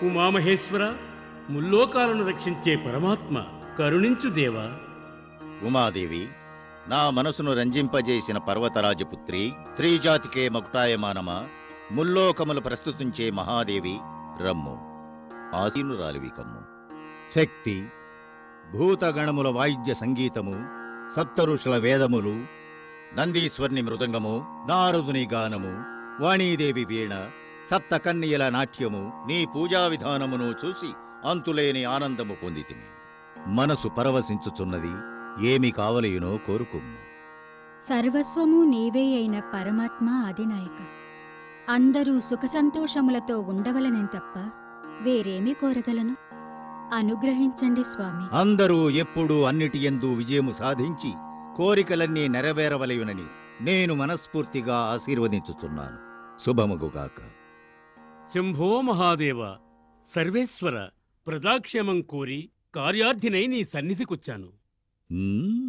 ఉమామహేశ్వర ముల్లోకాలను రక్షించే పరమాత్మ కరుణించు దేవా ఉమాదేవి నా మనసును రంజింపజేసిన పర్వతరాజపుత్రి త్రిజాతికే మకుటాయమానమా ముల్లోకములు ప్రస్తుతించే మహాదేవి రమ్ము ఆసీనురాలివి కమ్ము శక్తి భూతగణముల వాయిద్య సంగీతము సప్తఋషుల వేదములు నందీశ్వర్ని మృదంగము నారదుని గానము వాణీదేవి వీణ సప్త కన్యల నాట్యము నీ పూజా విధానమును చూసి అంతులేని ఆనందము పొందితిమి మనసు పరవశించుచున్నది ఏమి కావలయునో కోరుకుమ్ము సర్వస్వము నీవే అయిన పరమాత్మ అధినాయక అందరూ సుఖ సంతోషములతో ఉండవలనేం తప్ప వేరేమి కోరగలను అనుగ్రహించండి స్వామి అందరూ ఎప్పుడూ అన్నిటి యందు విజయము సాధించి కోరికలన్నీ నెరవేరవలయునని నేను మనస్ఫూర్తిగా ఆశీర్వదించుచున్నాను శుభముగుగాక శంభో మహాదేవ సర్వేశ్వర ప్రజాక్షేమం కోరి కార్యార్థినై నీ సన్నిధికొచ్చాను ఉమ్,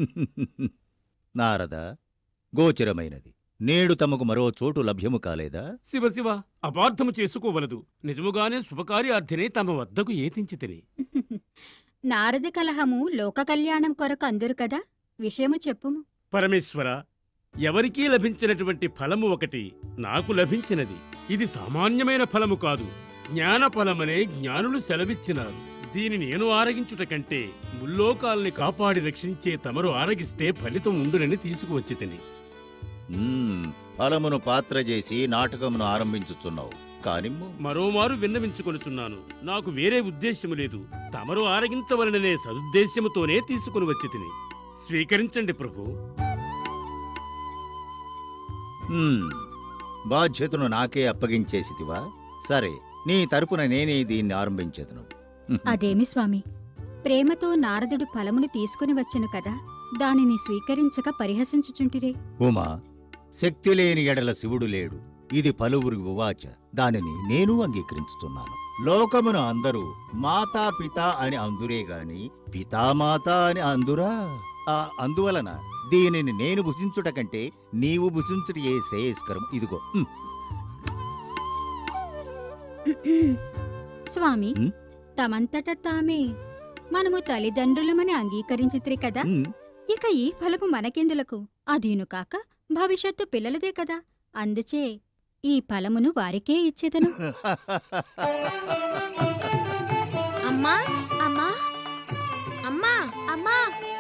నారద గోచరమైనది నేడు తమకు మరో చోటు లభ్యము కాలేదా శివ శివ అపార్థము చేసుకోవలదు నిజముగానే శుభకార్యార్థినై తమ వద్దకు ఏతించి తిని నారద కలహము లోక కళ్యాణం కొరకు అందురు కదా విషయము చెప్పుము పరమేశ్వర ఎవరికీ లభించినటువంటి ఫలము ఒకటి నాకు లభించినది ఇది సామాన్యమైన ఫలము కాదు జ్ఞాన ఫలమనే జ్ఞానులు సెలవిచ్చినారు దీని నేను ఆరగించుట కంటే ముల్లోకాల్ని కాపాడి రక్షించే తమరు ఆరగిస్తే ఫలితం ఉండునని తీసుకువచ్చి తిని ఉమ్, ఫలమును పాత్ర చేసి నాటకమును ఆరంభించుచున్నావు కానిమ్ము మరోమారు విన్నవించుకొనుచున్నాను నాకు వేరే ఉద్దేశ్యము లేదు తమరు ఆరగించవలననే సదుద్దేశ్యముతోనే తీసుకుని వచ్చి తిని స్వీకరించండి ప్రభు ఉమ్, బాధ్యతను నాకే అప్పగించేసితివా సరే నీ తరపున నేనే దీన్ని ఆరంభించేదను అదేమి స్వామి ప్రేమతో నారదుడు ఫలమును తీసుకుని వచ్చెను కదా దానిని స్వీకరించక పరిహసించుచుంటిరే ఉమా శక్తి లేని ఎడల శివుడు లేడు ఇది పలువురి ఉవాచ దానిని నేను అంగీకరించుతున్నాను లోకమును అందరూ మాతా పిత అని అందురే గాని పితామాత అని అందురా ఆ అందువలన దీనిని నేను భుజించుట కంటే నీవు భుజించుట ఏ శ్రేయస్కరం ఇదిగో ఉమ్, స్వామి ఉమ్. తమంతట తామే మనము తల్లిదండ్రులమని అంగీకరించిత్రి కదా ఉమ్. ఇక ఈ ఫలము మనకెందులకు అదీను కాక భవిష్యత్తు పిల్లలదే కదా అందుచే ఈ ఫలమును వారికే ఇచ్చేదను అమ్మా అమ్మా అమ్మా అమ్మా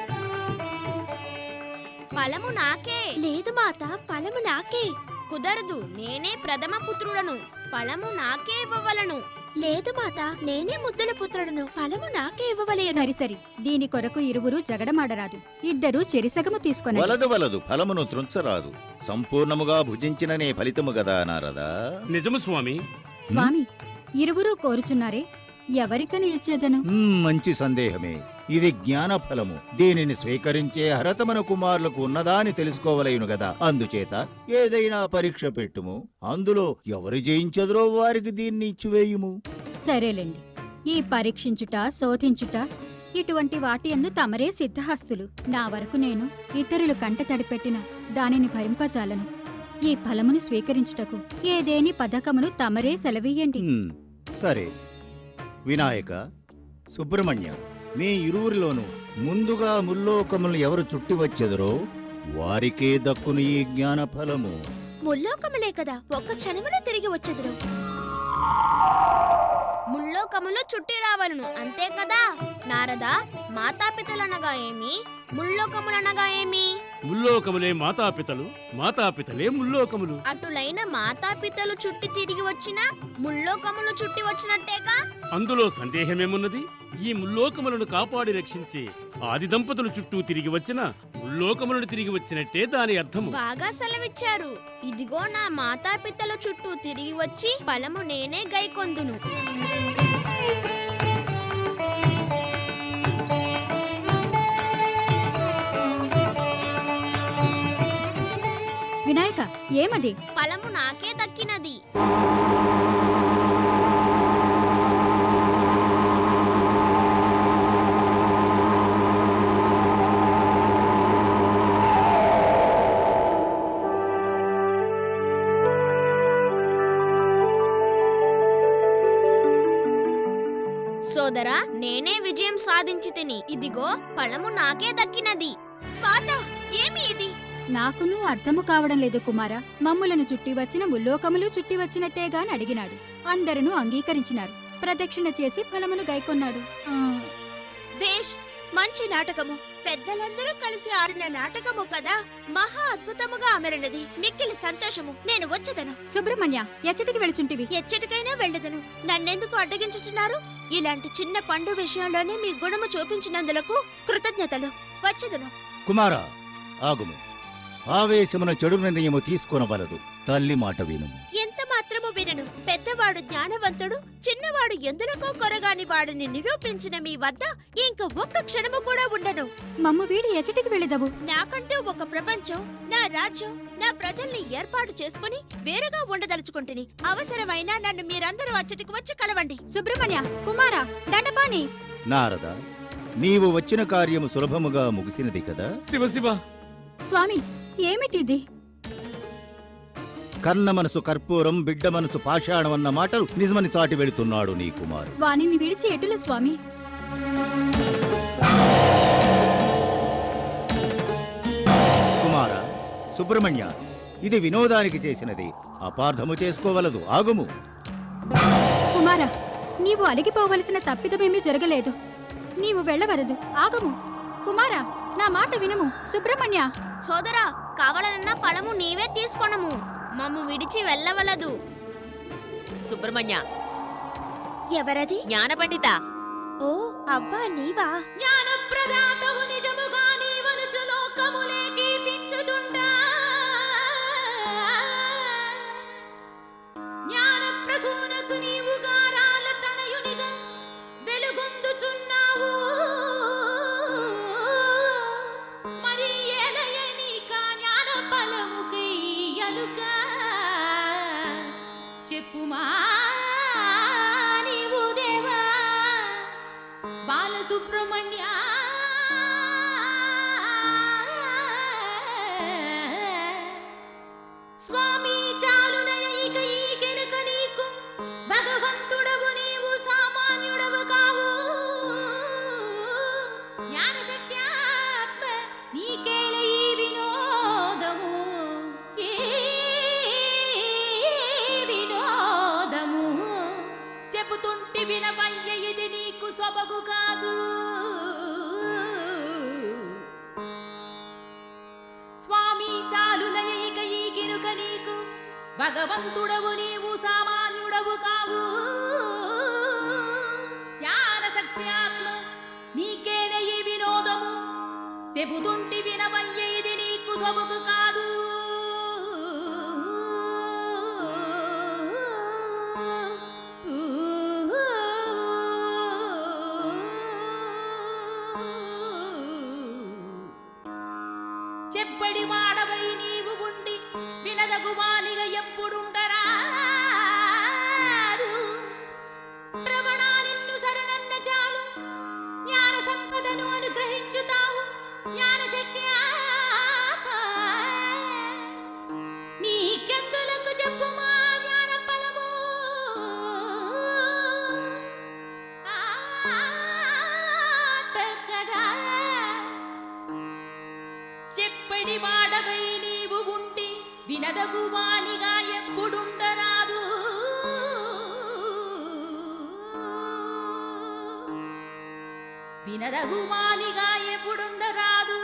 ఫలము నాకే లేదు మాత ఫలము నాకే కుదరదు నేనే ప్రథమ పుత్రుడను ఫలము నాకే ఇవ్వవలను లేదు మాత నేనే ముద్దల పుత్రుడను ఫలము నాకే ఇవ్వవలేను సరి సరి దీని కొరకు ఇరువురు జగడమాడరాదు ఇద్దరూ చెరిసగము తీసుకొని వలదు వలదు ఫలమును త్రుంచరాదు సంపూర్ణముగా భుజించిననే ఫలితము గదా నారదా నిజము స్వామి స్వామి ఇరువురు కోరుచున్నారే ఎవరికని ఇచ్చేదను మ్మ్, మంచి సందేహమే ఇది జ్ఞాన ఫలము దీనిని స్వీకరించే అర్హత మన కుమారులకు ఉన్నదా అని తెలుసుకోవలేను గదా అందుచేత ఏదైనా పరీక్ష పెట్టుము అందులో ఎవరు జయించదురో వారికి దీన్ని ఇచ్చివేయుము సరేలేండి ఈ పరీక్షించుట శోధించుట ఇటువంటి వాటి ఎందు తమరే సిద్ధహస్తులు నా వరకు నేను ఇతరులు కంట తడిపెట్టిన దానిని భరింపజాలను ఈ ఫలమును స్వీకరించుటకు ఏదేని పథకమును తమరే సెలవీయండి మ్మ్, సరే వినాయక సుబ్రహ్మణ్య మీ ఇరువురిలోనూ ముందుగా ముల్లోకములను ఎవరు చుట్టి వచ్చెదరో వారికే దక్కును ఈ జ్ఞాన ఫలము ముల్లోకములే కదా ఒక్క క్షణములో తిరిగి వచ్చెదరు ముల్లోకములు చుట్టి రావలను అంతే కదా నారద మాతాపితలనగా ఏమి ముల్లోకములనగా ఏమి ముల్లోకములే మాతాపితలు మాతాపితలే ముల్లోకములు అటులైన మాతాపితలు చుట్టి తిరిగి వచ్చిన ముల్లోకములు చుట్టి వచ్చినట్టేగా అందులో సందేహమేమున్నది ఈ ముల్లోకములను కాపాడి రక్షించే ఆది దంపతులు చుట్టూ తిరిగి వచ్చిన ముల్లోకములను తిరిగి వచ్చినట్టే దాని అర్థము బాగా సెలవిచ్చారు ఇదిగో నా మాతాపితల చుట్టూ తిరిగి వచ్చి ఫలము నేనే గైకొందును వినాయక ఏమది ఫలము నాకే దక్కినది సోదరా నేనే విజయం సాధించి తిని ఇదిగో ఫలము నాకే దక్కినది మాత ఏమి ఇది నాకును అర్థము కావడం లేదు కుమార మమ్ములను చుట్టి వచ్చిన ముల్లోకములు చుట్టి వచ్చినట్టేగాని అడిగినాడు అందరూ అంగీకరించినారు ప్రదక్షిణ చేసి ఫలమును గైకొన్నాడు ఆ, బేష్ మంచి నాటకము పెద్దలందరూ కలిసి ఆడిన నాటకము కదా మహా అద్భుతముగా అమరినది మిక్కిలి సంతోషము నేను వచ్చదను సుబ్రహ్మణ్య ఎచ్చటికి వెళుచుంటివి ఎచ్చటికైనా వెళ్ళదను నన్నెందుకు అడ్డగించుచున్నారు ఇలాంటి చిన్న పండు విషయంలోనే మీ గుణము చూపించినందులకు కృతజ్ఞతలు వచ్చదను కుమార ఆగుము ఆవేశమున చెడు నిర్ణయము తీసుకొనవలదు తల్లి మాట విను ఎంత మాత్రము వినను పెద్దవాడు జ్ఞానవంతుడు చిన్నవాడు ఎందులకో కొరగాని వాడిని నిరూపించిన మీ వద్ద ఇంక ఒక్క క్షణము కూడా ఉండను మమ్ము వీడి ఎచ్చటికి వెళ్ళదవు నాకంటూ ఒక ప్రపంచం నా రాజ్యం నా ప్రజల్ని ఏర్పాటు చేసుకుని వేరుగా ఉండదలుచుకుంటుని అవసరమైన నన్ను మీరందరూ అచ్చటికి వచ్చి కలవండి సుబ్రహ్మణ్య కుమార దండపాణి నారద నీవు వచ్చిన కార్యము సులభముగా ముగిసినది కదా శివ శివ స్వామి ఏమిటిది కన్న మనసు కర్పూరం బిడ్డ మనసు పాషాణం అన్న మాటలు నిజమని చాటి వెళుతున్నాడు నీ కుమారు వానిని విడిచి ఎటుల స్వామి కుమార సుబ్రహ్మణ్య ఇది వినోదానికి చేసినది అపార్థము చేసుకోవలదు ఆగుము కుమార నీవు అలిగిపోవలసిన తప్పిదమేమీ జరగలేదు నీవు వెళ్ళవరదు ఆగము కుమార నా మాట వినము సుబ్రహ్మణ్య సోదరా కావాలన్న ఫలము నీవే తీసుకొనము మమ్ము విడిచి వెళ్ళవలదు సుబ్రహ్మణ్య ఎవరది జ్ఞాన పండిత ఓ అబ్బా నీవా జ్ఞానప్రదాతవు నిజముగా నీవనుచు లోకములే కీర్తించుచుండా జ్ఞానప్రసూనకు నీవు గారాల తనయునిగా వెలుగొందుచున్నావు మరి ఏలయ నీకా జ్ఞాన ఫలముకై ఎలుక చెప్పుమా నీవు దేవా బాలసుబ్రహ్మణ్య స్వామి చాలునయ ఇక ఈ కెనుక నీకు భగవంతుడవు నీవు సామాన్యుడవు కావు జ్ఞానశక్త్యాత్మ నీకేల ఈ వినోదము ఏ వినోదము చెబుతుంటి వినవయ్య ఇది నీకు సొబగు కాదు స్వామి చాలునయ ఇక ఈ కినుక నీకు భగవంతుడవు నీవు సామాన్యుడవు కావు జ్ఞాన శక్త్యాత్మ నీకేల ఈ వినోదము చెబుతుంటి వినవయ్య ఇది నీకు సొబగు కాదు చెప్పడి వాడవై నీవు ఉండి వినదగు వానిగా ఎప్పుడుండరాదు శ్రవణ నిన్ను శరణన్న చాలు జ్ఞాన సంపదను అనుగ్రహించుతావు జ్ఞాన శక్తి నీకెందులకు చెప్పుమా జ్ఞాన ఫలము ఆట కదా చెప్పడి వాడవై నీవు ఉండి వినదగు వానిగా ఎప్పుడుండరాదు వినదగు వానిగా ఎప్పుడుండరాదు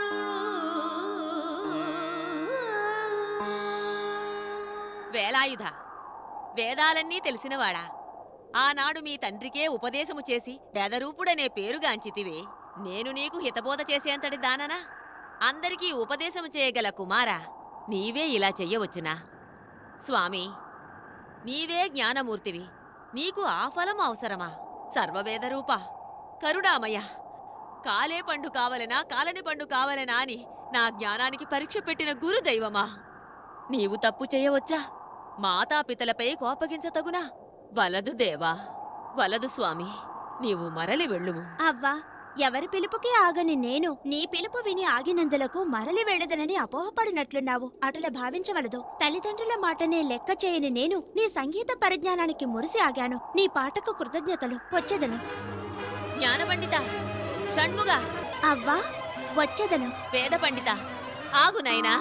వేలాయుధ వేదాలన్నీ తెలిసినవాడా ఆనాడు మీ తండ్రికే ఉపదేశము చేసి వేదరూపుడనే పేరుగాంచితివే నేను నీకు హితబోధ చేసేంతటి దాననా అందరికీ ఉపదేశము చేయగల కుమారా నీవే ఇలా చెయ్యవచ్చునా స్వామి నీవే జ్ఞానమూర్తివి నీకు ఆ ఫలం అవసరమా సర్వవేదరూప కరుణామయ కాలే పండు కావలెనా కాలని పండు కావలెనా అని నా జ్ఞానానికి పరీక్ష పెట్టిన గురుదైవమా నీవు తప్పు చేయవచ్చా మాతాపితలపై కోపగించతగునా వలదు దేవా వలదు స్వామి నీవు మరలి వెళ్ళుము అవ్వా ఎవరి పిలుపుకి ఆగని నేను నీ పిలుపు విని ఆగినందులకు మరలి వెళ్ళదనని అపోహపడినట్లున్నావు అటుల భావించవలదు తల్లిదండ్రుల మాటనే లెక్క చేయని నేను నీ సంగీత పరిజ్ఞానానికి మురిసి ఆగాను నీ పాటకు కృతజ్ఞతలు వచ్చేదను జ్ఞాన పండిత షణ్ముగ అవ్వా వచ్చేదను వేద పండిత ఆగు నైనా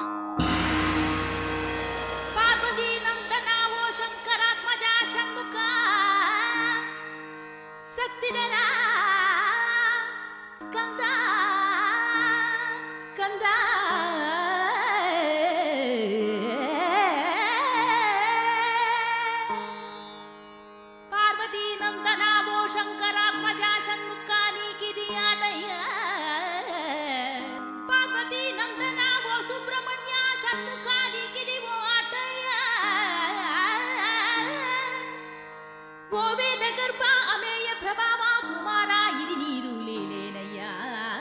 పార్వతీనందనావో శంకరాత్మజా షణ్ముఖ శక్తిధరా స్కంద స్కంద పార్వతీనందనావో శంకరాత్మజా షణ్ముఖ నీకిది ఆటయ్యా పార్వతీ నందనావో సుబ్రహ్మణ్య షణ్ముఖ నీకిది ఓ ఆటయ్యా ఓ వేద గర్భ అమేయ ప్రభావ కుమారా ఇది నీదు లేలేనయ్యా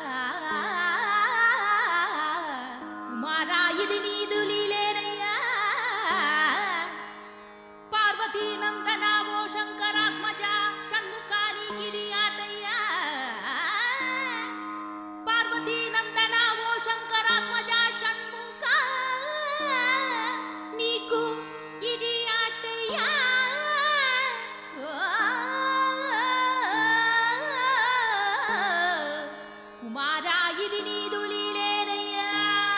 కుమారా ఇది నీదు లీలేనయ్యా పార్వతీ నందనావో శంకరాత్మజ షణ్ముఖానికి ఆటయ్యా పార్వతీ నందనావో శంకరాత్మజ షణ్ముఖ నీకు ఇది ఆటయ్యా కుమారా ఇది నీదు లీలేనయ్యా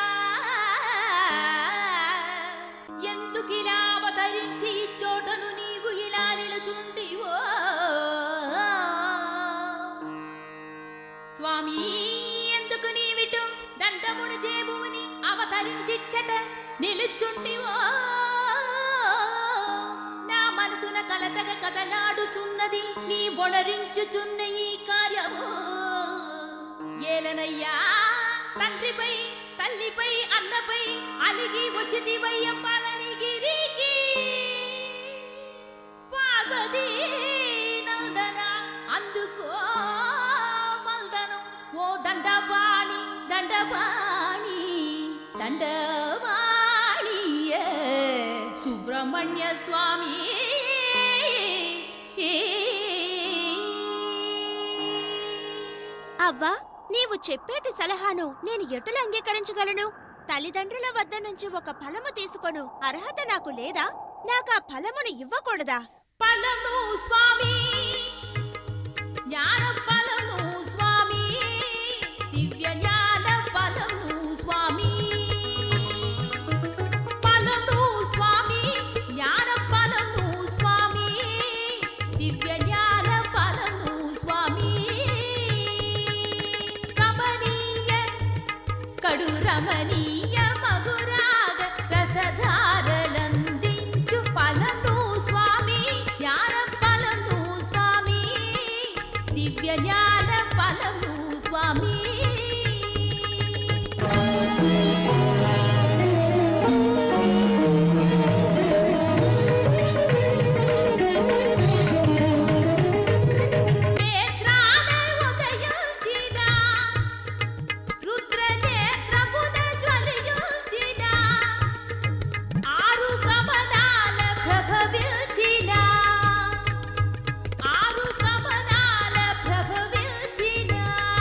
ఎందుకిలా అవతరించి చోటను నీవు ఇలా నిలుచుంటివో స్వామి ఎందుకు నీవిటు దండమును చేబుని అవతరించిచ్చట నిలుచుంటివో నా మనసున కలతగ కదలాడుచున్నది నీ బొడరించుచున్న ఈ కార్యము ఏలనయ్యా తండ్రిపై తల్లిపై అన్నపై అలిగి వచ్చితివయ్య పళనిగిరికి పార్వతీ నందన అందుకో వందనం ఓ దండపాణి దండపాణి దండపాణి సుబ్రహ్మణ్య స్వామి అవ్వా నీవు చెప్పేటి సలహాను నేను ఎటుల అంగీకరించగలను తల్లిదండ్రుల వద్ద నుంచి ఒక ఫలము తీసుకొను అర్హత నాకు లేదా నాకు ఆ ఫలమును ఇవ్వకూడదా పలము స్వామి జ్ఞాన ఫలము స్వామి దివ్య జ్ఞాన ఫలము స్వామి ఫలము స్వామి జ్ఞాన ఫలము స్వామి దివ్య జ్ఞాన ఫలము స్వామి రమణీయ కడు రమణీయ మధురాగ రసధారలందించు ఫలము స్వామి జ్ఞాన ఫలము స్వామి దివ్య జ్ఞాన ఫలము స్వామి నేత్రాన ఉదయించిన రుద్రనేత్రమున జ్వలించిన ఆరు కమలాల ప్రభవించిన ఆరు కమలాల ప్రభవించిన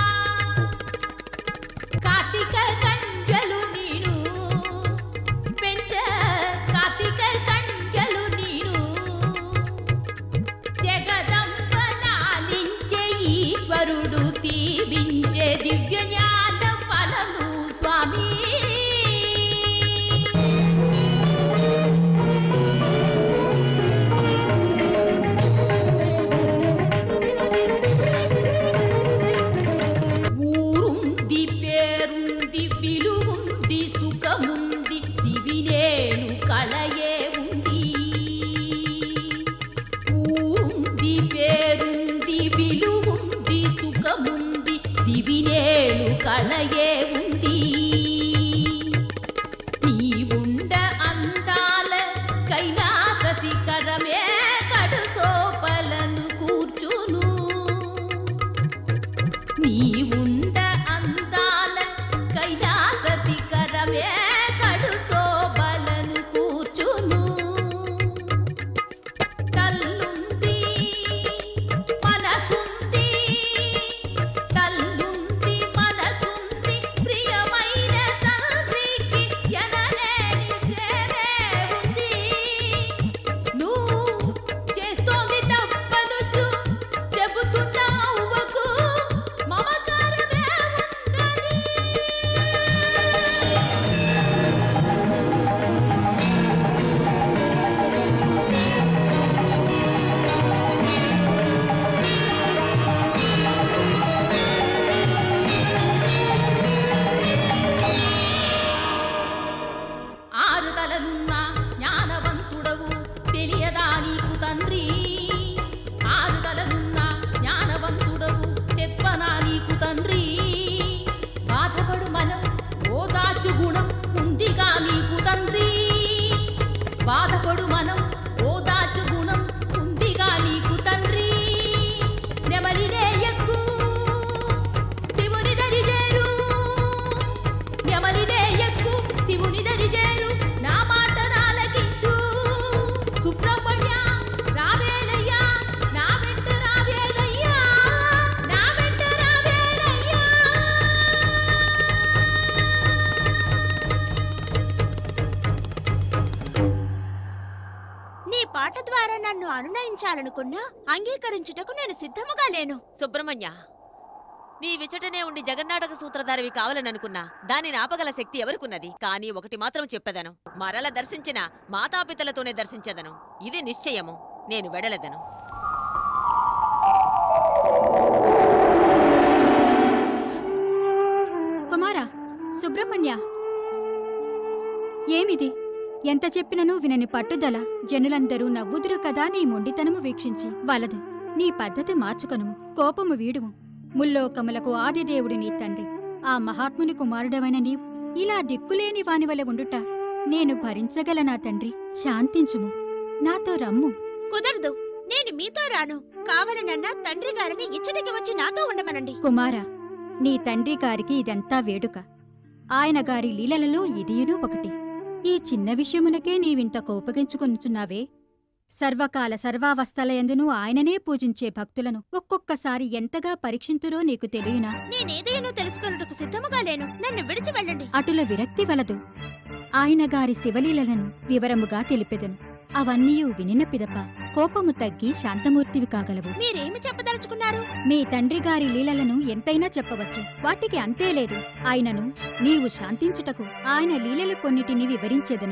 కార్తీక కంజలు నీను పెంచ కార్తీక కంజలు నీను జగదంబలాలించే ఈశ్వరుడు తీవించే దివ్య జ్ఞాన ఫలము స్వామి ఊరుంది పేరుంది విలువుంది సుఖముంది దివినేను కళయే ఉంది ఊరుంది పేరుంది విలువుంది సుఖముంది దివినేలు కళయే ఉంది నీవుండ అందాల కైలాస శిఖరమే కడు సోపలను కూర్చును నీవుండ అందాల కైలాస శిఖరమే కడు సోబలను కూర్చును తల్లుంది మనసుంది తల్లుంది మనసుంది ప్రియ అనునయించాలనుకున్నా అంగీకరించుటకు నేను సిద్ధముగా లేను సుబ్రహ్మణ్య నీ విచటనే ఉండి జగన్నాటక సూత్రధారివి కావాలని అనుకున్నా దానిని ఆపగల శక్తి ఎవరికున్నది కానీ ఒకటి మాత్రం చెప్పెదను మరల దర్శించిన మాతాపితలతోనే దర్శించెదను ఇది నిశ్చయము నేను వెడలెదను కుమారా సుబ్రహ్మణ్య ఏమిది ఎంత చెప్పినను వినని పట్టుదల జనులందరూ నవ్వుదురు కదా నీ మొండితనము వీక్షించి వలదు నీ పద్ధతి మార్చుకొనుము కోపము వీడుము ముల్లోకములకు ఆదిదేవుడి నీ తండ్రి ఆ మహాత్ముని కుమారుడవైన నీవు ఇలా దిక్కులేని వానివలె ఉండుట నేను భరించగలనా తండ్రి శాంతించుము నాతో రమ్ము కుదరదు నేను మీతో రాను కావాలనన్నా తండ్రి గారిని ఇచ్చటికి వచ్చి నాతో ఉండమనండి కుమారా నీ తండ్రి గారికి ఇదంతా వేడుక ఆయన గారి లీలలలో ఇదియును ఒకటి ఈ చిన్న విషయమునకే నీవింత కోపగించుకొనుచున్నావే సర్వకాల సర్వావస్థలయందును ఆయననే పూజించే భక్తులను ఒక్కొక్కసారి ఎంతగా పరీక్షింతురో నీకు తెలియనా నేనేదేనో తెలుసుకొనుటకు సిద్ధముగా లేను నన్ను విడిచి వెళ్ళండి అటుల విరక్తి వలదు ఆయన గారి శివలీలలను వివరముగా తెలిపెదను అవన్నీయు వినిన పిదప కోపము తగ్గి శాంతమూర్తివి కాగలవు మీరేమి చెప్పదలుచుకున్నారు మీ తండ్రి గారి లీలలను ఎంతైనా చెప్పవచ్చు వాటికి అంతే లేదు ఆయనను నీవు శాంతించుటకు ఆయన లీలలు కొన్నిటిని వివరించెదను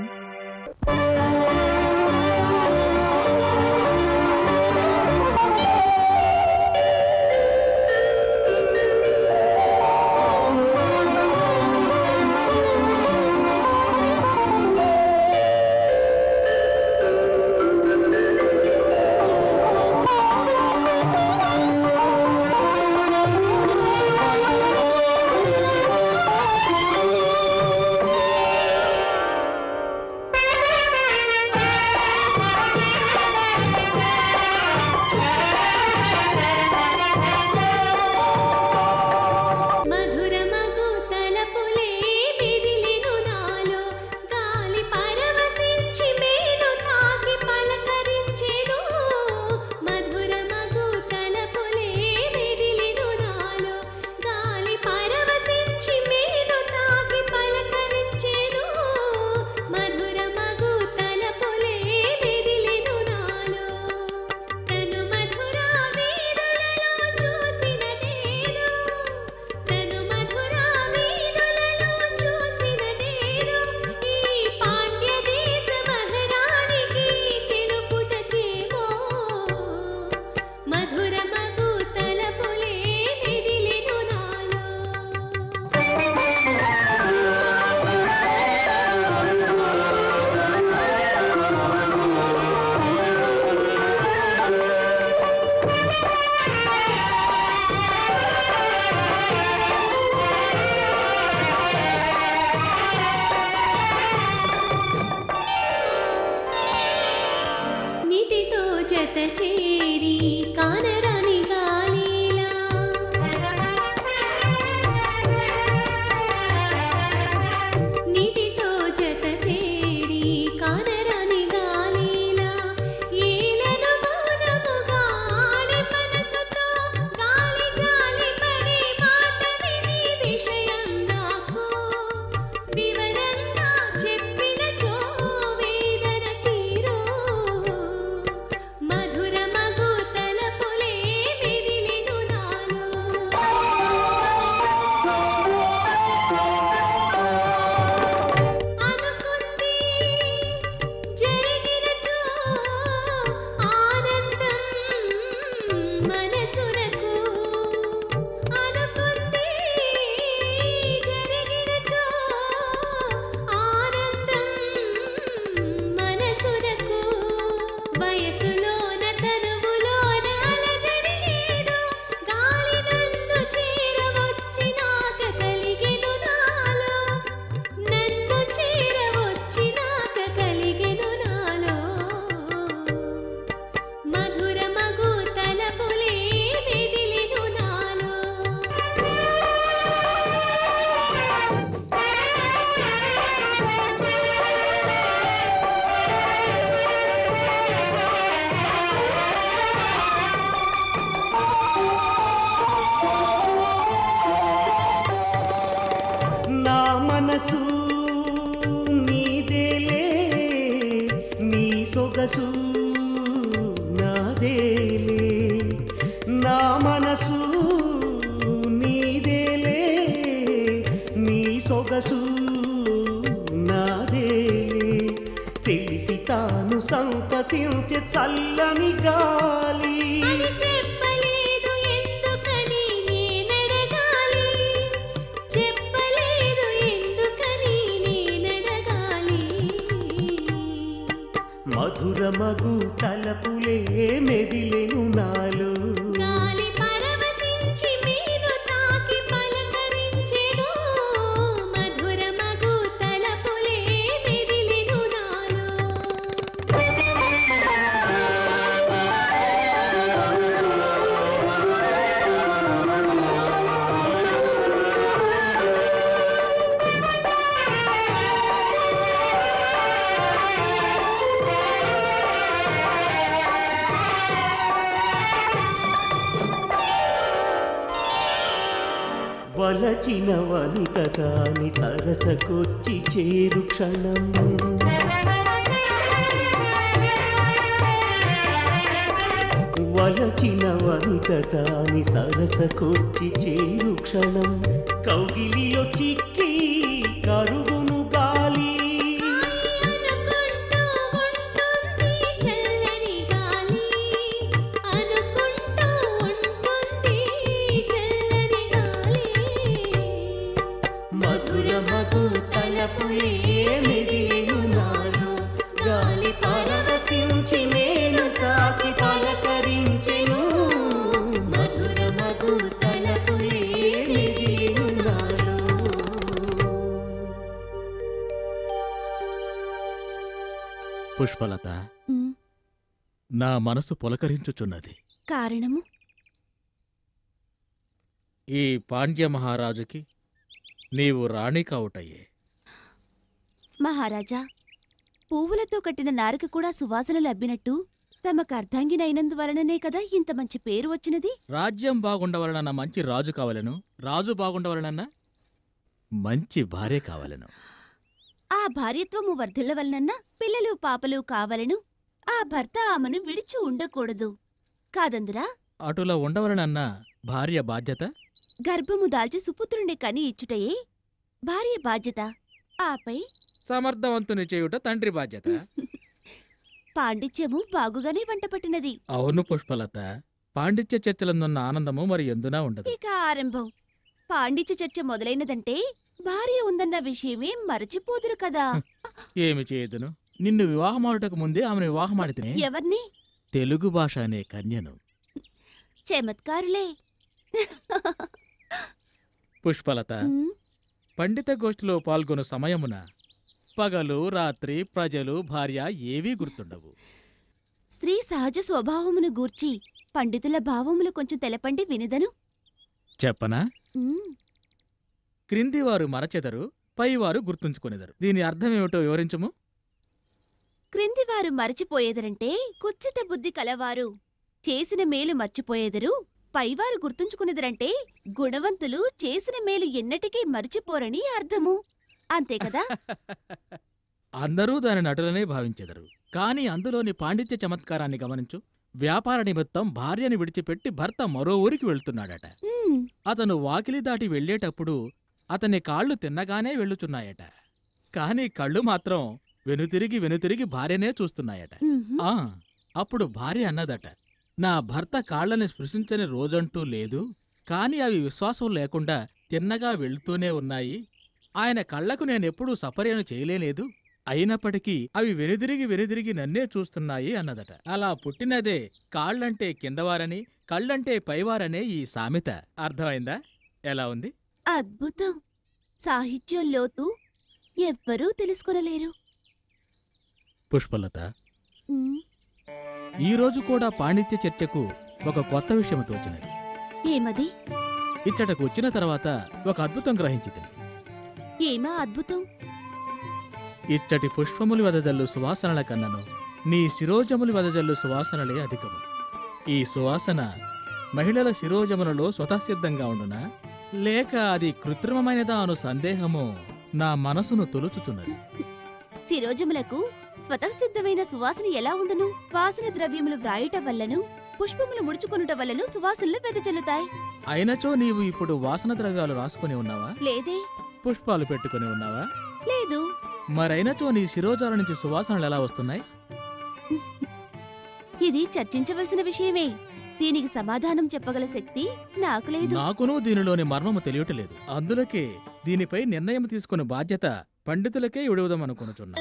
మధురమగు తలపులే మెదిలెను నాలో గాలి పరవశించి మేను తాకి పలకరించెను మధురమగు తలపులే మెదిలెను నాలో గాలి పరవశించి మేను తాకి పలకరించెను మధురమగు తలపులే మెదిలెను నాలో తను మధురా వీధులలో చూసినదేదో తను మధురా వీధులలో చూసినదేదో ఈ పాండ్య దేశ మహారాణికి తెలుపుటకేమో మధుర మగు తలపులే మెదిలెను నాలో నీటితో జత చేరి కానరాని గాలిలా నీటితో జత చేరి కానరాని గాలిలా ఏలను మౌనముగా ఆడి మనసుతో గాలి జాలి పడే మాట విని విషయం నాకు వివరంగా చెప్పిన వేదన తీరు మధుర మగు తలపులే మెదిలెను నాలో అనుకుంది జరిగినచో ఆనందం మనసునకు అనుకుంది జరిగినచో ఆనందం మనసునకు వయసులోన తనువులోన అలజడినేదో గాలి నన్ను చేరవచ్చినాక కలిగెను నాలో నన్ను చేరవచ్చినాక కలిగెను నాలో మధుర మగు తలపులే మెదిలెను నాలో నా మనసు నీదేలే నీ సొగసు మనసు నాదేలే తెలిసి తాను సంతసించే చల్లని గాలి అది చెప్పలేదు ఎందుకని నేనడగాలి చెప్పలేదు ఎందుకని నేనడగాలి మధుర మగు తలపులే మెదిలెను నాలో గాలి పరవశించి మీను తాకి పలకరించెను మధుర మగు తలపులే మెదిలెను నాలో వలచిన వనిత తాని సరసకొచ్చి చేరు క్షణం వలచిన వనిత తాని సరసకొచ్చి చేరు క్షణం కౌగిలిలో చిక్కి కరుగును గాలి అనుకుంటూ ఉంటుంది చల్లని గాలి అనుకుంటూ ఉంటుంది చల్లని గాలి మధుర మగు తలపులే మెదిలెను నాలో గాలి పరవశించి నేను తాకి పలకరించెను మధుర మగు తలపులే మెదిలెను నాలో పుష్పలత నా మనసు పులకరించుచున్నది కారణము ఈ పాండ్య మహారాజుకి నీవు రాణి కావుటయ్యే మహారాజా పువ్వులతో కట్టిన నారక కూడా సువాసనలు అబ్బినట్టు తమకు అర్ధాంగినైనందువలననే కదా ఇంత మంచి పేరు వచ్చినది రాజ్యం బాగుండవలనన్న మంచి రాజు కావలను రాజు బాగుండవలనన్న మంచి భార్య కావలను ఆ భార్యత్వము వర్ధిల్లవలనన్న పిల్లలు పాపలు కావలను ఆ భర్త ఆమెను విడిచి ఉండకూడదు కాదందురా అటులా ఉండవలనన్న భార్య బాధ్యత గర్భము దాల్చి సుపుత్రుని కని ఇచ్చుటయే భార్య బాధ్యత ఆపై సమర్థవంతుని చేయుట తండ్రి బాధ్యత పాండిత్యము బాగుగానే వంట పట్టినది అవును పుష్పలత పాండిత్య చర్చలందున్న ఆనందము మరి ఎందునా ఉండదు ఇక ఆరంభం పాండిత్య చర్చ మొదలైనదంటే భార్య ఉందన్న విషయమే మరచిపోదురు కదా ఏమి చేయదును నిన్ను వివాహమాడుటకు ముందే ఆమెను వివాహమాడితే ఎవర్ని తెలుగు భాష అనే కన్యను చమత్కారులే పుష్పలత ఉమ్, పండిత గోష్ఠిలో పాల్గొను సమయమున పగలు రాత్రి ప్రజలు భార్య ఏవీ గుర్తుండవు స్త్రీ సహజ స్వభావమును గూర్చి పండితుల భావములు కొంచెం తెలపండి వినిదను చెప్పనా ఉమ్, క్రిందివారు మరచెదరు పైవారు గుర్తుంచుకొనెదరు దీని అర్థమేమిటో వివరించుము క్రిందివారు మరచిపోయేదరంటే కుచ్చిత బుద్ధి కలవారు చేసిన మేలు మర్చిపోయేదరు పైవారు గుర్తుంచుకునేదరంటే గుణవంతులు చేసిన మేలు ఎన్నటికీ మర్చిపోరని అర్థము అంతే కదా అందరూ దాని నటులనే భావించెదరు కాని అందులోని పాండిత్య చమత్కారాన్ని గమనించు వ్యాపార నిమిత్తం భార్యని విడిచిపెట్టి భర్త మరో ఊరికి వెళ్తున్నాడట ఉమ్, అతను వాకిలి దాటి వెళ్ళేటప్పుడు అతని కాళ్ళు తిన్నగానే వెళ్ళుచున్నాయట కాని కళ్ళు మాత్రం వెనుతిరిగి వెనుతిరిగి భార్యనే చూస్తున్నాయట ఉమ్హు. ఆ అప్పుడు భార్య అన్నదట నా భర్త కాళ్ళని స్పృశించని రోజంటూ లేదు కాని అవి విశ్వాసం లేకుండా తిన్నగా వెళ్తూనే ఉన్నాయి ఆయన కళ్ళకు నేనెప్పుడూ సపర్యను చేయలేలేదు అయినప్పటికీ అవి వెనుదిరిగి వెనుదిరిగి నన్నే చూస్తున్నాయి అన్నదట అలా పుట్టినదే కాళ్ళంటే కిందవారని కళ్ళంటే పైవారనే ఈ సామెత అర్థమైందా ఎలా ఉంది అద్భుతం సాహిత్యం లోతు ఎవ్వరూ తెలుసుకొనలేరు పుష్పలత ఉమ్, ఈ రోజు కూడా పాండిత్య చర్చకు ఒక కొత్త విషయం తోచినది ఏమది ఇచ్చటకు వచ్చిన తర్వాత ఒక అద్భుతం గ్రహించితిని ఏమా అద్భుతం ఇచ్చటి పుష్పములు వెదజల్లు సువాసనల కన్నను నీ శిరోజములు వెదజల్లు సువాసనలే అధికము ఈ సువాసన మహిళల శిరోజములలో స్వతసిద్ధంగా ఉండునా లేక అది కృత్రిమమైనదా అను సందేహము నా మనసును తొలుచుచున్నది శిరోజములకు స్వతసిద్ధమైన సువాసన ఎలా ఉండును వాసన ద్రవ్యములు వ్రాయుట వల్లను పుష్పములు ముడుచుకొనుట వల్లను సువాసనలు వెదజల్లుతాయి అయినచో నీవు ఇప్పుడు వాసన ద్రవ్యాలు రాసుకొని ఉన్నావా లేదే పుష్పాలు పెట్టుకొని ఉన్నావా లేదు మరైనచో నీ శిరోజాల నుంచి సువాసనలు ఎలా వస్తున్నాయి ఇది చర్చించవలసిన విషయమే దీనికి సమాధానం చెప్పగల శక్తి నాకు లేదు నాకును దీనిలోని మర్మము తెలియటలేదు అందులకే దీనిపై నిర్ణయం తీసుకుని బాధ్యత పండితులకే ఇవ్వదమనుకొనుచున్నా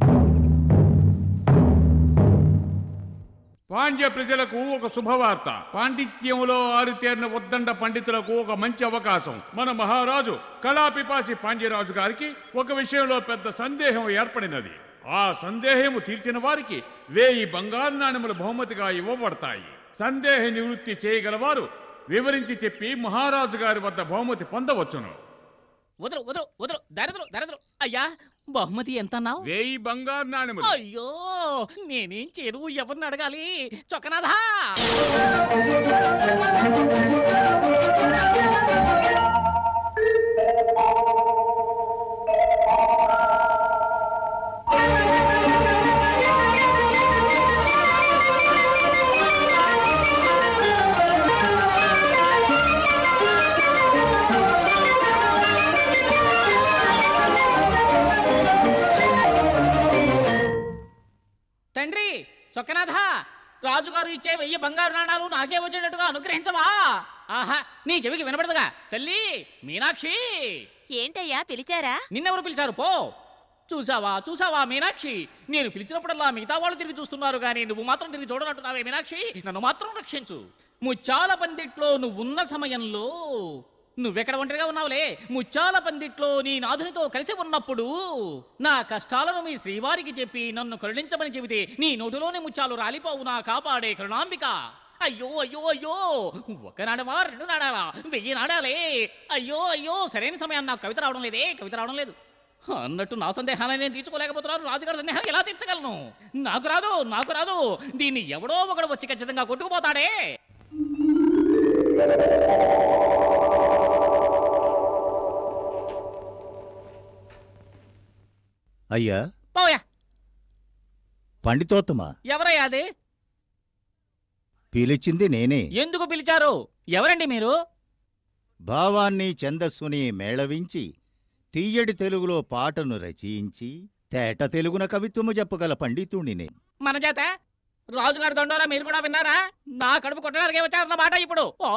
పాండ్య ప్రజలకు ఒక శుభవార్త పాండిత్యంలో ఆరితేరిన ఉద్దండ పండితులకు ఒక మంచి అవకాశం మన మహారాజు కళాపిపాసి పాండ్యరాజు గారికి ఒక విషయంలో పెద్ద సందేహం ఏర్పడినది ఆ సందేహము తీర్చిన వారికి వేయి బంగారు నాణెములు బహుమతిగా ఇవ్వబడతాయి సందేహ నివృత్తి చేయగలవారు వివరించి చెప్పి మహారాజు గారి వద్ద బహుమతి పొందవచ్చును వదరు వదరు వదరు దరిద్రు దరిద్రు అయ్యా బహుమతి ఎంత అన్నావు వేయి బంగారు నాణెములు అయ్యో నేనేం చేరు ఎవరిని అడగాలి చొక్కనాథా తండ్రి చొక్కనాథ రాజుగారు ఇచ్చే వెయ్యి బంగారు నాణాలు నాకే వచ్చేటట్టుగా అనుగ్రహించవా ఆహా నీ చెవికి వినపడదుగా తల్లి మీనాక్షి ఏంటయ్యా పిలిచారా నిన్నెవరు పిలిచారు పో చూసావా చూసావా మీనాక్షి నేను పిలిచినప్పుడల్లా మిగతా వాళ్ళు తిరిగి చూస్తున్నారు కానీ నువ్వు మాత్రం తిరిగి చూడనంటున్నావే మీనాక్షి నన్ను మాత్రం రక్షించు ముచ్చాల పందిట్లో నువ్వున్న సమయంలో నువ్వెక్కడ ఒంటరిగా ఉన్నావులే ముచ్చాల పందిట్లో నీ నాథునితో కలిసి ఉన్నప్పుడు నా కష్టాలను మీ శ్రీవారికి చెప్పి నన్ను కరుణించమని చెబితే నీ నోటిలోని ముచ్చాలు రాలిపోవు నా కాపాడే కరుణాంబిక అయ్యో అయ్యో అయ్యో ఒక నాడవా రెండు నాడాలా వెయ్యి నాడాలే అయ్యో అయ్యో సరైన సమయాన్ని నాకు కవిత రావడం లేదే కవిత రావడం లేదు అన్నట్టు నా సందేహాన్ని నేను తీర్చుకోలేకపోతున్నాను రాజుగారి సందేహాన్ని ఎలా తీర్చగలను నాకు రాదు నాకు రాదు దీన్ని ఎవడో ఒకడు వచ్చి ఖచ్చితంగా కొట్టుకుపోతాడే అయ్యా పోయా పండితోత్తమా ఎవరయ్యా అది పిలిచింది నేనే ఎందుకు పిలిచారు ఎవరండి మీరు భావాన్ని ఛందస్సుని మేళవించి తీయటి తెలుగులో పాటను రచయించి తేట తెలుగున కవిత్వము చెప్పగల పండితుణ్ణినే మన చేత రాజుగారి దండోరా మీరు కూడా విన్నారా నా కడుపు కొట్టడానికి వచ్చారన్న మాట ఇప్పుడు ఓ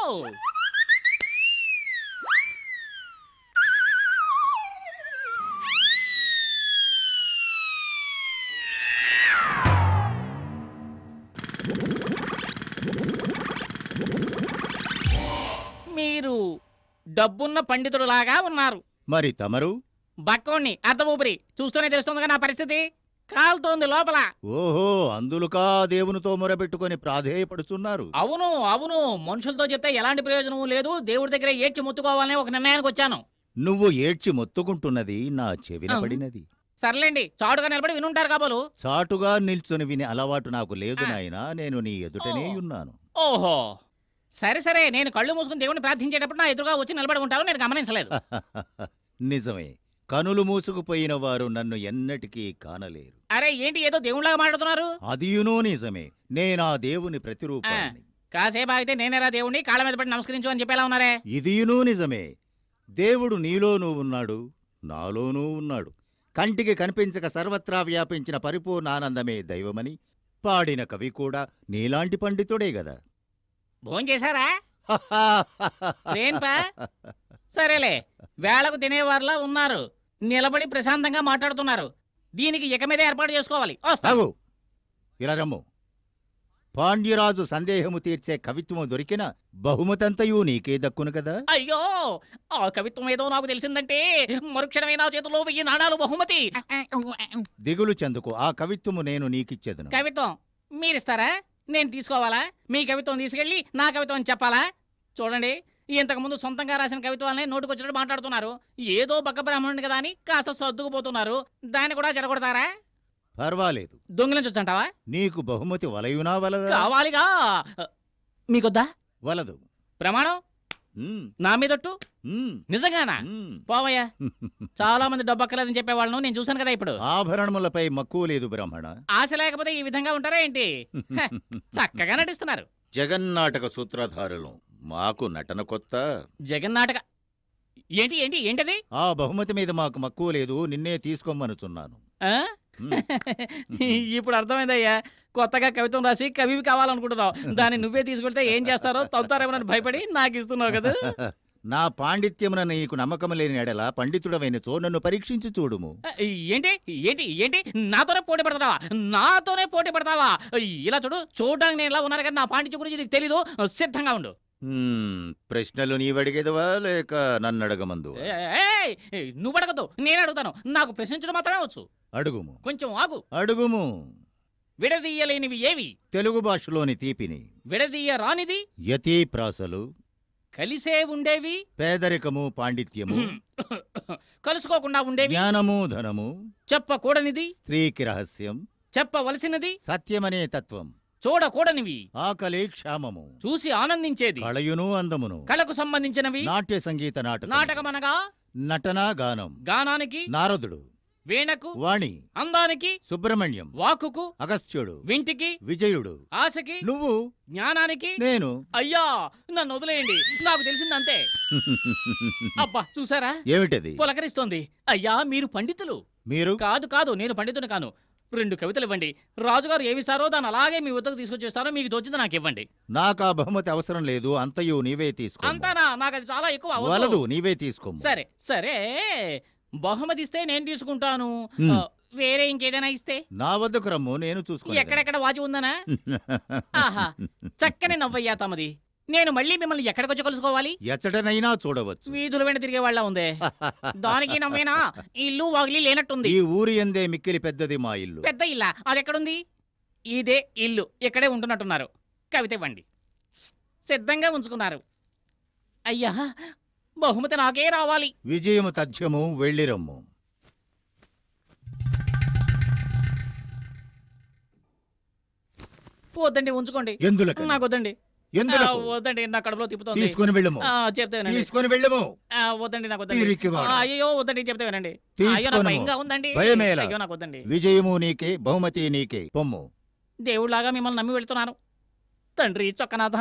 మీరు డబ్బున్న పండితుడులాగా ఉన్నారు మరి తమరు బక్కోణ్ణి అర్ధ ఊపిరి చూస్తూనే తెలుస్తుందిగా నా పరిస్థితి కాలుతోంది లోపల ఓహో అందులుకా దేవునితో మొరబెట్టుకొని ప్రాధేయపడుచున్నారు అవును అవును మనుషులతో చెప్తే ఎలాంటి ప్రయోజనం లేదు దేవుడి దగ్గర ఏడ్చి ముత్తుకోవాలని ఒక నిర్ణయానికి వచ్చాను నువ్వు ఏడ్చి మొత్తుకుంటున్నది నా చెవిన అవును. పడినది సర్లేండి చాటుగా నిలబడి వినుంటారు కాబోలు చాటుగా నిల్చొని వినే అలవాటు నాకు లేదు ఆ. నాయనా నేను నీ ఎదుటనే ఓ. ఉన్నాను ఓహో సరే సరే నేను కళ్ళు మూసుకుని దేవుడిని ప్రార్థించేటప్పుడు నా ఎదురుగా వచ్చి నిలబడి ఉంటారు నేను గమనించలేదు నిజమే కనులు మూసుకుపోయిన వారు నన్ను ఎన్నటికీ కానలేరు అరే ఏంటి ఏదో దేవుళ్ళగా మాట్లాడుతున్నారు అదియునో నిజమే నేనా దేవుని ప్రతిరూపాన్ని కాసేపు ఆగితే నేనేరా దేవుణ్ణి కాళ్ళ మీద పడి నమస్కరించు అని చెప్పేలా ఉన్నారే ఇదియునూ నిజమే దేవుడు నీలోనూ ఉన్నాడు నాలోనూ ఉన్నాడు కంటికి కనిపించక సర్వత్రా వ్యాపించిన పరిపూర్ణానందమే దైవమని పాడిన కవి కూడా నీలాంటి పండితుడే గదా భోజనం చేశారా ట్రైన్పా సరేలే వేళకు తినేవారిలా ఉన్నారు నిలబడి ప్రశాంతంగా మాట్లాడుతున్నారు దీనికి ఇక మీద ఏర్పాటు చేసుకోవాలి వస్తా తాగు ఇలా రమ్ము పాండ్యరాజు సందేహము తీర్చే కవిత్వము దొరికిన బహుమతంతయు నీకే దక్కును కదా అయ్యో ఆ కవిత్వం ఏదో నాకు తెలిసిందంటే మరుక్షణమే నా చేతిలో వెయ్యి నాణాలు బహుమతి దిగులు చెందుకు ఆ కవిత్వము నేను నీకిచ్చేదను కవిత్వం మీరిస్తారా నేను తీసుకోవాలా మీ కవిత్వం తీసుకెళ్ళి నా కవిత్వం అని చెప్పాలా చూడండి ఇంతకుముందు సొంతంగా రాసిన కవిత్వాలని నోటుకొచ్చినట్టు మాట్లాడుతున్నారు ఏదో బక్క బ్రాహ్మణుడు కదా అని కాస్త సర్దుకుపోతున్నారు దాన్ని కూడా చెడగొడతారా పర్వాలేదు దొంగిలించొచ్చంటావా నీకు బహుమతి వలయునా వలదా కావాలిగా మీకొద్దా వలదు ప్రమాణం ఉమ్, నా మీదొట్టు ఉమ్, నిజంగానా ఉమ్. పోవయ్యా చాలా మంది డబ్బు అక్కర్లేదని చెప్పేవాళ్ళను నేను చూశాను కదా ఇప్పుడు ఆభరణములపై మక్కువ లేదు బ్రాహ్మణ ఆశ లేకపోతే ఈ విధంగా ఉంటారా ఏంటి హ, చక్కగా నటిస్తున్నారు జగన్నాటక సూత్రధారులు మాకు నటన కొత్త జగన్నాటక ఏంటి ఏంటి ఏంటది ఆ బహుమతి మీద మాకు మక్కువ లేదు నిన్నే తీసుకోమనుచున్నాను ఆ? ఇప్పుడు అర్థమైందయ్యా కొత్తగా కవితం రాసి కవివి కావాలనుకుంటున్నావు దాన్ని నువ్వే తీసుకెళ్తే ఏం చేస్తారో తొంతారేమోనని భయపడి నాకు ఇస్తున్నావు కదా నా పాండిత్యమున నీకు నమ్మకం లేని ఎడల పండితుడవైనచో నన్ను పరీక్షించి చూడుము ఆ, ఏంటి ఏంటి ఏంటి నాతోనే పోటీ పడతావా నాతోనే పోటీ పడతావా ఇలా చూడు చూడడానికి నేను ఇలా ఉన్నాను కానీ నా పాండిత్యం గురించి నీకు తెలీదు సిద్ధంగా ఉండు హ్మ్, ప్రశ్నలు నీవడిగేదవా లేక నన్ను అడగమందు ఏయ్, ఏయ్, నువ్వు అడగద్దు నేను అడుగుతాను నాకు ప్రశ్నించడం మాత్రమే వచ్చు అడుగుము కొంచెం ఆగు అడుగుము విడదీయలేనివి ఏవి తెలుగు భాషలోని తీపిని విడదీయ రానిది యతీ ప్రాసలు కలిసే ఉండేవి పేదరికము పాండిత్యము కలుసుకోకుండా ఉండేవి జ్ఞానము ధనము చెప్పకూడనిది స్త్రీకి రహస్యం చెప్పవలసినది సత్యమనే తత్వం చూడకూడనివి ఆకలి క్షామము చూసి ఆనందించేది కళయును అందమును కళకు సంబంధించినవి నాట్య సంగీత నాటకం నాటకమనగా నటన గానం గానానికి నారదుడు వీణకు వాణి అందానికి సుబ్రహ్మణ్యం వాక్కుకు అగస్త్యుడు వింటికి విజయుడు ఆశకి నువ్వు జ్ఞానానికి నేను అయ్యా నన్ను వదిలేయండి నాకు తెలిసిందంతే అబ్బా చూసారా ఏమిటది పులకరిస్తోంది అయ్యా మీరు పండితులు మీరు కాదు కాదు నేను పండితుని కాను రెండు కవితలు ఇవ్వండి రాజుగారు ఏమిస్తారో దాన్ని అలాగే మీ వద్దకు తీసుకొచ్చేస్తారో మీకు తోచింది నాకు ఇవ్వండి నాకు ఆ బహుమతి అవసరం లేదు అంతయు నీవే తీసుకో అంతానా నాకు అది చాలా ఎక్కువ వద్దు. వలదు నీవే తీసుకో సరే సరే బహుమతి ఇస్తే నేను తీసుకుంటాను హ్మ్. ఆ, వేరే ఇంకేదైనా ఇస్తే నా వద్దకు రమ్ము నేను చూసుకో ఎక్కడెక్కడ వాచి ఉందనా ఆహా చక్కని నవ్వయ్యా తమది నేను మళ్ళీ మిమ్మల్ని ఎక్కడికొచ్చి కలుసుకోవాలి ఎచ్చటనైనా చూడవచ్చు వీధుల వెంట తిరిగే వాళ్ళ ఉందే దానికి నవ్వేనా ఇల్లు వాగిలి లేనట్టుంది ఈ ఊరి ఎందే మిక్కిలి పెద్దది మా ఇల్లు పెద్ద ఇల్లా అది ఎక్కడుంది ఇదే ఇల్లు ఇక్కడే ఉంటున్నట్టున్నారు కవిత ఇవ్వండి సిద్ధంగా ఉంచుకున్నారు అయ్యా బహుమతి నాకే రావాలి విజయము తథ్యము వెళ్ళిరమ్ము వద్దండి ఉంచుకోండి ఎందులకని? నాకు వద్దండి ఎందులకు? ఆ, వద్దండి నా కడుపులో తిప్పుతోంది తీసుకొని వెళ్ళము. ఆ, చెప్తే వినండి. తీసుకొని వెళ్ళము ఆ, వద్దండి నాకు వద్దండి పిరికివాడు. ఆ, అయ్యో వద్దండి చెప్తే వినండి అయ్యో నాకు తీసుకొనుము. భయంగా ఉందండి భయమేలా? అయ్యో నాకు వద్దండి విజయము నీకే బహుమతి నీకే పొమ్ము దేవుళ్ళలాగా మిమ్మల్ని నమ్మి వెళ్తున్నాను తండ్రి చొక్కనాథ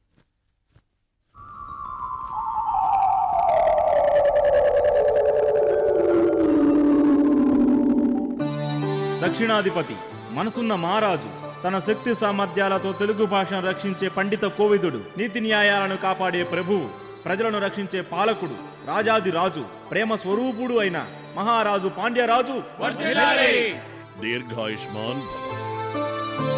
దక్షిణాధిపతి మనసున్న మహారాజు తన శక్తి సామర్థ్యాలతో తెలుగు భాషను రక్షించే పండిత కోవిదుడు నీతి న్యాయాలను కాపాడే ప్రభువు ప్రజలను రక్షించే పాలకుడు రాజాది రాజు ప్రేమ స్వరూపుడు అయిన మహారాజు పాండ్యరాజు దీర్ఘాయుష్మాన్ భవ.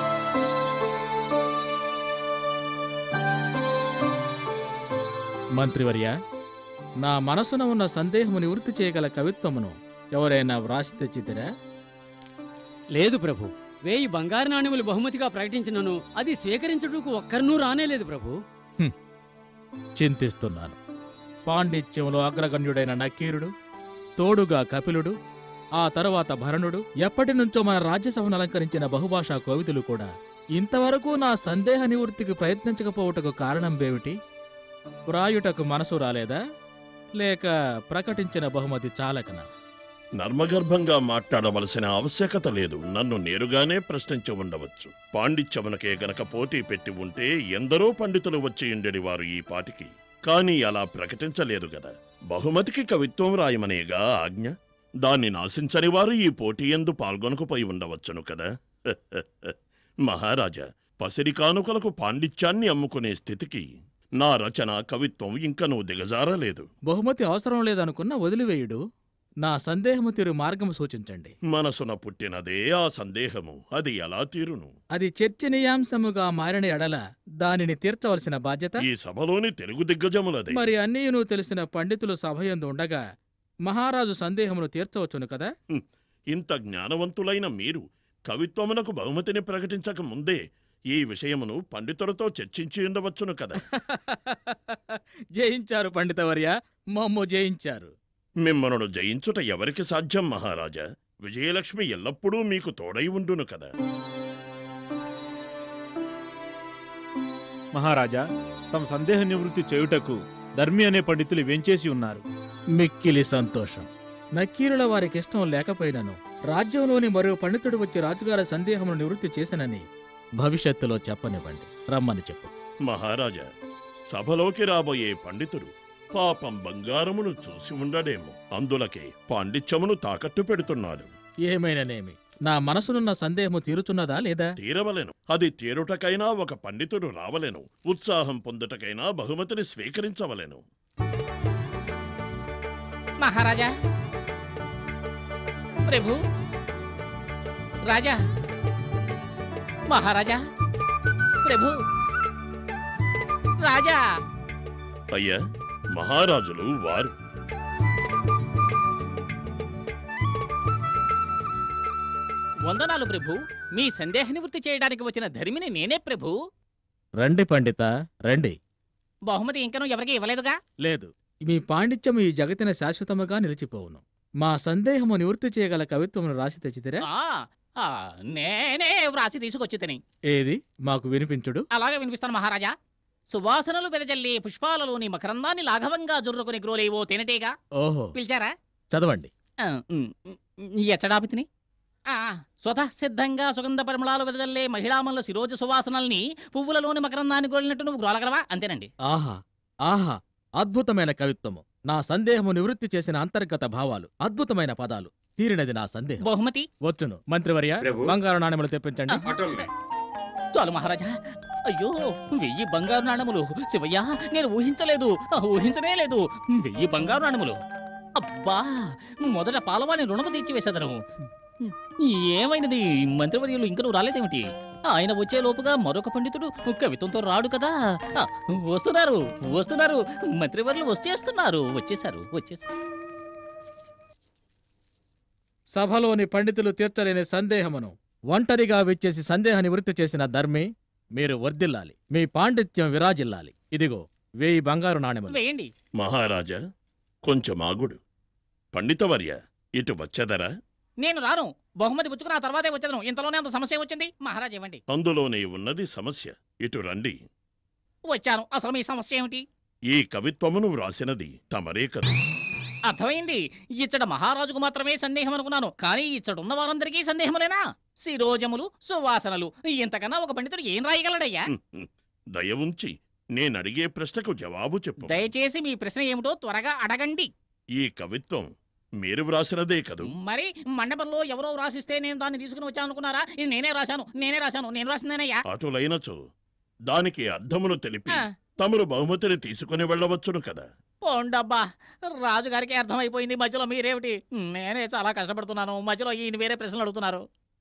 మంత్రివర్య నా మనసున ఉన్న సందేహము నివృత్తి చేయగల కవిత్వమును ఎవరైనా వ్రాసి తెచ్చితిరా లేదు ప్రభు వేయి బంగారు నాణెములు బహుమతిగా ప్రకటించినను అది స్వీకరించుటకు ఒక్కరినూ రానేలేదు ప్రభు చింతిస్తున్నాను పాండిత్యంలో అగ్రగణ్యుడైన నకీరుడు తోడుగా కపిలుడు ఆ తరువాత భరణుడు ఎప్పటి నుంచో మన రాజ్యసభను అలంకరించిన బహుభాషా కోవిదులు కూడా ఇంతవరకు నా సందేహ నివృత్తికి ప్రయత్నించకపోవుటకు కారణం ఏమిటి వ్రాయుటకు మనసు రాలేదా లేక ప్రకటించిన బహుమతి చాలకనా నర్మగర్భంగా మాట్లాడవలసిన ఆవశ్యకత లేదు నన్ను నేరుగానే ప్రశ్నించి ఉండవచ్చు పాండిత్యమునకే గనక పోటీ పెట్టి ఉంటే ఎందరో పండితులు వచ్చి ఉండేది వారు ఈ పాటికి కానీ అలా ప్రకటించలేదు గదా బహుమతికి కవిత్వం రాయమనేగా ఆజ్ఞ దాన్ని నాశించని వారు ఈ పోటీ ఎందు పాల్గొనకపోయి ఉండవచ్చును కదా మహారాజా పసిరి కానుకలకు పాండిత్యాన్ని అమ్ముకునే స్థితికి నా రచన కవిత్వం ఇంకనూ దిగజారలేదు బహుమతి అవసరం లేదనుకున్న వదిలివేయుడు నా సందేహము తీరు మార్గము సూచించండి మనసున పుట్టినదే ఆ సందేహము అది ఎలా తీరును అది చర్చనీయాంశముగా మారిన ఎడల దానిని తీర్చవలసిన బాధ్యత ఈ సభలోని తెలుగు దిగ్గజములదే మరి అన్నీయును తెలిసిన పండితులు సభయందు ఉండగా మహారాజు సందేహమును తీర్చవచ్చును కదా హ్మ్. ఇంత జ్ఞానవంతులైన మీరు కవిత్వమునకు బహుమతిని ప్రకటించక ముందే ఈ విషయమును పండితులతో చర్చించి ఉండవచ్చును కదా జయించారు పండితవర్య మమ్ము జయించారు మిమ్మల్ని జయించుట ఎవరికి సాధ్యం మహారాజా విజయలక్ష్మి ఎల్లప్పుడూ మీకు తోడై ఉండును కదా మహారాజా తమ సందేహ నివృత్తి చేయుటకు ధర్మి అనే పండితులు వెంచేసి ఉన్నారు మిక్కిలి సంతోషం నక్కీరుల వారికిష్టం లేకపోయినను రాజ్యంలోని మరో పండితుడు వచ్చి రాజుగారి సందేహమును నివృత్తి చేసినని భవిష్యత్తులో చెప్పనివ్వండి రమ్మని చెప్పు మహారాజా సభలోకి రాబోయే పండితుడు పాపం బంగారమును చూసి ఉండడేమో అందులకే పాండిత్యమును తాకట్టు పెడుతున్నాడు ఏమైననేమి నా మనసునున్న సందేహము తీరుచున్నదా లేదా తీరవలెను అది తీరుటకైనా ఒక పండితుడు రావలెను ఉత్సాహం పొందుటకైనా బహుమతిని స్వీకరించవలెను మహారాజా ప్రభు రాజా మహారాజా ప్రభు రాజా అయ్యా మహారాజులు వారు వందనాలు ప్రభు మీ సందేహ నివృత్తి చేయడానికి వచ్చిన ధర్మిని నేనే ప్రభు రండి పండిత రండి బహుమతి ఇంకనూ ఎవరికి ఇవ్వలేదుగా లేదు మీ పాండిత్యము ఈ జగతిన శాశ్వతముగా నిలిచిపోవును మా సందేహము నివృత్తి చేయగల కవిత్వమును రాసి తెచ్చితిరా ఆ, ఆ, నేనే వ్రాసి తీసుకొచ్చి తిని ఏది మాకు వినిపించుడు అలాగే వినిపిస్తాను మహారాజా సువాసనలు వెదజల్లి పుష్పాలలోని మకరందాన్ని లాఘవంగా జుర్రుకుని గ్రోలేవో తేనెటీగా ఓహో పిలిచారా చదవండి ఆ, ఉమ్, ఉమ్, ఎచ్చడాపితిని ఆ, స్వతః సిద్ధంగా సుగంధ పరిమళాలు వెదజల్లే మహిళామల్ల శిరోజ సువాసనల్ని పువ్వులలోని మకరందాన్ని గ్రోలినట్టు నువ్వు గ్రోలగలవా అంతేనండి ఆహా ఆహా అద్భుతమైన కవిత్వము నా సందేహము నివృత్తి చేసిన అంతర్గత భావాలు అద్భుతమైన పదాలు తీరినది నా సందేహం బహుమతి వచ్చును మంత్రివర్య ప్రభు. బంగారు నాణెములు తెప్పించండి చాలు మహారాజా అయ్యో వెయ్యి బంగారు నాణములు శివయ్య నేను ఊహించలేదు ఆ, ఊహించనే లేదు వెయ్యి బంగారు నాణములు అబ్బా మొదట పాలవాణి రుణము తీర్చివేసేదను ఏమైనది మంత్రివర్యులు ఇంకనూ రాలేదేమిటి ఆయన వచ్చే లోపుగా మరొక పండితుడు కవిత్వంతో రాడు కదా ఆ, వస్తున్నారు వస్తున్నారు మంత్రివర్యులు వచ్చేస్తున్నారు వచ్చేసారు వచ్చేసారు సభలోని పండితులు తీర్చలేని సందేహమును ఒంటరిగా విచ్చేసి సందేహ నివృత్తి చేసిన ధర్మి మీరు వర్ధిల్లాలి మీ పాండిత్యం విరాజిల్లాలి ఇదిగో వేయి బంగారు నాణెములు వేయండి మహారాజా కొంచెం ఆగుడు పండితవర్య ఇటు వచ్చెదరా నేను రాను బహుమతి పుచ్చుకున్న ఆ తర్వాతే వచ్చేదను ఇంతలోనే అంత సమస్య వచ్చింది మహారాజ్ ఇవ్వండి అందులోనే ఉన్నది సమస్య ఇటు రండి వచ్చాను అసలు మీ సమస్య ఏమిటి ఈ కవిత్వమును వ్రాసినది తమరే కదా అర్థమైంది ఇచ్చట మహారాజుకు మాత్రమే సందేహం అనుకున్నాను కానీ ఇచ్చట ఉన్న వారందరికీ సందేహములేనా శిరోజములు సువాసనలు ఇంతకన్నా ఒక పండితుడు ఏం రాయగలడయ్యా దయ ఉంచి నేనడిగే ప్రశ్నకు జవాబు చెప్పు దయచేసి మీ ప్రశ్న ఏమిటో త్వరగా అడగండి ఈ కవిత్వం మీరు వ్రాసినదే కదూ మరి మండపంలో ఎవరో రాసిస్తే నేను దాన్ని తీసుకుని వచ్చాను అనుకున్నారా ఇది నేనే రాశాను నేనే రాశాను నేను రాసిందేనయ్యా అటులైనచో దానికి అర్థమును తెలిపి ఆ. తమరు బహుమతిని తీసుకుని వెళ్ళవచ్చును కదా పోండబ్బా రాజుగారికి అర్థమైపోయింది మధ్యలో మీరేమిటి నేనే చాలా కష్టపడుతున్నాను మధ్యలో ఈయన వేరే ప్రశ్నలు అడుగుతున్నారు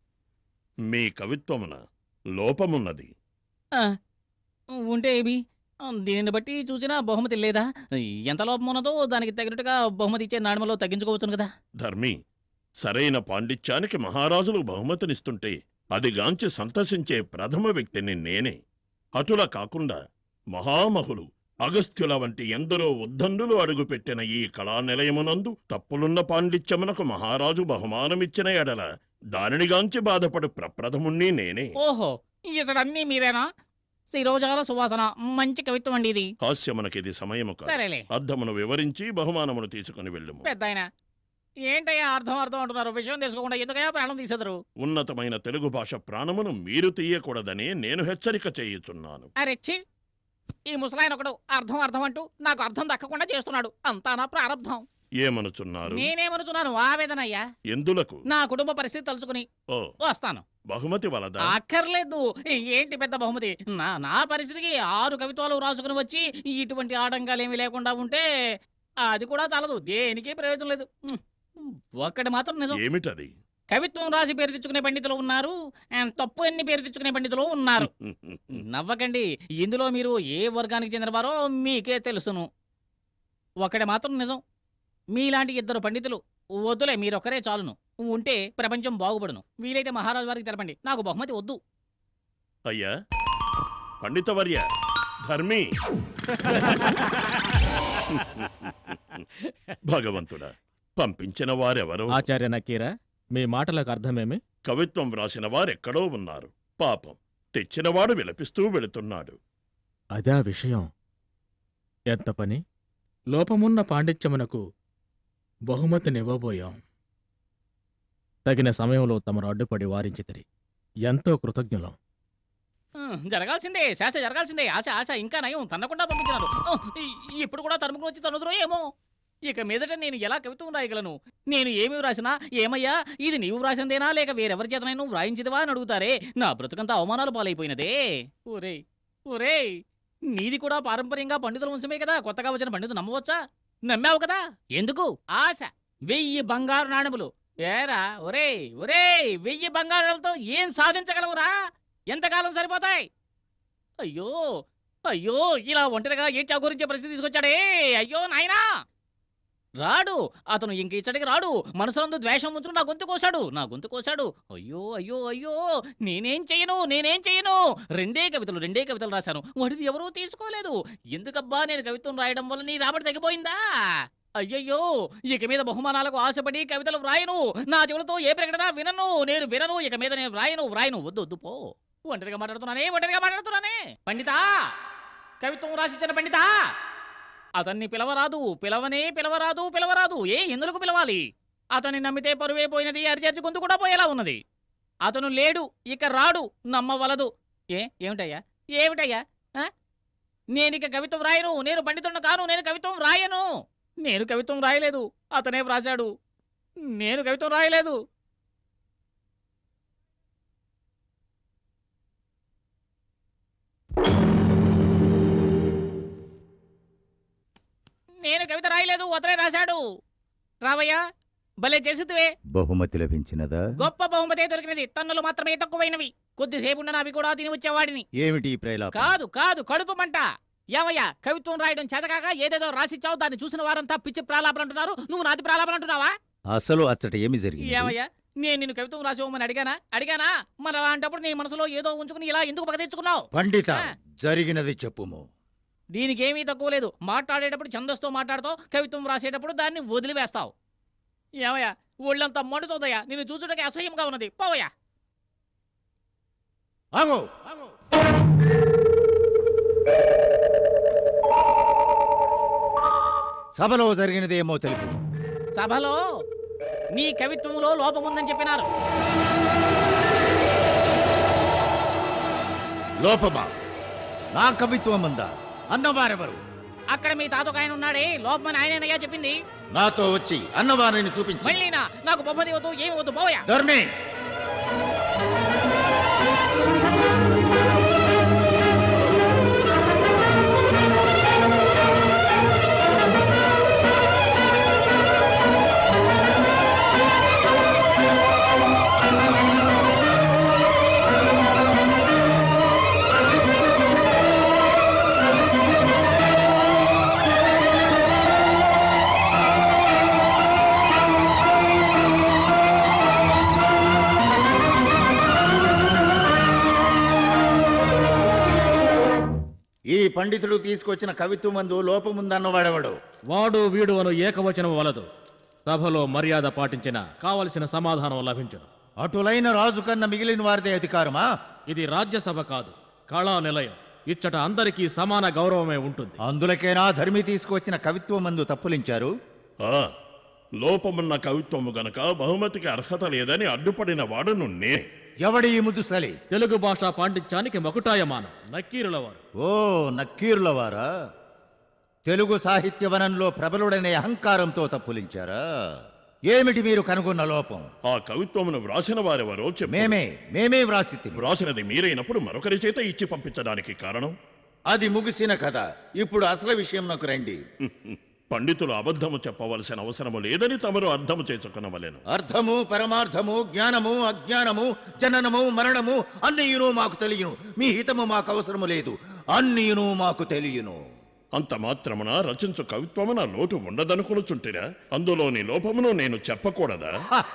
మీ కవిత్వమున లోపమున్నది ఆ, ఉంటే ఏమి దీనిని బట్టి చూసినా బహుమతి లేదా ఎంత లోపం ఉన్నదో దానికి తగినట్టుగా బహుమతి ఇచ్చే నాణ్యమలో తగ్గించుకోవచ్చును కదా ధర్మి సరైన పాండిత్యానికి మహారాజులు బహుమతినిస్తుంటే అదిగాంచి సంతసించే ప్రథమ వ్యక్తిని నేనే అటుల కాకుండా మహామహులు అగస్త్యుల వంటి ఎందరో ఉద్దండులు అడుగుపెట్టిన ఈ కళా నిలయమునందు తప్పులున్న పాండిత్యమునకు మహారాజు బహుమానమిచ్చిన ఎడల దానినిగాంచి బాధపడు ప్రప్రథముణ్ణి నేనే ఓహో ఇతడన్నీ మీరేనా శిరోజాల సువాసన మంచి కవిత్వం అండి ఇది హాస్యమునకిది సమయము కాదు సరేలే. అర్థమును వివరించి బహుమానమును తీసుకుని వెళ్ళుము పెద్ద ఆయన ఏంటయ్యా అర్థం అర్థం అంటున్నారు విషయం తెలుసుకోకుండా ఎందుకయ్యా ప్రాణం తీసేదరు ఉన్నతమైన తెలుగు భాష ప్రాణమును మీరు తీయకూడదని నేను హెచ్చరిక చేయుచున్నాను అరే ఛీ ఈ ముసలాయన ఒకడు అర్థం అర్థం అంటూ నాకు అర్థం దక్కకుండా చేస్తున్నాడు అంతా నా ప్రారంభం ఏమనుచున్నారు నేనేమనుచున్నాను ఆవేదనయ్యా ఎందులకు నా కుటుంబ పరిస్థితి తలుచుకుని ఓ వస్తాను బహుమతి వలదా అక్కర్లేదు ఏంటి పెద్ద బహుమతి నా నా పరిస్థితికి ఆరు కవిత్వాలు రాసుకుని వచ్చి ఇటువంటి ఆటంకాలేమీ లేకుండా ఉంటే అది కూడా చాలదు దేనికి ప్రయోజనం లేదు ఉమ్, ఒక్కటి మాత్రం నిజం ఏమిటది కవిత్వం రాసి పేరు తెచ్చుకునే పండితులు ఉన్నారు and తప్పు ఎన్ని పేరు తెచ్చుకునే పండితులు ఉన్నారు నవ్వకండి ఇందులో మీరు ఏ వర్గానికి చెందినవారో మీకే తెలుసును ఒకటి మాత్రం నిజం మీలాంటి ఇద్దరు పండితులు వద్దులే మీరొక్కరే చాలును ఉంటే ప్రపంచం బాగుపడును వీలైతే మహారాజు వారికి తెలపండి నాకు బహుమతి వద్దు అయ్యా పండితవర్య ధర్మి భగవంతుడా పంపించిన వారెవరో ఆచార్య నకీరా మీ మాటలకు అర్థమేమి కవిత్వం వ్రాసిన వారెక్కడో ఉన్నారు పాపం తెచ్చినవాడు విలపిస్తూ వెళుతున్నాడు అదా విషయం ఎంత పని లోపమున్న పాండిత్యమునకు బహుమతినివ్వబోయాం తగిన సమయంలో తమరు అడ్డుపడి వారించితిరి ఎంతో కృతజ్ఞులం ఉమ్, జరగాల్సిందే శాస్త్ర జరగాల్సిందే ఆశ ఆశ ఇంకా నయం తన్నకుండా పంపించినారు ఉహ్, ఈ- ఇప్పుడు కూడా తరుముకు వచ్చి తనుదురో ఏమో ఇక మీదట నేను ఎలా కవిత్వం రాయగలను నేను ఏమి వ్రాసినా ఏమయ్యా ఇది నీవు వ్రాసిందేనా లేక వేరెవరి చేతనైనా నువ్వు వ్రాయించిదివా అని అడుగుతారే నా బ్రతుకంతా అవమానాలు పాలైపోయినదే ఒరేయ్ ఒరేయ్ నీది కూడా పారంపర్యంగా పండితుల వంశమే కదా కొత్తగా వచ్చిన పండితులు నమ్మవచ్చా నమ్మావు కదా ఎందుకు ఆశ వెయ్యి బంగారు నాణములు ఏరా ఒరేయ్ ఒరేయ్ వెయ్యి బంగారు నాణములతో ఏం సాధించగలవురా ఎంతకాలం సరిపోతాయి అయ్యో అయ్యో ఇలా ఒంటరిగా ఏడ్చా గురించే పరిస్థితి తీసుకొచ్చాడే అయ్యో నాయనా రాడు అతను ఇంక ఇచ్చడికి రాడు మనసులందు ద్వేషం ఉంచును నా గొంతు కోశాడు నా గొంతు కోశాడు అయ్యో అయ్యో అయ్యో నేనేం చెయ్యను నేనేం చెయ్యను రెండే కవితలు రెండే కవితలు రాశాను వాటిని ఎవరూ తీసుకోలేదు ఎందుకబ్బా నేను కవిత్వం రాయడం వల్ల నీ రాబడి తగ్గిపోయిందా అయ్యయ్యో ఇక మీద బహుమానాలకు ఆశపడి కవితలు వ్రాయను నా చెవులతో ఏ ప్రకటన వినను నేను వినను ఇక మీద నేను వ్రాయను వ్రాయను వద్దు వద్దు పో ఒంటరిగా మాట్లాడుతున్నానే ఒంటరిగా మాట్లాడుతున్నానే పండితా కవిత్వం రాసిచ్చిన పండితా అతన్ని పిలవరాదు పిలవనే పిలవరాదు పిలవరాదు ఏ ఎందుకు పిలవాలి అతన్ని నమ్మితే పరువే పోయినది అరిచేర్చి గొంతు కూడా పోయేలా ఉన్నది అతను లేడు ఇక రాడు నమ్మవలదు ఏ ఏమిటయ్యా ఏమిటయ్యా ఆ? నేనిక కవిత్వం రాయను నేను పండితుడిని కాను నేను కవిత్వం రాయను నేను కవిత్వం రాయలేదు అతనే వ్రాశాడు నేను కవిత్వం రాయలేదు నేను కవిత రాయలేదు అతనే రాశాడు రావయ్యా భలే చేసిద్దువే బహుమతి లభించినదా గొప్ప బహుమతే దొరికినది తన్నులు మాత్రమే తక్కువైనవి కొద్దిసేపు ఉన్న అవి కూడా తిని వచ్చేవాడిని ఏమిటి ఈ ప్రేలాపన కాదు కాదు కడుపు మంట ఏవయ్యా కవిత్వం రాయడం చేతకాక ఏదేదో రాసిచ్చావు దాన్ని చూసిన వారంతా పిచ్చి ప్రాలాపన అంటున్నారు నువ్వు నాది ప్రాలాపన అంటున్నావా అసలు అచ్చట ఏమి జరిగింది ఏవయ్యా నేను నిన్ను కవిత్వం రాసివ్వమని అడిగానా అడిగానా మరి అలాంటప్పుడు నీ మనసులో ఏదో ఉంచుకుని ఇలా ఎందుకు పగ తెచ్చుకున్నావు పండిత జరిగినది చెప్పుము దీనికి ఏమీ తక్కువ లేదు మాట్లాడేటప్పుడు ఛందస్తో మాట్లాడుతూ కవిత్వం రాసేటప్పుడు దాన్ని వదిలివేస్తావు ఏమయ్యా ఒళ్ళంతా మండుతోందయ్యా నిన్ను చూచుటకి అసహ్యంగా ఉన్నది పోవయ్యా ఆగో సభలో జరిగినది ఏమో తెలుపు సభలో నీ కవిత్వంలో లోపముందని చెప్పినారు లోపమా నా కవిత్వం ఉందా అన్నవారెవరు అక్కడ మీ తాతొక ఆయన ఉన్నాడే లోపమని ఆయనయ్యా చెప్పింది నాతో వచ్చి అన్నవారిని చూపించు మళ్ళీనా నాకు బొమ్మది వద్దు ఏమి వద్దు పోవయ్యా ధర్మే ఈ పండితుడు తీసుకొచ్చిన కవిత్వం మందు లోపముందన్నవాడెవడు వాడు వీడు అను ఏకవచనం వలదు సభలో మర్యాద పాటించిన కావలసిన సమాధానం లభించును అటులైన రాజు కన్నా మిగిలిన వారిదే అధికారమా ఇది రాజ్యసభ కాదు కళా నిలయం ఇచ్చట అందరికీ సమాన గౌరవమే ఉంటుంది అందులకేనా ధర్మి తీసుకువచ్చిన కవిత్వం మందు తప్పులించారు ఆ, లోపమున్న కవిత్వము గనక బహుమతికి అర్హత లేదని అడ్డుపడిన వాడును నే ఎవడి ఈ ముదుసలి తెలుగు భాషా పాండిత్యానికి మకుటాయమానం నక్కీరుల వారు ఓ నక్కీరుల వారా తెలుగు సాహిత్యవనంలో ప్రబలుడనే అహంకారంతో తప్పులించారా ఏమిటి మీరు కనుగొన్న లోపం ఆ కవిత్వమును వ్రాసిన వారెవరో చెప్పు మేమే మేమే వ్రాసి వ్రాసినది మీరైనప్పుడు మరొకరి చేత ఇచ్చి పంపించడానికి కారణం అది ముగిసిన కథ ఇప్పుడు అసలు విషయం నాకు రండి పండితులు అబద్ధము చెప్పవలసిన అవసరము లేదని తమరు అర్థము చేసుకునవలెను అర్థము పరమార్థము జ్ఞానము అజ్ఞానము జననము మరణము అన్నీయును మాకు తెలియను మీ హితము మాకు అవసరము లేదు అన్నీయును మాకు తెలియను అంత మాత్రమున రచించు కవిత్వమున లోటు ఉండదనుకునుచుంటిరా అందులోని లోపమును నేను చెప్పకూడదా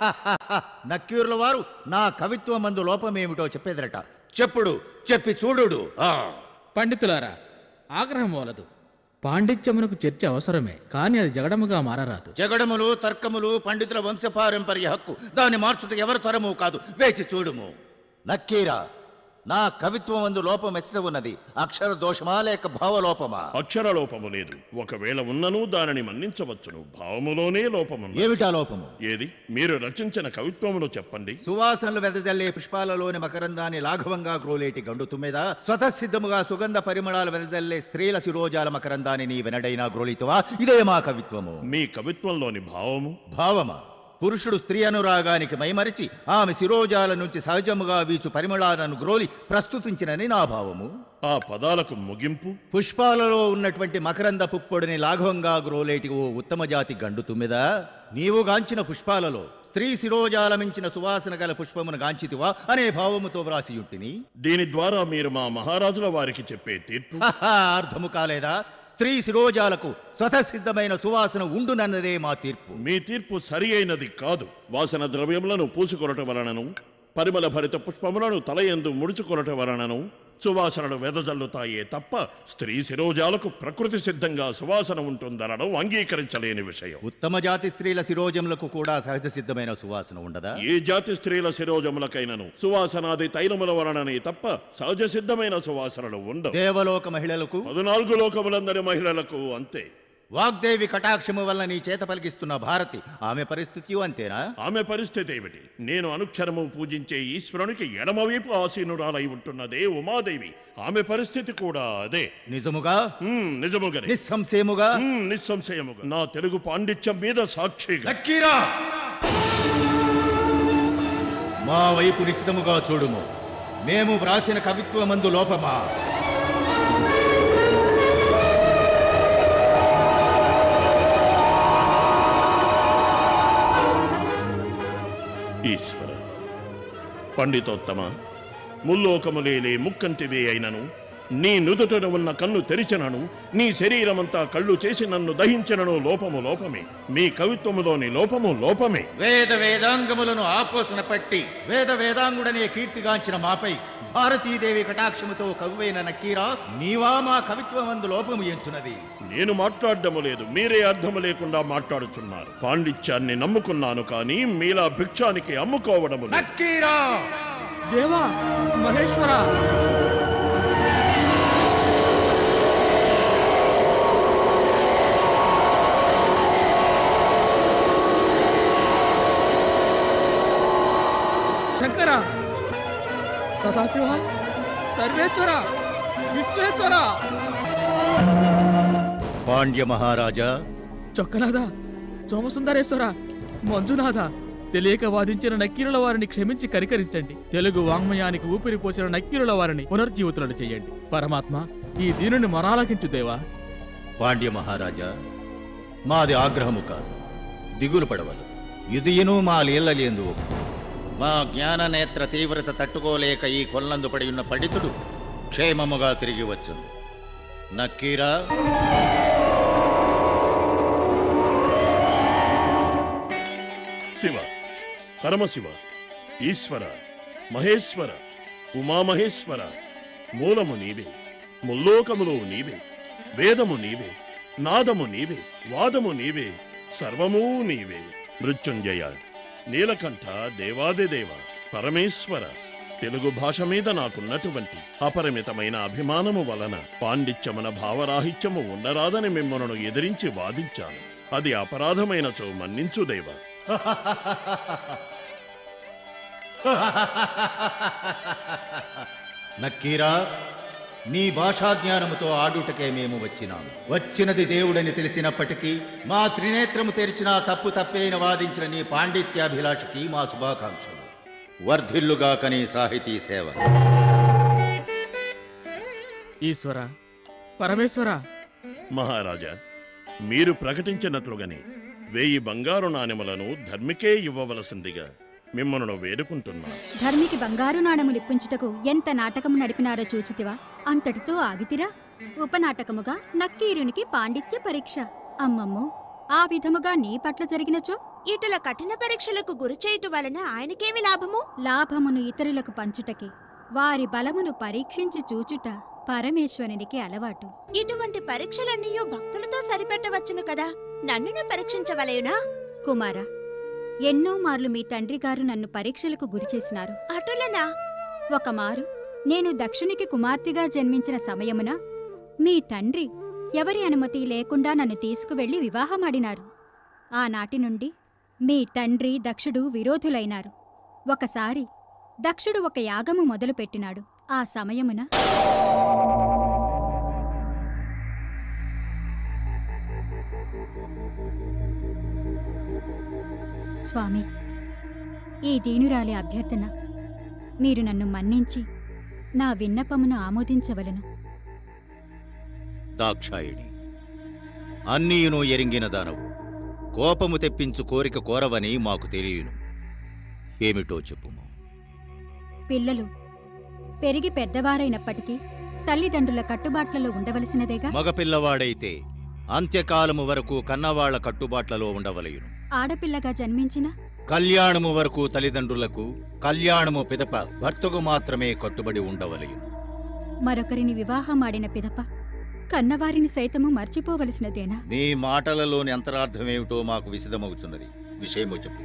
నక్కీరుల వారు నా కవిత్వం మందు లోపమేమిటో చెప్పేదరట చెప్పుడు చెప్పి చూడుడు ఆ పండితులారా ఆగ్రహం వలదు పాండిత్యమునకు చర్చ అవసరమే కానీ అది జగడముగా మారరాదు జగడములు తర్కములు పండితుల వంశపారంపర్య హక్కు దాన్ని మార్చుట ఎవరి తరము కాదు వేచి చూడుము నక్కీరా నా కవిత్వం అందు లోపం ఎచ్చట ఉన్నది అక్షర దోషమా లేక భావలోపమా అక్షర లోపము లేదు ఒకవేళ ఉన్నను దానిని మన్నించవచ్చును భావములోనే లోపముంది ఏమిటా లోపము ఏది మీరు రచించిన కవిత్వమును చెప్పండి సువాసనలు వెదజల్లే పుష్పాలలోని మకరందాన్ని లాఘవంగా గ్రోలేటి గండు తుమ్మెద స్వతసిద్ధముగా సుగంధ పరిమళాలు వెదజల్లే స్త్రీల శిరోజాల మకరందాన్ని నీ వెనడైనా గ్రోలితువా ఇదే మా కవిత్వము మీ కవిత్వంలోని భావము భావమా పురుషుడు స్త్రీ అనురాగానికి మైమరిచి ఆమె శిరోజాల నుంచి సహజముగా వీచు పరిమళాలను గ్రోలి ప్రస్తుతించినని నా భావము ఆ పదాలకు ముగింపు పుష్పాలలో ఉన్నటువంటి మకరంద పుప్పొడిని లాఘవంగా గ్రోలేటి ఓ ఉత్తమ జాతి గండు తుమ్మిదా నీవు గాంచిన పుష్పాలలో స్త్రీ శిరోజాలమించిన సువాసన గల పుష్పమును గాంచితివా అనే భావముతో వ్రాసియుంటిని దీని ద్వారా మీరు మా మహారాజుల వారికి చెప్పే తీర్పు హహా, అర్థము కాలేదా స్త్రీ శిరోజాలకు స్వతసిద్ధమైన సువాసన ఉండునన్నదే మా తీర్పు మీ తీర్పు సరి అయినది కాదు వాసన ద్రవ్యములను పూసుకొనట వలనను పరిమళ భరిత పుష్పములను తలయందు ముడుచుకొనట వలనను సువాసనలు వెదజల్లుతాయే తప్ప స్త్రీ శిరోజాలకు ప్రకృతి సిద్ధంగా సువాసన ఉంటుందనడం అంగీకరించలేని విషయం ఉత్తమ జాతి స్త్రీల శిరోజములకు కూడా సహజ సిద్ధమైన సువాసన ఉండదా ఏ జాతి స్త్రీల శిరోజములకైనను సువాసనాది తైలముల వలననే తప్ప సహజ సిద్ధమైన సువాసనలు ఉండవు దేవలోక మహిళలకు పద్నాలుగు లోకములందరి మహిళలకు అంతే వాగ్దేవి కటాక్షము వల్ల నీ చేత పలికిస్తున్న భారతి ఆమె పరిస్థితి అంతేనా ఆమె పరిస్థితి ఏమిటి నేను అనుక్షరము పూజించే ఈశ్వరునికి ఎడమవైపు ఆసీనురాలై ఉంటున్నదే ఉమాదేవి ఆమె పరిస్థితి కూడా అదే నిజముగా హ్మ్, నిజముగానే నిస్సంశయముగా హ్మ్, నిస్సంశయముగా నా తెలుగు పాండిత్యం మీద సాక్షిగా లక్కీరా మా వైపు నిశ్చితముగా చూడుము మేము వ్రాసిన కవిత్వమందు లోపమా ఈశ్వర పండితోత్తమ ముల్లోకములేలే ముక్కంటివే అయినను నీ నుదుటన ఉన్న కన్ను తెరిచినను నీ శరీరమంతా కళ్ళు చేసి నన్ను దహించినను లోపము లోపమే మీ కవిత్వములోని లోపము లోపమే వేద వేదాంగములను ఆపోసన పట్టి వేద వేదాంగుడనే కీర్తిగాంచిన మాపై భారతీదేవి కటాక్షముతో కవ్వైన నక్కీరా నీవా మా కవిత్వమందు లోపము ఎంచున్నది నేను మాట్లాడడము లేదు మీరే అర్థము లేకుండా మాట్లాడుచున్నారు పాండిత్యాన్ని నమ్ముకున్నాను కానీ మీలా భిక్షానికి అమ్ముకోవడము లేదు. నక్కీరా దేవా మహేశ్వర శంకర సదాశివ సర్వేశ్వర విశ్వేశ్వర పాండ్య మహారాజా చొక్కనాథ సోమసుందరేశ్వర మంజునాథ తెలియక వాదించిన నక్కీరుల వారిని క్షమించి కరికరించండి తెలుగు వాంగ్మయానికి ఊపిరి పోసిన నక్కీరుల వారిని పునర్జీవితులను చేయండి పరమాత్మ ఈ దీనుని మొరాలకించు దేవా పాండ్య మహారాజా మాది ఆగ్రహము కాదు దిగులు పడవలు ఇదియును మా లీలలేందు మా జ్ఞాన నేత్ర తీవ్రత తట్టుకోలేక ఈ కొల్లందు పడి ఉన్న పండితుడు క్షేమముగా తిరిగి వచ్చును నక్కీరా శివ పరమశివ ఈశ్వర మహేశ్వర ఉమామహేశ్వర మూలము నీవే ముల్లోకములో నీవే వేదము నీవే నాదము నీవే వాదము నీవే సర్వమూ నీవే మృత్యుంజయ నీలకంఠ దేవాదిదేవ పరమేశ్వర తెలుగు భాష మీద నాకున్నటువంటి అపరిమితమైన అభిమానము వలన పాండిత్యమున భావరాహిత్యము ఉండరాదని మిమ్మలను ఎదిరించి వాదించాను అది అపరాధమైనచో మన్నించు దేవా నక్కీరా నీ భాషా జ్ఞానముతో ఆడుటకే మేము వచ్చినాము వచ్చినది దేవుడని తెలిసినప్పటికీ మా త్రినేత్రము తెరిచిన తప్పు తప్పైన వాదించిన నీ పాండిత్యాభిలాషకి మా శుభాకాంక్షలు వర్ధిల్లుగాక నీ సాహితీ సేవ ఈశ్వర పరమేశ్వర మహారాజా మీరు ప్రకటించినట్లుగానే వేయి బంగారు నాణెములను ధర్మికే ఇవ్వవలసిందిగా మిమ్మల్ని వేడుకుంటున్నా ధర్మికి బంగారు నాణములు ఇప్పించుటకు ఎంత నాటకము నడిపినారో చూచితివా అంతటితో ఆగితిరా ఉపనాటకముగా నక్కీరునికి పాండిత్య పరీక్ష అమ్మమ్మో ఆ విధముగా నీ పట్ల జరిగినచో ఇటుల కఠిన పరీక్షలకు గురి చేయుట వలన ఆయనకేమి లాభము లాభమును ఇతరులకు పంచుటకి వారి బలమును పరీక్షించి చూచుట పరమేశ్వరునికి అలవాటు ఇటువంటి పరీక్షలన్నీ భక్తులతో సరిపెట్టవచ్చును కదా నన్నునే పరీక్షించవలేనా కుమార ఎన్నో మార్లు మీ తండ్రి గారు నన్ను పరీక్షలకు గురిచేసినారు అటులనా ఒకమారు నేను దక్షునికి కుమార్తెగా జన్మించిన సమయమున మీ తండ్రి ఎవరి అనుమతి లేకుండా నన్ను తీసుకువెళ్లి వివాహమాడినారు ఆనాటి నుండి మీ తండ్రి దక్షుడు విరోధులైనారు ఒకసారి దక్షుడు ఒక యాగము మొదలుపెట్టినాడు ఆ సమయమున స్వామి ఈ దీనురాలి అభ్యర్థన మీరు నన్ను మన్నించి నా విన్నపమును ఆమోదించవలను దాక్షాయిణి అన్నీయును ఎరింగిన దానవు కోపము తెప్పించు కోరిక కోరవని మాకు తెలియను ఏమిటో చెప్పుము పిల్లలు పెరిగి పెద్దవారైనప్పటికీ తల్లిదండ్రుల కట్టుబాట్లలో ఉండవలసినదేగా మగపిల్లవాడైతే అంత్యకాలము వరకు కన్నవాళ్ల కట్టుబాట్లలో ఉండవలయును ఆడపిల్లగా జన్మించిన కళ్యాణము వరకు తల్లిదండ్రులకు కళ్యాణము పిదప భర్తకు మాత్రమే కట్టుబడి ఉండవలయును మరొకరిని వివాహమాడిన పిదప కన్నవారిని సైతము మర్చిపోవలసినదేనా నీ మాటలలోని అంతరార్థమేమిటో మాకు విశదమవుతున్నది విషయము చెప్పు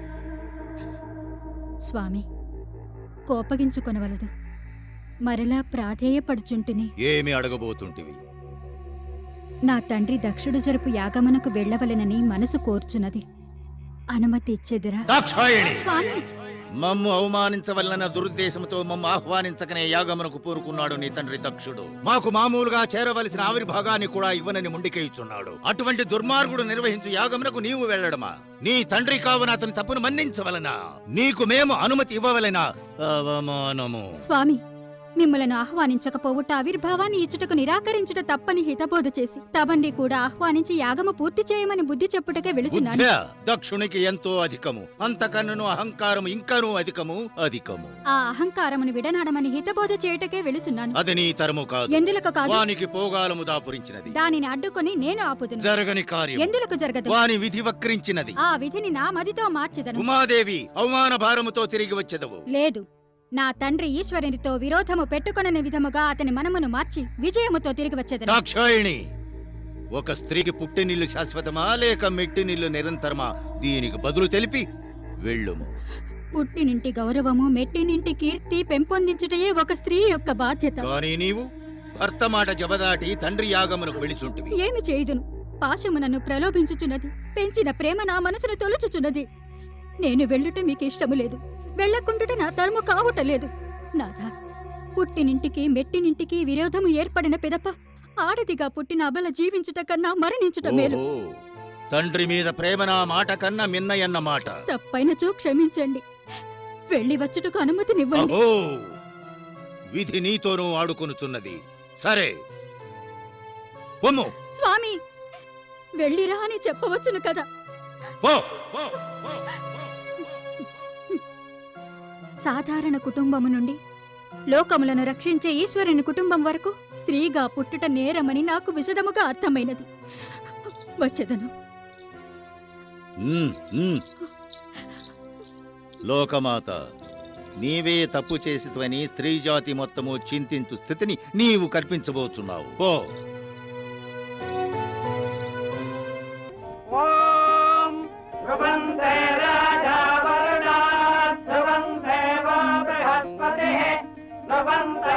స్వామి కోపగించుకొనవలదు మరలా ప్రాధేయపడుచుంటిని ఏమి అడగబోతుంటివి నా తండ్రి దక్షుడు జరుపు యాగమనకు వెళ్ళవలెనని మనసు కోర్చున్నది అనుమతి ఇచ్చెదిరా దాక్షాయణి! స్వామి మమ్ము అవమానించవలన దురుద్దేశంతో మమ్ము ఆహ్వానించకనే యాగమునకు పూనుకున్నాడు నీ తండ్రి దక్షుడు మాకు మామూలుగా చేరవలసిన ఆవిర్భాగాన్ని కూడా ఇవ్వనని ముండికేయుచున్నాడు అటువంటి దుర్మార్గుడు నిర్వహించు యాగమునకు నీవు వెళ్ళడమా నీ తండ్రి కావున అతని తప్పును మన్నించవలనా నీకు మేము అనుమతి ఇవ్వవలెనా అవమానము స్వామి మిమ్మలను ఆహ్వానించకపోవుట ఆవిర్భావాన్ని ఇచ్చుటకు నిరాకరించుట తప్పని హితబోధ చేసి తవండి కూడా ఆహ్వానించి యాగము పూర్తి చేయమని బుద్ధి చెప్పుటకే వెళుచున్నాను బుద్ధ్యా దక్షునికి ఎంతో అధికము అంతకన్నును అహంకారము ఇంకనూ అధికము అధికము ఆ అహంకారమును విడనాడమని హితబోధ చేయుటకే వెళుచున్నాను అది నీ తరము కాదు ఎందులకు కాదు వానికి పోగాలము దాపురించినది దానిని అడ్డుకొని నేను ఆపుదును జరగని కార్యం ఎందులకు జరగదు వాని విధి వక్రించినది ఆ విధిని నా మదితో మార్చెదను ఉమాదేవి అవమాన భారముతో తిరిగి వచ్చెదవు లేదు నా తండ్రి ఈశ్వరునితో విరోధము పెట్టుకొనని విధముగా అతని మనమును మార్చి విజయముతో తిరిగి వచ్చేదను దాక్షాయిణి ఒక స్త్రీకి పుట్టినిల్లు శాశ్వతమా లేక మెట్టినిల్లు నిరంతరమా దీనికి బదులు తెలిపి వెళ్ళుము పుట్టినింటి గౌరవము మెట్టినింటి కీర్తి పెంపొందించుటయే ఒక స్త్రీ యొక్క బాధ్యత కానీ నీవు భర్త మాట జబదాటి తండ్రి యాగమునకు వెళుచుంటివి ఏమి చేయుదును పాశము నన్ను ప్రలోభించుచున్నది పెంచిన ప్రేమ నా మనసును తొలుచుచున్నది నేను వెళ్ళుట మీకు ఇష్టము లేదు వెళ్ళకుండుట నా తరము కావుట లేదు నాథా పుట్టినింటికి మెట్టినింటికి విరోధము ఏర్పడిన పిదప ఆడదిగా పుట్టిన అబల జీవించుట కన్నా మరణించుట మేలు ఓహో తండ్రి మీద ప్రేమ నా మాట కన్నా మిన్నయన్న మాట తప్పైనచో క్షమించండి వెళ్ళి వచ్చుటకు అనుమతినివ్వండి అహో విధి నీతోనూ ఆడుకొనుచున్నది సరే పొమ్ము స్వామి వెళ్ళిరా అని చెప్పవచ్చును కదా పో సాధారణ కుటుంబము నుండి లోకములను రక్షించే ఈశ్వరుని కుటుంబం వరకు స్త్రీగా పుట్టుట నేరమని నాకు విశదముగా అర్థమైనది వచ్చేదను ఉమ్, ఉమ్. లోకమాత నీవే తప్పు చేసిత్వని స్త్రీ జాతి మొత్తము చింతించు స్థితిని నీవు కల్పించబోచున్నావు పో ध्रुवन्ते राजा वरुणा ध्रुवन्ते वो बृहस्पतिः ध्रुवन्त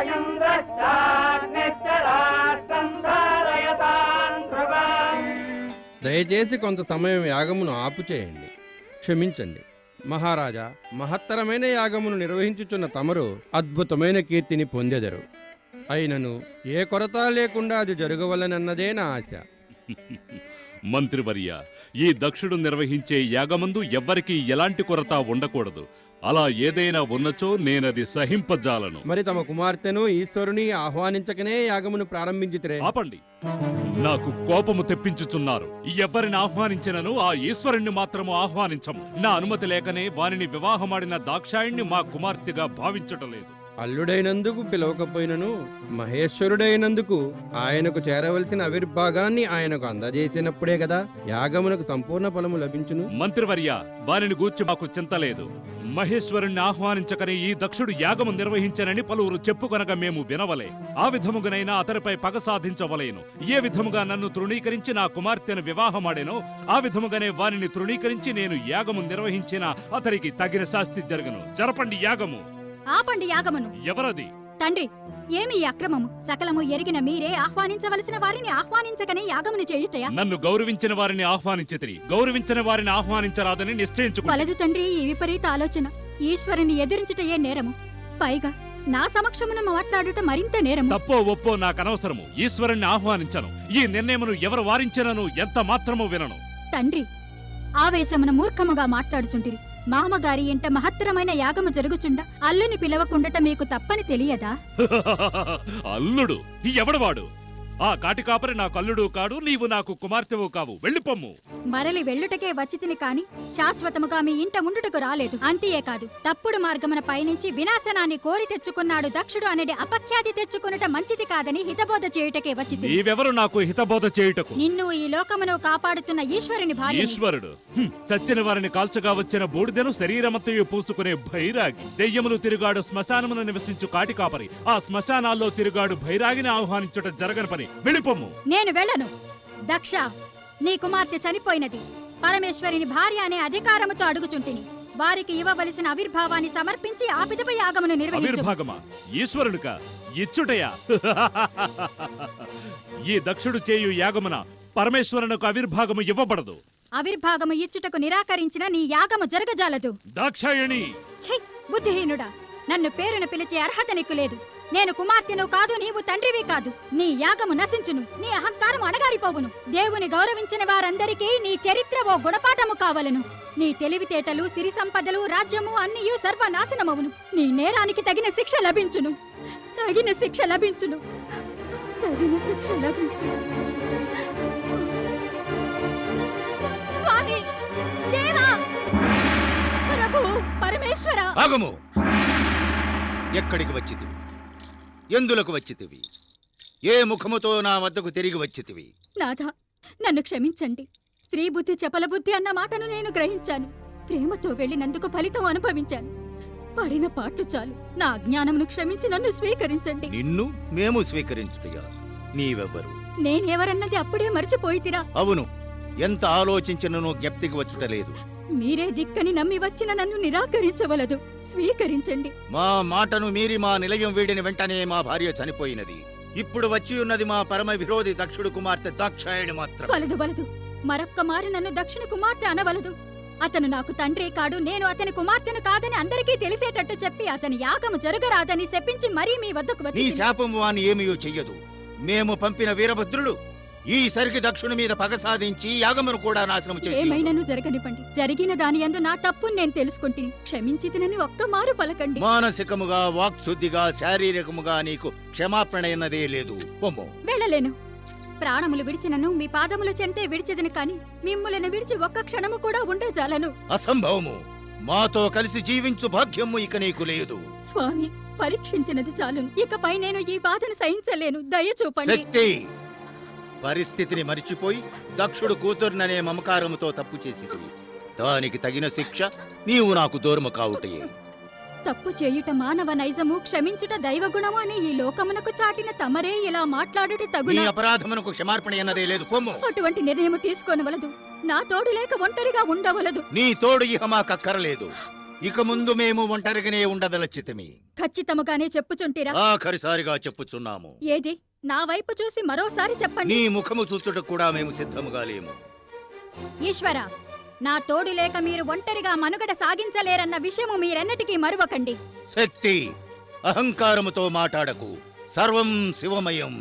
इन्द्रश्चाग्निश्चराष्टम् धारयताम् ध्रुवम् దయచేసి కొంత సమయం యాగమును ఆపు చేయండి క్షమించండి మహారాజా మహత్తరమైన యాగమును నిర్వహించుచున్న తమరు అద్భుతమైన కీర్తిని పొందెదరు అయినను ఏ కొరత లేకుండా అది జరగవలనన్నదే నా ఆశ మంత్రివర్య ఈ దక్షుడు నిర్వహించే యాగమందు ఎవ్వరికీ ఎలాంటి కొరత ఉండకూడదు అలా ఏదైనా ఉన్నచో నేనది సహింపజాలను మరి తమ కుమార్తెను ఈశ్వరుని ఆహ్వానించకనే యాగమును ప్రారంభించితిరే ఆపండి నాకు కోపము తెప్పించుచున్నారు ఎవరిని ఆహ్వానించినను ఆ ఈశ్వరుణ్ణి మాత్రము ఆహ్వానించము నా అనుమతి లేకనే వారిని వివాహమాడిన దాక్షాయిణ్ణి మా కుమార్తెగా భావించటలేదు అల్లుడైనందుకు పిలవకపోయినను మహేశ్వరుడైనందుకు ఆయనకు చేరవలసిన ఆవిర్భాగాన్ని ఆయనకు అందజేసినప్పుడే కదా యాగమునకు సంపూర్ణ ఫలము లభించును మంత్రివర్య వారిని గూర్చి మాకు చింత లేదు మహేశ్వరుణ్ణి ఆహ్వానించకనే ఈ దక్షుడు యాగము నిర్వహించనని పలువురు చెప్పుకొనగా మేము వినవలే ఆ విధముగానైనా అతనిపై పగ సాధించవలేను ఏ విధముగా నన్ను తృణీకరించి నా కుమార్తెను వివాహమాడేనో ఆ విధముగానే వారిని తృణీకరించి నేను యాగము నిర్వహించిన అతనికి తగిన శాస్తి జరగను జరపండి యాగము ఆపండి యాగమును ఎవరది తండ్రి ఏమి ఈ అక్రమము సకలము ఎరిగిన మీరే ఆహ్వానించవలసిన వారిని ఆహ్వానించకనే యాగమును చేయుటయా నన్ను గౌరవించిన వారిని ఆహ్వానించితిరి గౌరవించిన వారిని ఆహ్వానించరాదని నిశ్చయించుకో వలదు తండ్రి ఈ విపరీత ఆలోచన ఈశ్వరుని ఎదిరించుటయే నేరము పైగా నా సమక్షమున మాట్లాడుట మరింత నేరము తప్పో ఒప్పో నాకనవసరము ఈశ్వరుణ్ణి ఆహ్వానించను ఈ నిర్ణయమును ఎవరు వారించినను ఎంత మాత్రము వినను తండ్రి ఆవేశమున మూర్ఖముగా మాట్లాడుచుంటిరి మామగారి ఇంట మహత్తరమైన యాగము జరుగుచుండ అల్లుని పిలవకుండట మీకు తప్పని తెలియదా అల్లుడు ఎవడవాడు ఆ కాటి కాపరి నాకు అల్లుడు కాడు నీవు నాకు కుమార్తెవు కావు వెళ్ళిపోమ్ము మరలి వెళ్ళుటకే వచ్చితిని కాని శాశ్వతముగా మీ ఇంట ఉండుటకు రాలేదు అంతియే కాదు తప్పుడు మార్గమున పయనించి వినాశనాన్ని కోరి తెచ్చుకున్నాడు దక్షుడు అనేది అపఖ్యాతి తెచ్చుకునుట మంచిది కాదని హితబోధ చేయుటకే వచ్చింది నీవెవరు నాకు హితబోధ చేయుటకు నిన్ను ఈ లోకమును కాపాడుతున్న ఈశ్వరుని భార్య ఈశ్వరుడు హ్మ్, చచ్చిన వారిని కాల్చగా వచ్చిన బూడిదెను శరీరమంతయు పూసుకునే భైరాగి దెయ్యములు తిరుగాడు శ్మశానమును నివసించు కాటి కాపరి ఆ శ్మశానాల్లో తిరుగాడు భైరాగిని ఆహ్వానించుట జరగని పని వెళ్ళిపోమ్ము నేను వెళ్ళను దక్ష నీ కుమార్తె చనిపోయినది పరమేశ్వరిని భార్య అనే అధికారముతో అడుగుచుంటిని వారికి ఇవ్వవలసిన ఆవిర్భావాన్ని సమర్పించి ఆ పిదప యాగమును నిర్వహించు ఆవిర్భాగమా ఈశ్వరుడుక ఇచ్చుటయా ఈ దక్షుడు చేయు యాగమున పరమేశ్వరునకు ఆవిర్భాగము ఇవ్వబడదు ఆవిర్భాగము ఇచ్చుటకు నిరాకరించిన నీ యాగము జరగజాలదు దాక్షాయణి ఛీ బుద్ధిహీనుడా నన్ను పేరున పిలిచే అర్హత నీకు లేదు నేను కుమార్తెను కాదు నీవు తండ్రివి కాదు నీ యాగము నశించును నీ అహంకారము అణగారిపోవును దేవుని గౌరవించిన వారందరికీ నీ చరిత్ర ఓ గుణపాఠము కావలను నీ తెలివితేటలు సిరి సంపదలు రాజ్యము అన్నియు సర్వనాశనమవును నీ నేరానికి తగిన శిక్ష లభించును తగిన శిక్ష లభించును తగిన శిక్ష లభించును స్వామి దేవా ప్రభు పరమేశ్వర ఆగము ఎక్కడికి వచ్చితివి ఎందులకు వచ్చితివి ఏ ముఖముతో నా వద్దకు తిరిగి వచ్చితివి నాథ నన్ను క్షమించండి స్త్రీ బుద్ధి చపల బుద్ధి అన్న మాటను నేను గ్రహించాను ప్రేమతో వెళ్ళినందుకు ఫలితం అనుభవించాను పడిన పాటు చాలు నా అజ్ఞానమును క్షమించి నన్ను స్వీకరించండి నిన్ను మేము స్వీకరించుటయా నీవెవ్వరు నేనెవరన్నది అప్పుడే మర్చిపోయితిరా అవును ఎంత ఆలోచించినను జ్ఞప్తికి వచ్చుటలేదు మీరే దిక్కని నమ్మి వచ్చిన నన్ను నిరాకరించవలదు స్వీకరించండి మా మాటను మీరి మా నిలయం వీడిన వెంటనే మా భార్య చనిపోయినది ఇప్పుడు వచ్చి ఉన్నది మా పరమ విరోధి దక్షుడు కుమార్తె దాక్షాయణి మాత్రం వలదు వలదు మరొక్క మారు నన్ను దక్షిణ కుమార్తె అనవలదు అతను నాకు తండ్రి కాడు నేను అతని కుమార్తెను కాదని అందరికీ తెలిసేటట్టు చెప్పి అతని యాగము జరగరాదని శపించి మరీ మీ వద్దకు నీ వచ్చి శాపం వాని ఏమీయో చెయ్యదు మేము పంపిన వీరభద్రుడు ఈ సరికి దక్షుని మీద పగ సాధించి యాగమును కూడా నాశనం చేసి ఏమైనను జరగనివ్వండి జరిగిన దాని యందు నా తప్పును నేను తెలుసుకుంటుని క్షమించితినని ఒక్క మారు పలకండి మానసికముగా వాక్శుద్ధిగా శారీరకముగా నీకు క్షమాపణ అన్నదే లేదు పొమ్ము వెళ్ళలేను ప్రాణములు విడిచినను మీ పాదముల చెంతే విడిచెదను కాని మిమ్ములను విడిచి ఒక్క క్షణము కూడా ఉండజాలను అసంభవము మాతో కలిసి జీవించు భాగ్యము ఇక నీకు లేదు స్వామి పరీక్షించినది చాలును ఇకపై నేను ఈ బాధను సహించలేను దయ చూపండి శక్తి పరిస్థితిని మరిచిపోయి దక్షుడు కూతురుననే మమకారముతో తప్పు చేసితివి దానికి తగిన శిక్ష నీవు నాకు దూరము కావుటయే తప్పు చేయుట మానవ నైజము క్షమించుట దైవగుణము అని ఈ లోకమునకు చాటిన తమరే ఇలా మాట్లాడుట నీ తగున అపరాధమునకు క్షమార్పణ అన్నదే లేదు పొమ్ము అటువంటి నిర్ణయం తీసుకోనవలదు నా తోడు లేక ఒంటరిగా ఉండవలదు నీ తోడు ఇహ మాకక్కరలేదు ఇక ముందు మేము ఒంటరిగానే ఉండదలచితమి ఖచ్చితముగానే చెప్పుచుంటిరా ఆఖరిసారిగా చెప్పుచున్నాము ఏది నా వైపు చూసి మరోసారి చెప్పండి నీ ముఖము చూచుటకు కూడా మేము సిద్ధముగా లేము ఈశ్వర నా తోడు లేక మీరు ఒంటరిగా మనుగడ సాగించలేరన్న విషయము మీరెన్నటికీ మరువకండి శక్తి అహంకారముతో మాటాడకు సర్వం శివమయం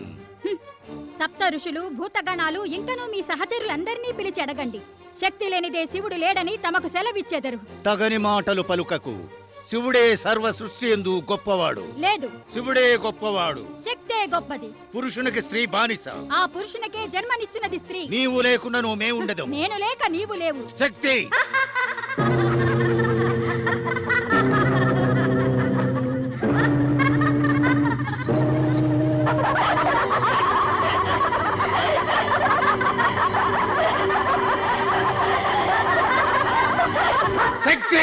సప్త ఋషులు భూతగణాలు ఇంకనూ మీ సహచరులందరినీ పిలిచి అడగండి శక్తి లేనిదే శివుడు లేడని తమకు సెలవిచ్చెదరు తగని మాటలు పలుకకు శివుడే సర్వ సృష్టి ఎందు గొప్పవాడు లేదు శివుడే గొప్పవాడు శక్తే గొప్పది పురుషునికి స్త్రీ బానిస ఆ పురుషునికే జన్మనిచ్చినది స్త్రీ నీవు లేకున్నను మేముండదు నేను లేక నీవు లేవు శక్తి శక్తి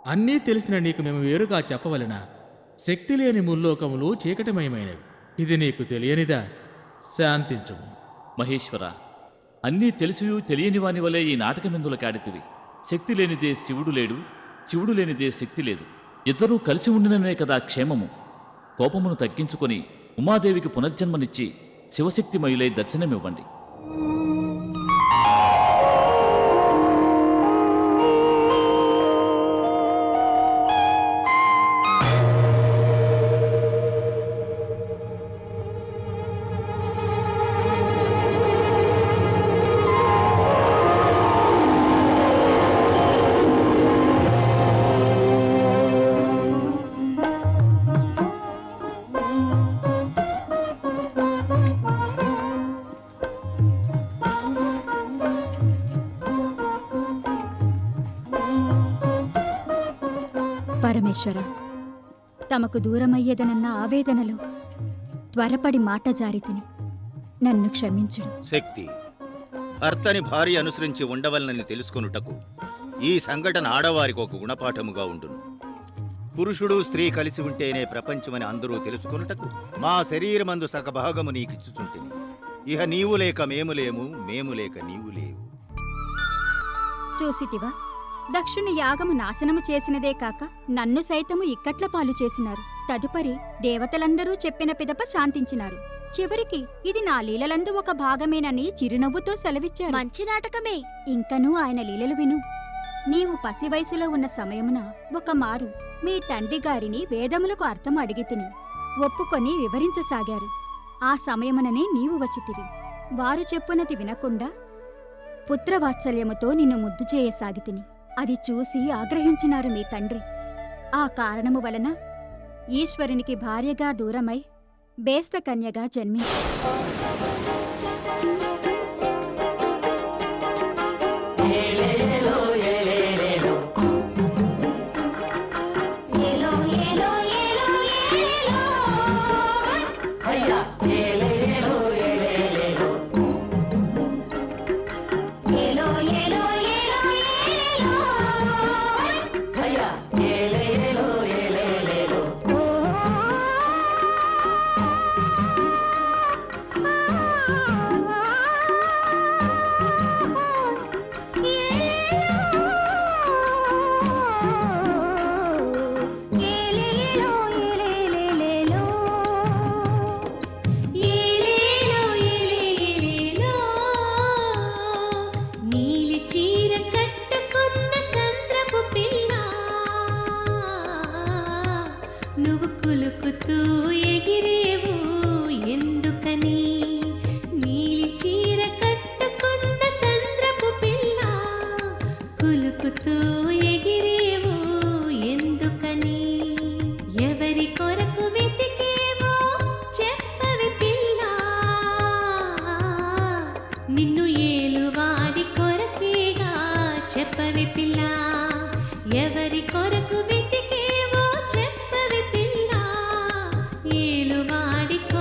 అన్నీ తెలిసిన నీకు మేము వేరుగా చెప్పవలెనా శక్తి లేని ముల్లోకములు చీకటిమయమైనవి ఇది నీకు తెలియనిదా శాంతించము మహేశ్వర అన్నీ తెలిసియు తెలియని వాని వలె ఈ నాటకమెందుల కాడితివి శక్తి లేనిదే శివుడు లేడు శివుడు లేనిదే శక్తి లేదు ఇద్దరూ కలిసి ఉండిననే కదా క్షేమము కోపమును తగ్గించుకొని ఉమాదేవికి పునర్జన్మనిచ్చి శివశక్తిమయులై దర్శనమివ్వండి పరమేశ్వర తమకు దూరమయ్యేదనన్న ఆవేదనలో త్వరపడి మాట జారితిని నన్ను క్షమించుడు శక్తి భర్తని భార్య అనుసరించి ఉండవలనని తెలుసుకొనుటకు ఈ సంఘటన ఆడవారికి ఒక గుణపాఠముగా ఉండును పురుషుడు స్త్రీ కలిసి ఉంటేనే ప్రపంచమని అందరూ తెలుసుకొనుటకు మా శరీరమందు సగభాగము నీకిచ్చుచుంటిని ఇహ నీవు లేక మేము లేము మేము లేక నీవు లేవు చూసిటివా దక్షుని యాగము నాశనము చేసినదే కాక నన్ను సైతము ఇక్కట్ల పాలు చేసినారు తదుపరి దేవతలందరూ చెప్పిన పిదప శాంతించినారు చివరికి ఇది నా లీలలందు ఒక భాగమేనని చిరునవ్వుతో సెలవిచ్చారు మంచి నాటకమే ఇంకనూ ఆయన లీలలు విను నీవు పసి వయసులో ఉన్న సమయమున ఒక మారు మీ తండ్రి గారిని వేదములకు అర్థం అడిగితిని ఒప్పుకొని వివరించసాగారు ఆ సమయముననే నీవు వచ్చితివి వారు చెప్పునది వినకుండా పుత్రవాత్సల్యముతో నిన్ను ముద్దు చేయసాగితిని అది చూసి ఆగ్రహించినారు మీ తండ్రి ఆ కారణము వలన ఈశ్వరునికి భార్యగా దూరమై బేస్త కన్యగా జన్మించి నీలి చీర కట్టుకున్న సంద్రపు పిల్ల నువ్వు కులుకుతూ ఎగిరేవు ఎందుకని నీలి చీర కట్టుకున్న సంద్రపు పిల్ల కులుకుతూ ఎగిరేవు ఎందుకని ఎవరి కొరకు వెతికేవో చెప్పవి పిల్ల నిన్ను ఏలువాడి కొరకేగా చెప్పవి పిల్ల ఎవరి కొరకు వెతికేవో చెప్పవి పిల్ల ఏలువాడి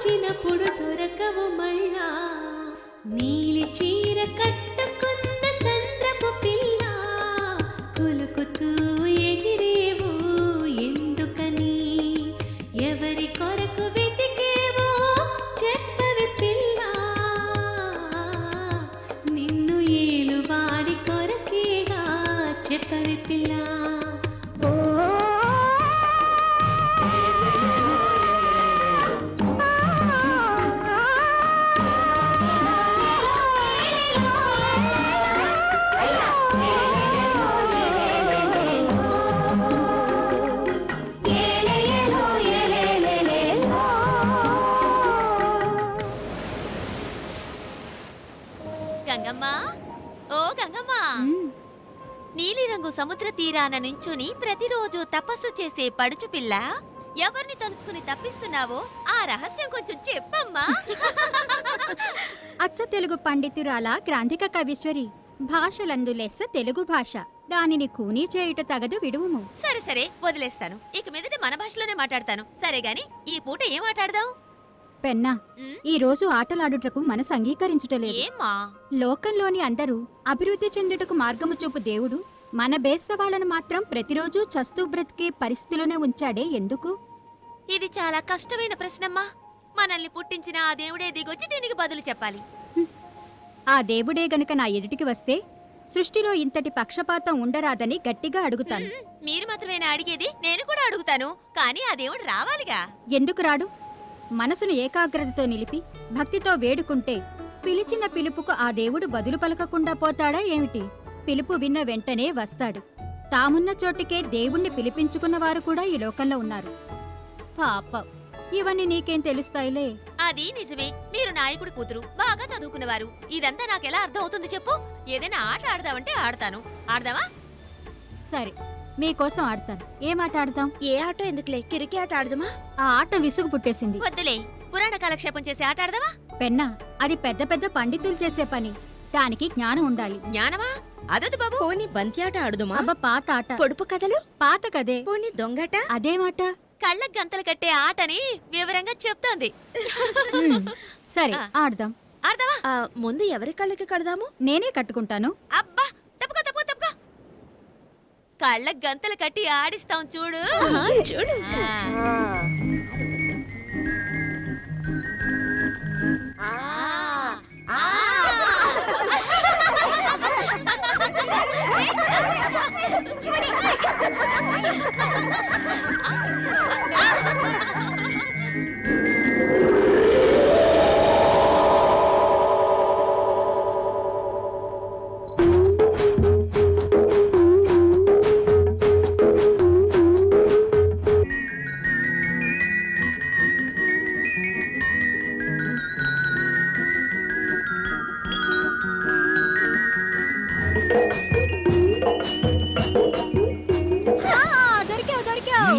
వచ్చినప్పుడు దొరకవు మళ్ళా నీలి చీర కట్టుకున్న సంద్రపు పిల్ల కులుకుతూ ఎగిరేవు ఎందుకని ఎవరి కొరకు వెతికేవో చెప్పవి పిల్ల నిన్ను ఏలువాడి కొరకేగా చెప్పవి పిల్ల గంగమ్మ ఓ గంగమ్మ నీలిరంగు సముద్ర తీరాన నించుని ప్రతిరోజు తపస్సు చేసే పడుచు పిల్ల ఎవరిని తలుచుకుని తప్పిస్తున్నావో ఆ రహస్యం కొంచెం చెప్పమ్మా అచ్చ తెలుగు పండితురాల గ్రాంధిక కవీశ్వరి భాషలందు లెస్స తెలుగు భాష దానిని కూనీ చేయుట తగదు విడువుము సరే సరే వదిలేస్తాను ఇక మీదట మన భాషలోనే మాట్లాడతాను సరే గాని ఈ పూట ఏం మాట్లాడదాం పెన్నా ఈ రోజు ఆటలాడుటకు మనసు అంగీకరించుటలేదు ఏమ్మా లోకంలోని అందరూ అభివృద్ధి చెందుటకు మార్గము చూపు దేవుడు మన బేస్తవాళ్లను మాత్రం ప్రతిరోజు చస్తూ బ్రతికే పరిస్థితిలోనే ఉంచాడే ఎందుకు ఇది చాలా కష్టమైన ప్రశ్నమ్మా మనల్ని పుట్టించిన ఆ దేవుడే దిగొచ్చి దీనికి బదులు చెప్పాలి ఆ దేవుడే గనుక నా ఎదుటికి వస్తే సృష్టిలో ఇంతటి పక్షపాతం ఉండరాదని గట్టిగా అడుగుతాను మీరు మాత్రమేనా అడిగేది నేను కూడా అడుగుతాను కానీ ఆ దేవుడు రావాలిగా ఎందుకు రాడు మనసును ఏకాగ్రతతో నిలిపి భక్తితో వేడుకుంటే పిలిచిన పిలుపుకు ఆ దేవుడు బదులు పలకకుండా పోతాడా ఏమిటి పిలుపు విన్న వెంటనే వస్తాడు తామున్న చోటికే దేవుణ్ణి పిలిపించుకున్న వారు కూడా ఈ లోకంలో ఉన్నారు పాప ఇవన్నీ నీకేం తెలుస్తాయిలే అది నిజమే మీరు నాయకుడి కూతురు బాగా చదువుకున్నవారు ఇదంతా నాకెలా అర్థం అవుతుంది చెప్పు ఏదైనా ఆట ఆడదామంటే ఆడతాను ఆడదావా సరే మీకోసం ఆడతాను ఏం ఆట ఆడతాం ఏ ఆట ఎందుకులే కిరికి ఆట ఆడదామా ఆ ఆట విసుగు పుట్టేసింది వద్దులే పురాణ కాలక్షేపం చేసి ఆట ఆడదావా పెన్నా అది పెద్ద పెద్ద పండితులు చేసే పని దానికి జ్ఞానం ఉండాలి జ్ఞానమా అదొద్దు బాబు పోనీ బంత్యాట ఆడుదుమా అబ్బ పాత ఆట పొడుపు కథలు పాత కదే పోనీ దొంగట అదేమాట కళ్ళకు గంతలు కట్టే ఆటని వివరంగా చెప్తోంది హ్మ్, సరే ఆడదాం ఆడదావా ఆ, ముందు ఎవరి కళ్ళకి కడదాము నేనే కట్టుకుంటాను అబ్బా తప్పుకో తప్పుకో తప్పుకో కళ్ళకు గంతలు కట్టి ఆడిస్తాం చూడు ఆహా, చూడు. ఆ, దొరికావు దొరికావు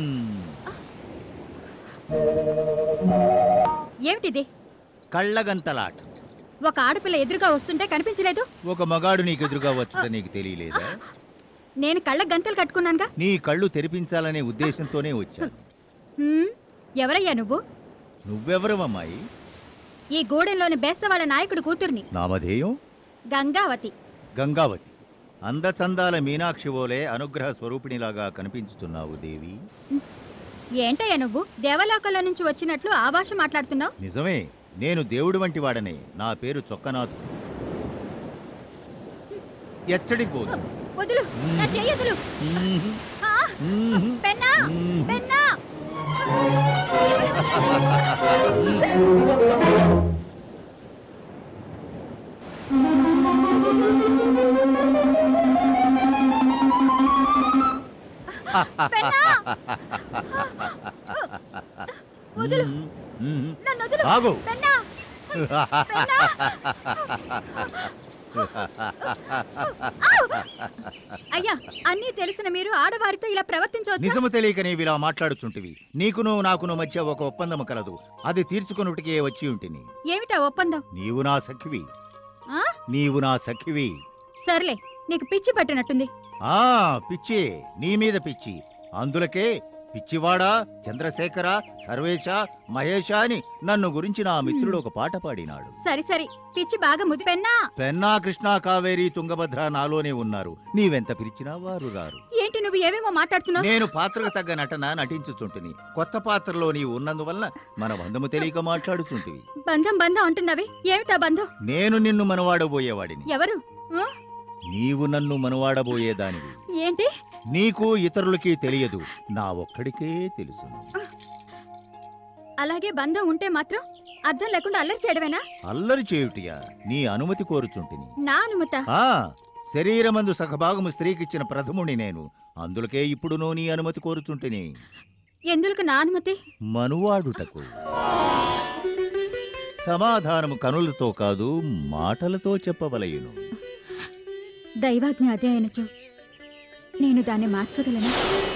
ఏమిటిది కళ్ళగంతలాట ఒక ఆడపిల్ల ఎదురుగా వస్తుంటే కనిపించలేదు ఒక మగాడు నీకు ఎదురుగా వచ్చుట నీకు తెలియలేదా నేను కళ్ళ గంతలు కట్టుకున్నానుగా నీ కళ్ళు తెరిపించాలనే ఉద్దేశంతోనే వచ్చాను హ్మ్, ఎవరయ్యా నువ్వు నువ్వెవరమమ్మాయి ఈ గూడెంలోని బేస్తవాళ్ళ నాయకుడు కూతుర్ని నామధేయం గంగావతి గంగావతి అందచందాల మీనాక్షి ఓలే అనుగ్రహ స్వరూపిణిలాగా కనిపించుతున్నావు దేవి ఏంటయ్యా నువ్వు దేవలోకంలో నుంచి వచ్చినట్లు ఆ భాష మాట్లాడుతున్నావు నిజమే నేను దేవుడి వంటి వాడనే నా పేరు చొక్కనాథు ఎచ్చడికి పోదు వదులు నా చెయ్యదులు ఆ, పెన్నా పెన్నా వదులు నన్ను వదులు ఆగు. పెన్నా అయ్యా అన్నీ తెలిసిన మీరు ఆడవారితో ఇలా ప్రవర్తించవచ్చు నిజము తెలియక నీవు ఇలా మాట్లాడుచుంటివి నీకును నాకును మధ్య ఒక ఒప్పందము కలదు అది తీర్చుకొనుటికే వచ్చి ఉంటిని ఏమిటా ఒప్పందం నీవు నా సఖివి ఆ? నీవు నా సఖివి సర్లే నీకు పిచ్చి పట్టినట్టుంది ఆ పిచ్చి నీ మీద పిచ్చి అందులకే పిచ్చివాడా చంద్రశేఖర సర్వేశ మహేశ అని నన్ను గురించి నా మిత్రుడు ఒక పాట పాడినాడు సరి సరి పిచ్చి బాగా ముద్దు పెన్నా పెన్నా కృష్ణా కావేరి తుంగభద్ర నాలోనే ఉన్నారు నీవెంత పిలిచినా వారు రారు ఏంటి నువ్వు ఏమేమో మాట్లాడుతున్నావు నేను పాత్రకు తగ్గ నటన నటించుచుంటిని కొత్త పాత్రలో నీవు ఉన్నందువల్ల మన బంధము తెలియక మాట్లాడుచుంటివి బంధం బంధం అంటున్నావే ఏమిటా బంధం నేను నిన్ను మనవాడబోయేవాడిని ఎవరు ఆ? నీవు నన్ను మనవాడబోయేదానివి ఏంటి నీకు ఇతరులకి తెలియదు నా ఒక్కడికే తెలుసు అలాగే బంధం ఉంటే మాత్రం అర్థం లేకుండా అల్లరి చేయడమేనా అల్లరి చేయుటియా నీ అనుమతి కోరుచుంటిని నా అనుమత ఆ శరీరమందు సగభాగము స్త్రీకిచ్చిన ప్రథముని నేను అందులకే ఇప్పుడునూ నీ అనుమతి కోరుచుంటిని ఎందుకు నా అనుమతి మనువాడుటకు సమాధానము కనులతో కాదు మాటలతో చెప్పవలయును దైవాజ్ఞ అదే అయినచో నేను దాన్ని మార్చగలను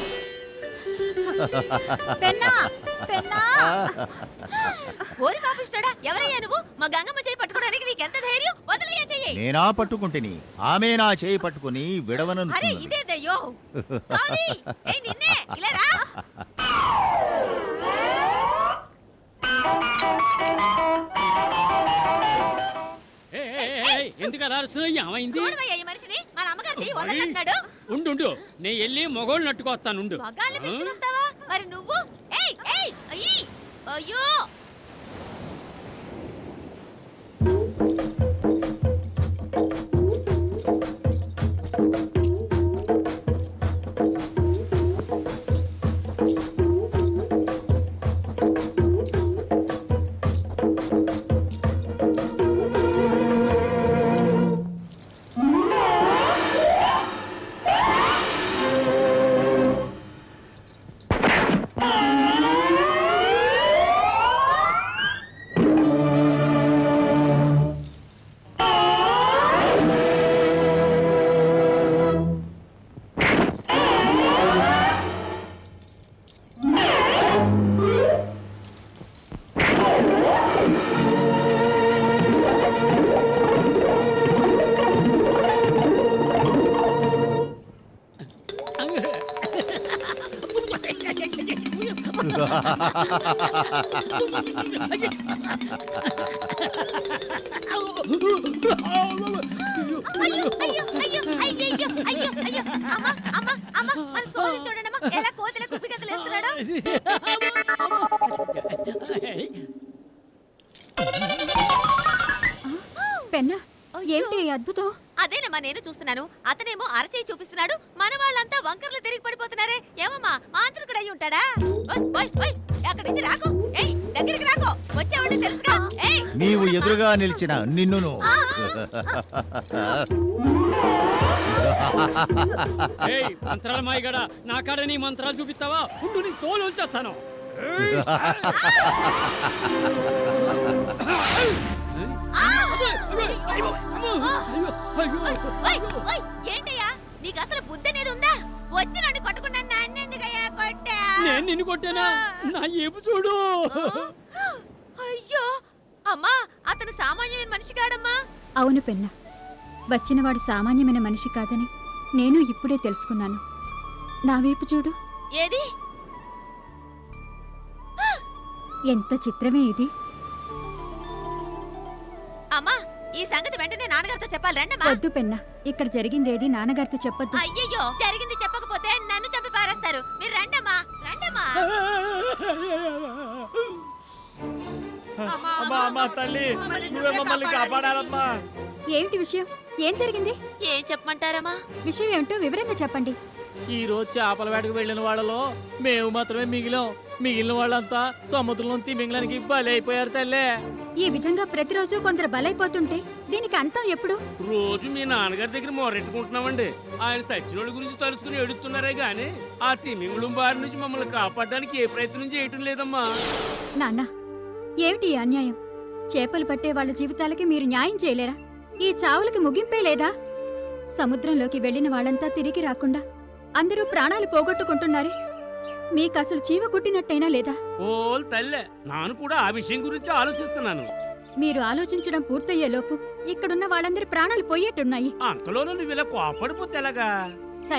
పెన్నా పెన్నా ఓరి పాపిస్తాడా ఎవరయ్యా నువ్వు మా గంగమ్మ చేయి పట్టుకోవడానికి నీకెంత ధైర్యం వదిలేయ చెయ్యి నేనా పట్టుకుంటిని ఆమె నా చేయి పట్టుకుని అరే విడవనను ఇదే దయ్యో సారీ ఏయ్ నిన్నే ఇలా రా ఎందుకు అలా అరుస్తున్నావు ఏమైంది చూడవయ్యా ఈ మనిషిని మన అమ్మగారు చెయ్యి వదలంటున్నాడు ఉండు ఉండు నేను వెళ్ళి మగోళ్ళు నట్టుకొస్తాను ఉండు మగాళ్ళని పిలిచి వస్తావా మరి నువ్వు ఏయ్ ఏయ్ అయ్యి అయ్యో అయ్యో అయ్యో అయ్యో అయ్యో అయ్యో అయ్యో అమ్మ అమ్మ అమ్మ మన సోని చూడండమ్మా ఎలా కోతిల కుప్పిగంతలు వేస్తున్నాడు పెన్నా ఏమిటి ఈ అద్భుతం అదేనమ్మా నేను చూస్తున్నాను అతనేమో అరచేయి చూపిస్తున్నాడు మన వాళ్ళంతా వంకర్లు తిరిగి పడిపోతున్నారే ఏమమ్మా మాంత్రికుడు అయి ఉంటాడా ఓయ్, ఓయ్, ఓయ్, అక్కడి నుంచి రాకు ఏయ్ దగ్గరికి రాకు వచ్చేవాడు తెలుసుగా ఏయ్ నీవు ఎదురుగా నిలిచిన నిన్నును ఏయ్ మంత్రాల మాయగడ నా కాడ నీ మంత్రాలు చూపిస్తావా ఉండు నీ తోలు ఉంచేస్తాను ఓయ్, ఓయ్, ఏంటయ్యా నీకు అసలు బుద్ధి అనేది ఉందా వచ్చి నన్ను కొట్టకుండా నన్నెందుకయ్యా కొట్టా నేను నిన్ను కొట్టానా నా ఏపు చూడు అయ్యో అమ్మా అతను సామాన్యమైన మనిషి కాడమ్మా అవును పెన్న వచ్చినవాడు సామాన్యమైన మనిషి కాదని నేను ఇప్పుడే తెలుసుకున్నాను నా వైపు చూడు ఏది ఎంత చిత్రమే ఇది అమ్మా ఈ సంగతి వెంటనే నాన్నగారితో చెప్పాలి రండమ్మా వద్దు పెన్న ఇక్కడ జరిగిందేది నాన్నగారితో చెప్పొద్దు అయ్యయ్యో జరిగింది చెప్పకపోతే నన్ను చంపి పారేస్తారు మీరు రండమ్మా రండమ్మా అమ్మా అమ్మా తల్లి నువ్వే మమ్మల్ని కాపాడాలమ్మా ఏమిటి విషయం ఏం జరిగింది ఏం చెప్పమంటారమ్మా విషయం ఏమిటో వివరంగా చెప్పండి ఈ రోజు చేపల వేటకు వెళ్ళిన వాళ్ళలో మేము మాత్రమే మిగిలాం మిగిలిన వాళ్ళంతా సముద్రంలో తిమింగలానికి బలైపోయారు తల్లే ఈ విధంగా ప్రతిరోజు కొందరు బలైపోతుంటే దీనికి అంతం ఎప్పుడు రోజు మీ నాన్నగారి దగ్గర మొరెట్టుకుంటున్నామండి ఆయన సచ్చినోళ్ళ గురించి తలుచుకుని ఎడుతున్నారే గాని ఆ తిమింగుళం బారి నుంచి మమ్మల్ని కాపాడడానికి ఏ ప్రయత్నం చేయటం లేదమ్మా నాన్న ఏమిటి ఈ అన్యాయం చేపలు పట్టే వాళ్ళ జీవితాలకి మీరు న్యాయం చేయలేరా ఈ చావులకి ముగింపే లేదా సముద్రంలోకి వెళ్ళిన వాళ్ళంతా తిరిగి రాకుండా అందరూ ప్రాణాలు పోగొట్టుకుంటున్నారే మీకు అసలు చీవ కుట్టినట్టయినా లేదా ఓల్ తల్లే నాను కూడా ఆ విషయం గురించి ఆలోచిస్తున్నాను మీరు ఆలోచించడం పూర్తయ్యేలోపు ఇక్కడున్న వాళ్ళందరి ప్రాణాలు పోయేట్టున్నాయి అంతలోనూ నువ్వు ఇలా కోపడిపోతే ఎలాగా సరే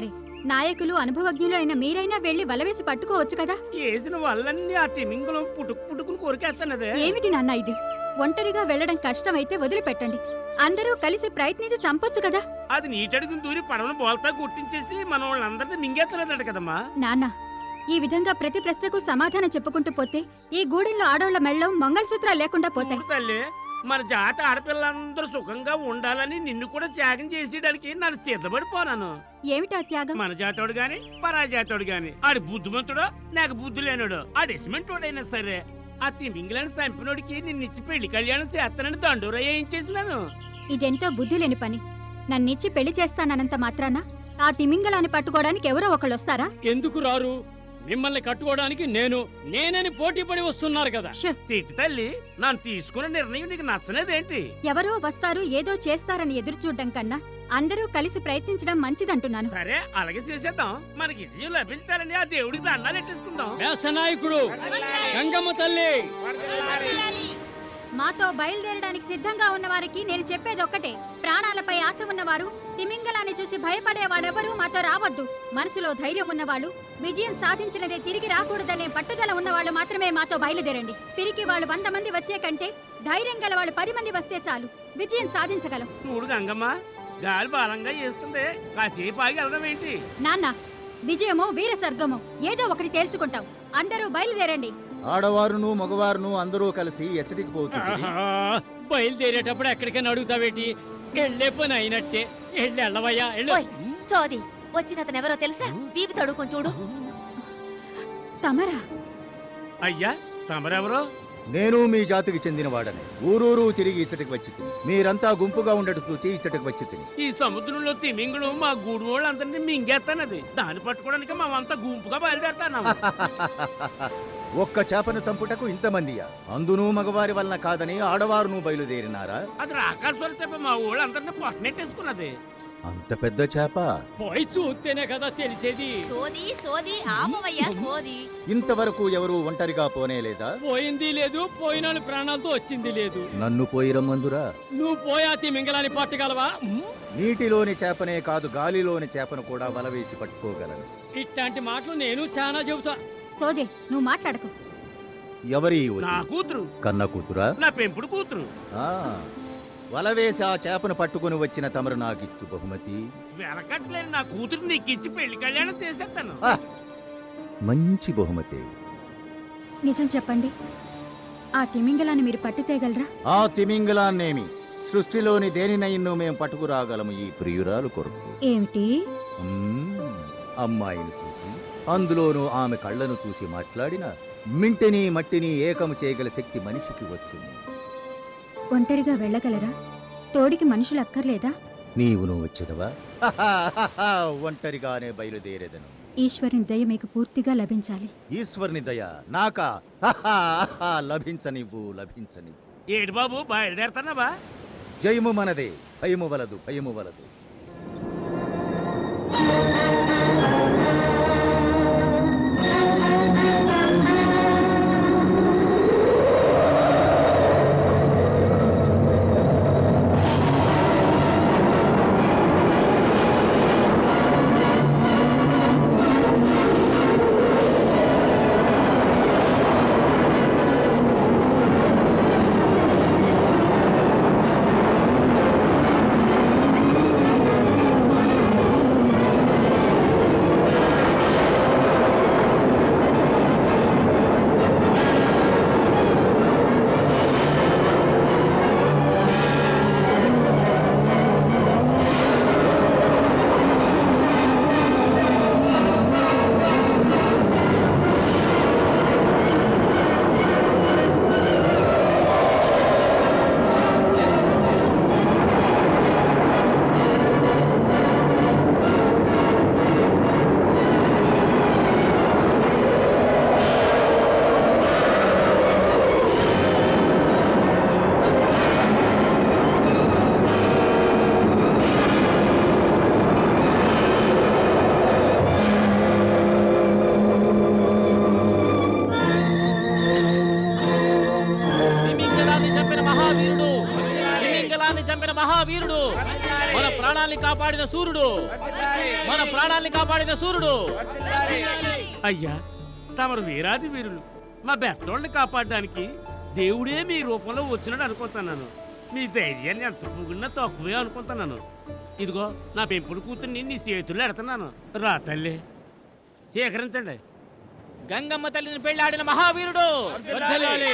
నాయకులు అనుభవజ్ఞులు అయిన మీరైనా వెళ్లి వలవేసి పట్టుకోవచ్చు కదా వేసిన వాళ్ళన్నీ ఆ తిమింగలం పుట్టుకు పుట్టుకుని కొరికేస్తున్నదే ఏమిటి నాన్న ఇది ఒంటరిగా వెళ్లడం కష్టమైతే వదిలిపెట్టండి అందరూ కలిసి ప్రయత్నించి చంపొచ్చు కదా అది నీటడుగుని దూరి పడవను బోల్తా గుట్టించేసి మన వాళ్ళందరినీ మింగేస్తున్నదట కదమ్మా నాన్న ఈ విధంగా ప్రతి ప్రశ్నకు సమాధానం చెప్పుకుంటూ పోతే ఈ గూడెంలో ఆడవాళ్ల మెళ్ళం మంగళసూత్రాలు లేకుండా పోతాయి చూడు తల్లి మన జాతి ఆడపిల్లలందరూ సుఖంగా ఉండాలని నిన్ను కూడా త్యాగం చేసేయడానికి నన్ను సిద్ధపడిపోనాను ఏమిటా త్యాగం మన జాతోడు గాని పరాజాతోడు గాని ఆడి బుద్ధిమంతుడో నాకు బుద్ధి లేనుడో ఆడి ఎసిమెంటోడైనా సరే ఆ తిమింగిలని చంపినోడికి నిన్నిచ్చి పెళ్లి కళ్యాణం చేస్తానని దండోరా ఏం చేసినాను ఇదెంతో బుద్ధి లేని పని నన్నిచ్చి పెళ్లి చేస్తానన్నంత మాత్రాన ఆ తిమింగలాన్ని పట్టుకోవడానికి ఎవరో ఒకళ్ళు వస్తారా ఎందుకు రారు మిమ్మల్ని కట్టుకోవడానికి నేను నేనని పోటీ పడి వస్తున్నారు కదా సీటి తల్లి నన్ను తీసుకున్న నిర్ణయం నీకు నచ్చలేదేంటి ఎవరో వస్తారు ఏదో చేస్తారని ఎదురు చూడడం కన్నా అందరూ కలిసి ప్రయత్నించడం మంచిదంటున్నాను సరే అలాగే చేసేద్దాం మనకి విజయం లభించాలని ఆ దేవుడికి దండాలు ఎట్టేసుకుందాం వేస్త నాయకుడు గంగమ్మ తల్లి మాతో బయలుదేరడానికి సిద్ధంగా ఉన్న వారికి నేను చెప్పేది ఒక్కటే ప్రాణాలపై ఆశ ఉన్నవారు తిమింగలాన్ని చూసి భయపడేవాడెవరూ మాతో రావద్దు మనసులో ధైర్యం ఉన్నవాళ్ళు విజయం సాధించినదే తిరిగి రాకూడదనే పట్టుదల ఉన్నవాళ్ళు మాత్రమే మాతో బయలుదేరండి తిరిగి వాళ్ళు వంద మంది వచ్చే కంటే ధైర్యం గల వాళ్ళు పది మంది వస్తే చాలు విజయం సాధించగలం చూడు గంగమ్మ గాలి బలంగా వేస్తుంది కాసేపు ఆగి వెళ్దాం ఏంటి నాన్న విజయమో వీర స్వర్గమో ఏదో ఒకటి తేల్చుకుంటాం అందరూ బయలుదేరండి ఆడవారును మగవారును అందరూ కలిసి ఎచ్చటికి పోతుంది ఆహా, బయలుదేరేటప్పుడు ఎక్కడికైనా అడుగుతావేటి వెళ్ళే పని అయినట్టే వెళ్ళి వెళ్ళవయ్యా వెళ్ళు ఓయ్, సోది వచ్చిన అతను ఎవరో తెలుసా బీపి తడుకొని చూడు తమరా అయ్యా తమరెవరో నేను మీ జాతికి చెందినవాడని ఊరూరు తిరిగి ఇచ్చటికి వచ్చి తిని మీరంతా గుంపుగా ఉండటం చూచి ఇచ్చటికి వచ్చి తిని ఈ సముద్రంలో తిమింగులు మా గూడు వాళ్ళందరినీ మింగేస్తానది దాన్ని పట్టుకోవడానికి మేమంతా గుంపుగా బయలుదేరుతాను ఒక్క చేపను చంపుటకు ఇంతమందియా అందును మగవారి వలన కాదని ఆడవారును బయలుదేరినారా అది రాకాశ్వర చెప్ప మా ఊళ్ళందరినీ పొట్టనెట్టేసుకున్నది అంత పెద్ద చేప పోయి చూస్తేనే కదా తెలిసేది సోది సోది ఆపవయ్యా సోది ఇంతవరకు ఎవరు ఒంటరిగా పోనేలేదా పోయింది లేదు పోయిన ప్రాణాలతో వచ్చింది లేదు నన్ను పోయి రమ్మందురా నువ్వు పోయా తిమింగలాన్ని పట్టగలవా ఉమ్, నీటిలోని చేపనే కాదు గాలిలోని చేపను కూడా వలవేసి పట్టుకోగలను ఇట్లాంటి మాటలు నేను చాలా చెబుతా సోదే నువ్వు మాట్లాడకు ఎవరి నా కూతురు కన్న కూతురా నా పెంపుడు కూతురు ఆ, వలవేసి ఆ చేపను పట్టుకుని వచ్చిన తమరు నాకిచ్చు బహుమతి వెనకట్లేని నా కూతురు నీకు ఇచ్చి పెళ్లి కళ్యాణం చేసేస్తాను ఆ, మంచి బహుమతి నిజం చెప్పండి ఆ తిమింగలాన్ని మీరు పట్టి తేగలరా ఆ తిమింగలాన్నేమి సృష్టిలోని దేనినైన్ను మేము పట్టుకురాగలము ఈ ప్రియురాలు కొరకు ఏమిటి మ్మ్. అమ్మాయిని చూసి అందులోనూ ఆమె కళ్ళను చూసి మాట్లాడిన మింటిని మట్టిని ఏకము చేయగల శక్తి మనిషికి వచ్చును ఒంటరిగా వెళ్ళగలరా తోడికి మనుషులు అక్కర్లేదా నీవును వచ్చేదవా ఒంటరిగానే బయలుదేరేదను ఈశ్వరుని దయ మీకు పూర్తిగా లభించాలి ఈశ్వరుని దయ నాకా లభించనివ్వు లభించనివ్వు ఏడు బాబు బయలుదేరుతున్నావా జయము మనదే భయము వలదు భయము వలదు తిమింగలాన్ని చంపిన మహావీరుడు తిమింగలాన్ని చంపిన మహావీరుడు మన ప్రాణాల్ని కాపాడిన సూర్యుడు మన ప్రాణాల్ని కాపాడిన సూర్యుడు అయ్యా తమరు వీరాది వీరులు మా బెస్తోళ్ళని కాపాడడానికి దేవుడే మీ రూపంలో వచ్చినాడు అనుకుంటున్నాను మీ ధైర్యాన్ని ఎంత పొగిడినా తక్కువే అనుకుంటున్నాను ఇదిగో నా పెంపుడు కూతుర్ని నీ చేతుల్లో ఎడుతున్నాను రా తల్లి స్వీకరించండి గంగమ్మ తల్లిని పెళ్లాడిన మహావీరుడు వర్ధిల్లాలి.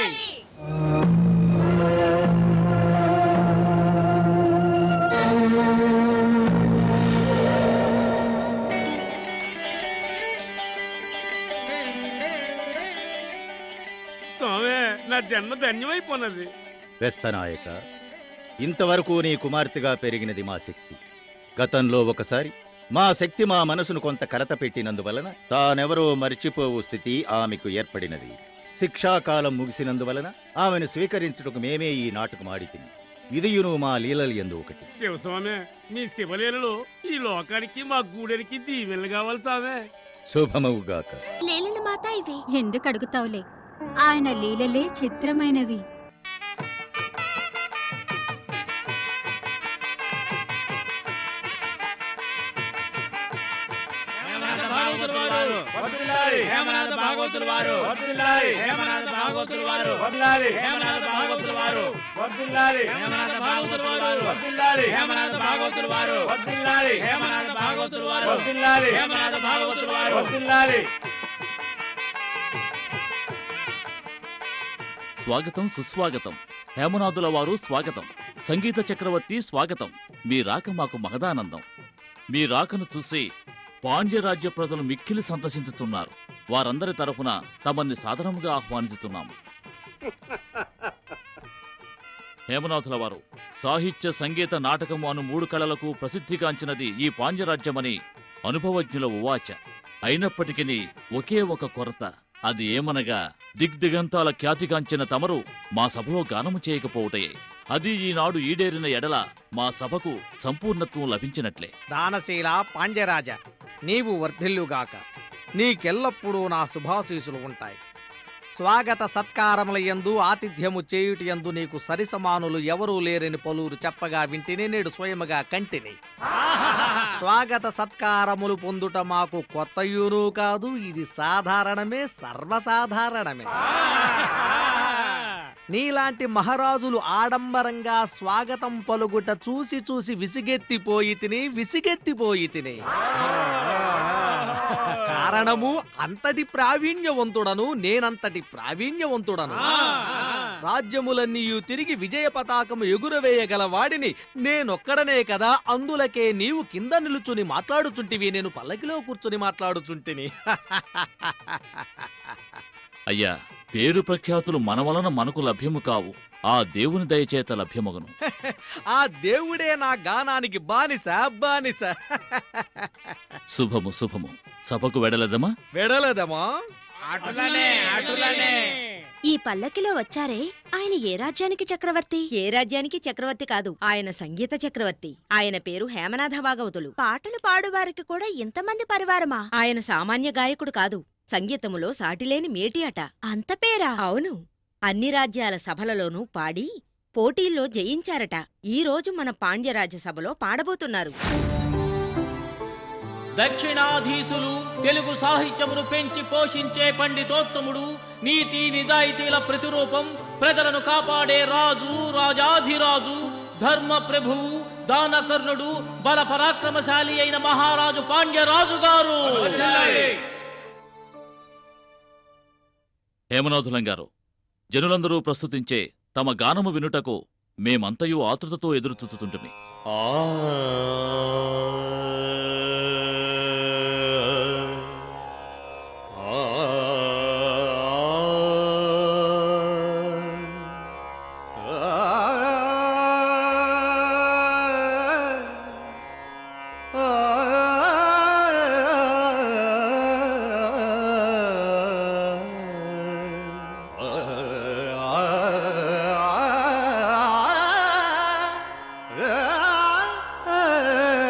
స్వామి నా జన్మ ధన్యమైపోయినది వెస్తనాయక ఇంతవరకు నీ కుమార్తెగా పెరిగినది మా శక్తి గతంలో ఒకసారి మా శక్తి మా మనసును కొంత కలత పెట్టినందువలన తానెవరో మర్చిపోవు స్థితి ఆమెకు ఏర్పడినది శిక్షాకాలం ముగిసినందువలన ఆమెను స్వీకరించుటకు మేమే ఈ నాటకం ఆడితిని ఇదియును మా లీలలు ఎందు ఒకటి శివస్వామి మీ శివలీలలో ఈ లోకానికి మా గూడెనికి దీవెనలు కావాలి స్వామి శుభమవుగాక లీలల మాత ఇవి ఎందుకు అడుగుతావులే ఆయన లీలలే చిత్రమైనవి హేమనాథ భాగవతుల వారు వర్ధిల్లాలి హేమనాథ భాగవతుల వారు వర్ధిల్లాలి హేమనాథ భాగవతుల వారు వర్ధిల్లాలి హేమనాథ భాగవతుల వారు వర్ధిల్లాలి హేమనాథ భాగవతుల వారు వర్ధిల్లాలి హేమనాథ భాగవతుల వారు వర్ధిల్లాలి హేమనాథ భాగవతుల వారు వర్ధిల్లాలి స్వాగతం సుస్వాగతం హేమనాథుల వారు స్వాగతం సంగీత చక్రవర్తి స్వాగతం మీ రాక మాకు మహదానందం మీ రాకను చూసి పాండ్యరాజ్య ప్రజలు మిక్కిలి సంతసించుతున్నారు వారందరి తరఫున తమన్ని సాధారణంగా ఆహ్వానించుతున్నాము హేమనాథుల వారు సాహిత్య సంగీత నాటకము అను మూడు కళలకు ప్రసిద్ధిగాంచినది ఈ పాండ్యరాజ్యమని అనుభవజ్ఞుల ఉవాచ అయినప్పటికీ ఒకే ఒక కొరత అది ఏమనగా దిగ్దిగంతాల ఖ్యాతిగాంచిన తమరు మా సభలో గానము చేయకపోవటే అది ఈనాడు ఈడేరిన ఎడల మా సభకు సంపూర్ణత్వం లభించినట్లే దానశీల పాండ్యరాజ నీవు వర్ధిల్లుగాక నీకెల్లప్పుడూ నా శుభాశీసులు ఉంటాయి స్వాగత సత్కారముల యందు ఆతిథ్యము చేయుటి యందు నీకు సరిసమానులు ఎవరూ లేరని పలువురు చెప్పగా వింటిని నేడు స్వయముగా కంటిని స్వాగత సత్కారములు పొందుట మాకు కొత్తయును కాదు ఇది సాధారణమే సర్వసాధారణమే నీలాంటి మహారాజులు ఆడంబరంగా స్వాగతం పలుగుట చూసి చూసి విసిగెత్తిపోయి తిని విసిగెత్తిపోయి తిని కారణము అంతటి ప్రావీణ్యవంతుడను నేనంతటి ప్రావీణ్యవంతుడను రాజ్యములన్నీ తిరిగి విజయ పతాకము ఎగురవేయగల వాడిని నేనొక్కడనే కదా అందులకే నీవు కింద నిలుచుని మాట్లాడుచుంటివి నేను పల్లకిలో కూర్చుని మాట్లాడుచుంటిని అయ్యా పేరు ప్రఖ్యాతులు మన వలన మనకు లభ్యము కావు ఆ దేవుని దయచేత లభ్యమగును ఆ దేవుడే నా గానానికి బానిస బానిస శుభము శుభము సభకు వెడలదమా వెడలదమా అటులనే అటులనే ఈ పల్లకిలో వచ్చారే ఆయన ఏ రాజ్యానికి చక్రవర్తి ఏ రాజ్యానికి చక్రవర్తి కాదు ఆయన సంగీత చక్రవర్తి ఆయన పేరు హేమనాథ భాగవతులు పాటలు పాడువారికి కూడా ఇంతమంది పరివారమా ఆయన సామాన్య గాయకుడు కాదు సంగీతములో సాటిలేని మేటి అట అంత పేరా అవును అన్ని రాజ్యాల సభలలోనూ పాడి పోటీల్లో జయించారట ఈ రోజు మన పాండ్యరాజ్య సభలో పాడబోతున్నారు దక్షిణాధీశులు తెలుగు సాహిత్యమును పెంచి పోషించే పండితోత్తముడు నీతి నిజాయితీల ప్రతిరూపం ప్రజలను కాపాడే రాజు రాజాధిరాజు ధర్మ ప్రభువు దానకర్ణుడు బల పరాక్రమశాలి అయిన మహారాజు పాండ్యరాజు గారు హేమనాథులం గారు జనులందరూ ప్రస్తుతించే తమ గానము వినుటకు మేమంతయు ఆతృతతో ఎదురుచూచుతుంటిమి ఆ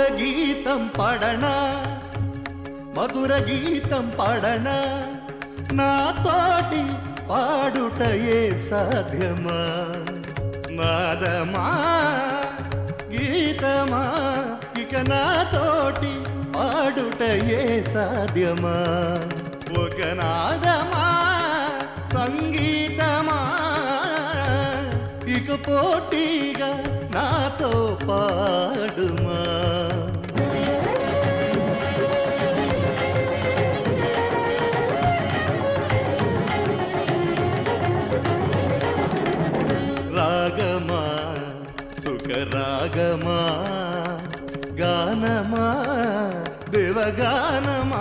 గీతం పాడనా మధుర గీతం పాడనా నాతోటి పాడుటయే సాధ్యమా నాదమా గీతమా ఇక నాతోటి పాడుటయే సాధ్యమా ఒక నాదమా సంగీతమా ఇక పోటీగా నాతో పాడుమా రాగమా సుఖ రాగమా గానమా దేవగానమా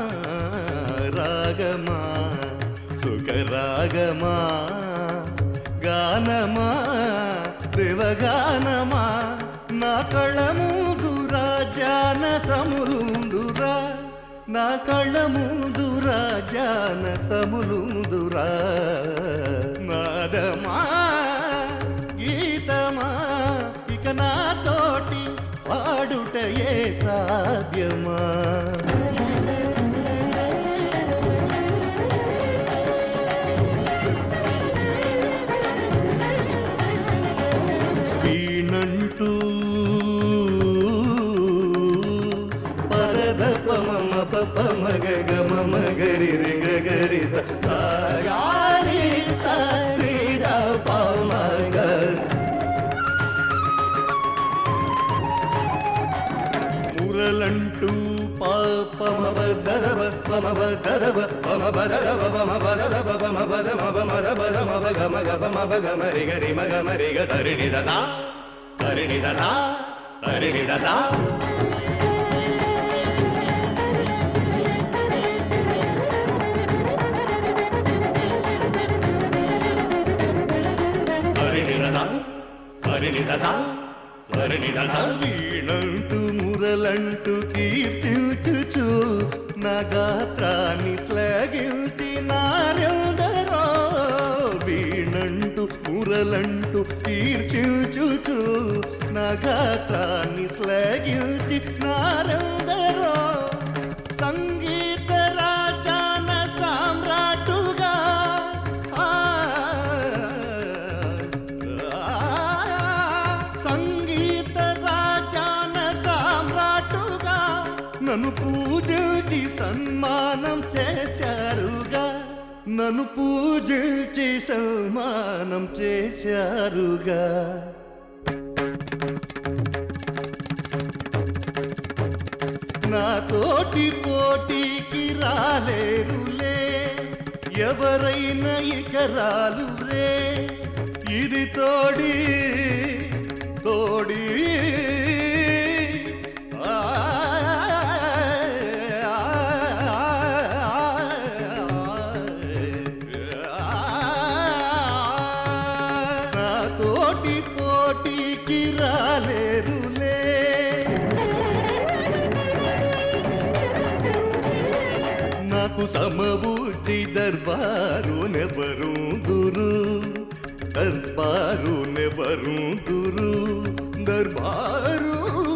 రాగమా సుఖ రాగమా గానమా దేవగానమా నా కళముదురా జాన సములుందురా నా కళముదురా జాన సములుందురా నాదమా గీతమా ఇక నాతోటి పాడుటయే సాధ్యమా వీణంటూ పదద పమమ పప మగ గమ మగరి రి గరి సారి సారి డా పమగ మురలంటూ పాపమ బదరవ పమ బదరవ పమ బదరవ పమ బదరవ పమ బదమ పమ రబర మబ గమ గమ మబ గమ రి గరి మగ మరి గ సరిని దదా సరిని దదా సరిని దదా సరిని దదా సరిని దదా సరిని దదా వీణంటూ మురలంటూ కీర్చుచుచు నా గాత్రాన్ని శ్లాఘించి నారెందరో వీణంటూ మురలంటూ కీర్చుచుచు నా గాత్రాన్ని శ్లాఘించి నారెందరో సంగీత రాజాన సామ్రాటుగా ఆ సంగీత రాజాన సామ్రాటుగా నన్ను పూజించి సన్మానం చేశారుగా నన్ను పూజించి సన్మానం చేశారుగా నా తోటి పోటీకి రాలేరులే ఎవరైనా ఇక రాలురే ఇది తోడి తోడి ఆ, నా తోటి పోటీకి రాలేరులే నాకు సమబుద్ధి దర్బారు నెవరు గురు దర్బారు నెవరు గురు దర్బారు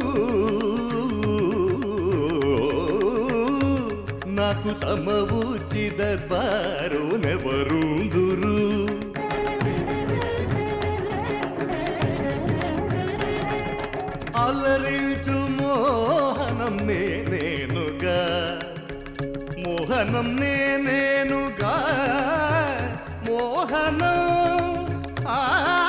నాకు సమబుద్ధి దర్బారు నెవరు గురు అలరించు మోహనం నేనేనుగా మోహనం నేనేనుగా మోహనం ఆ,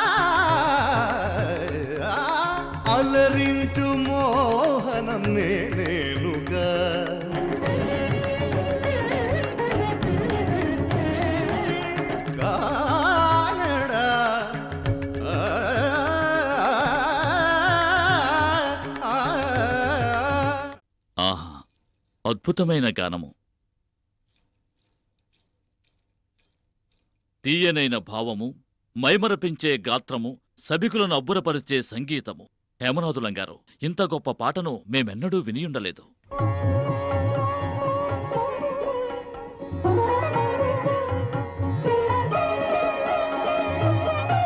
అలరించు మోహనం నేనేనుగా కానడా ఆ, ఆ, ఆ, ఆహా అద్భుతమైన గానము తీయనైన భావము మైమరపించే గాత్రము సభికులను అబ్బురపరిచే సంగీతము హేమనాథులం గారు ఇంత గొప్ప పాటను మేమెన్నడూ వినియుండలేదు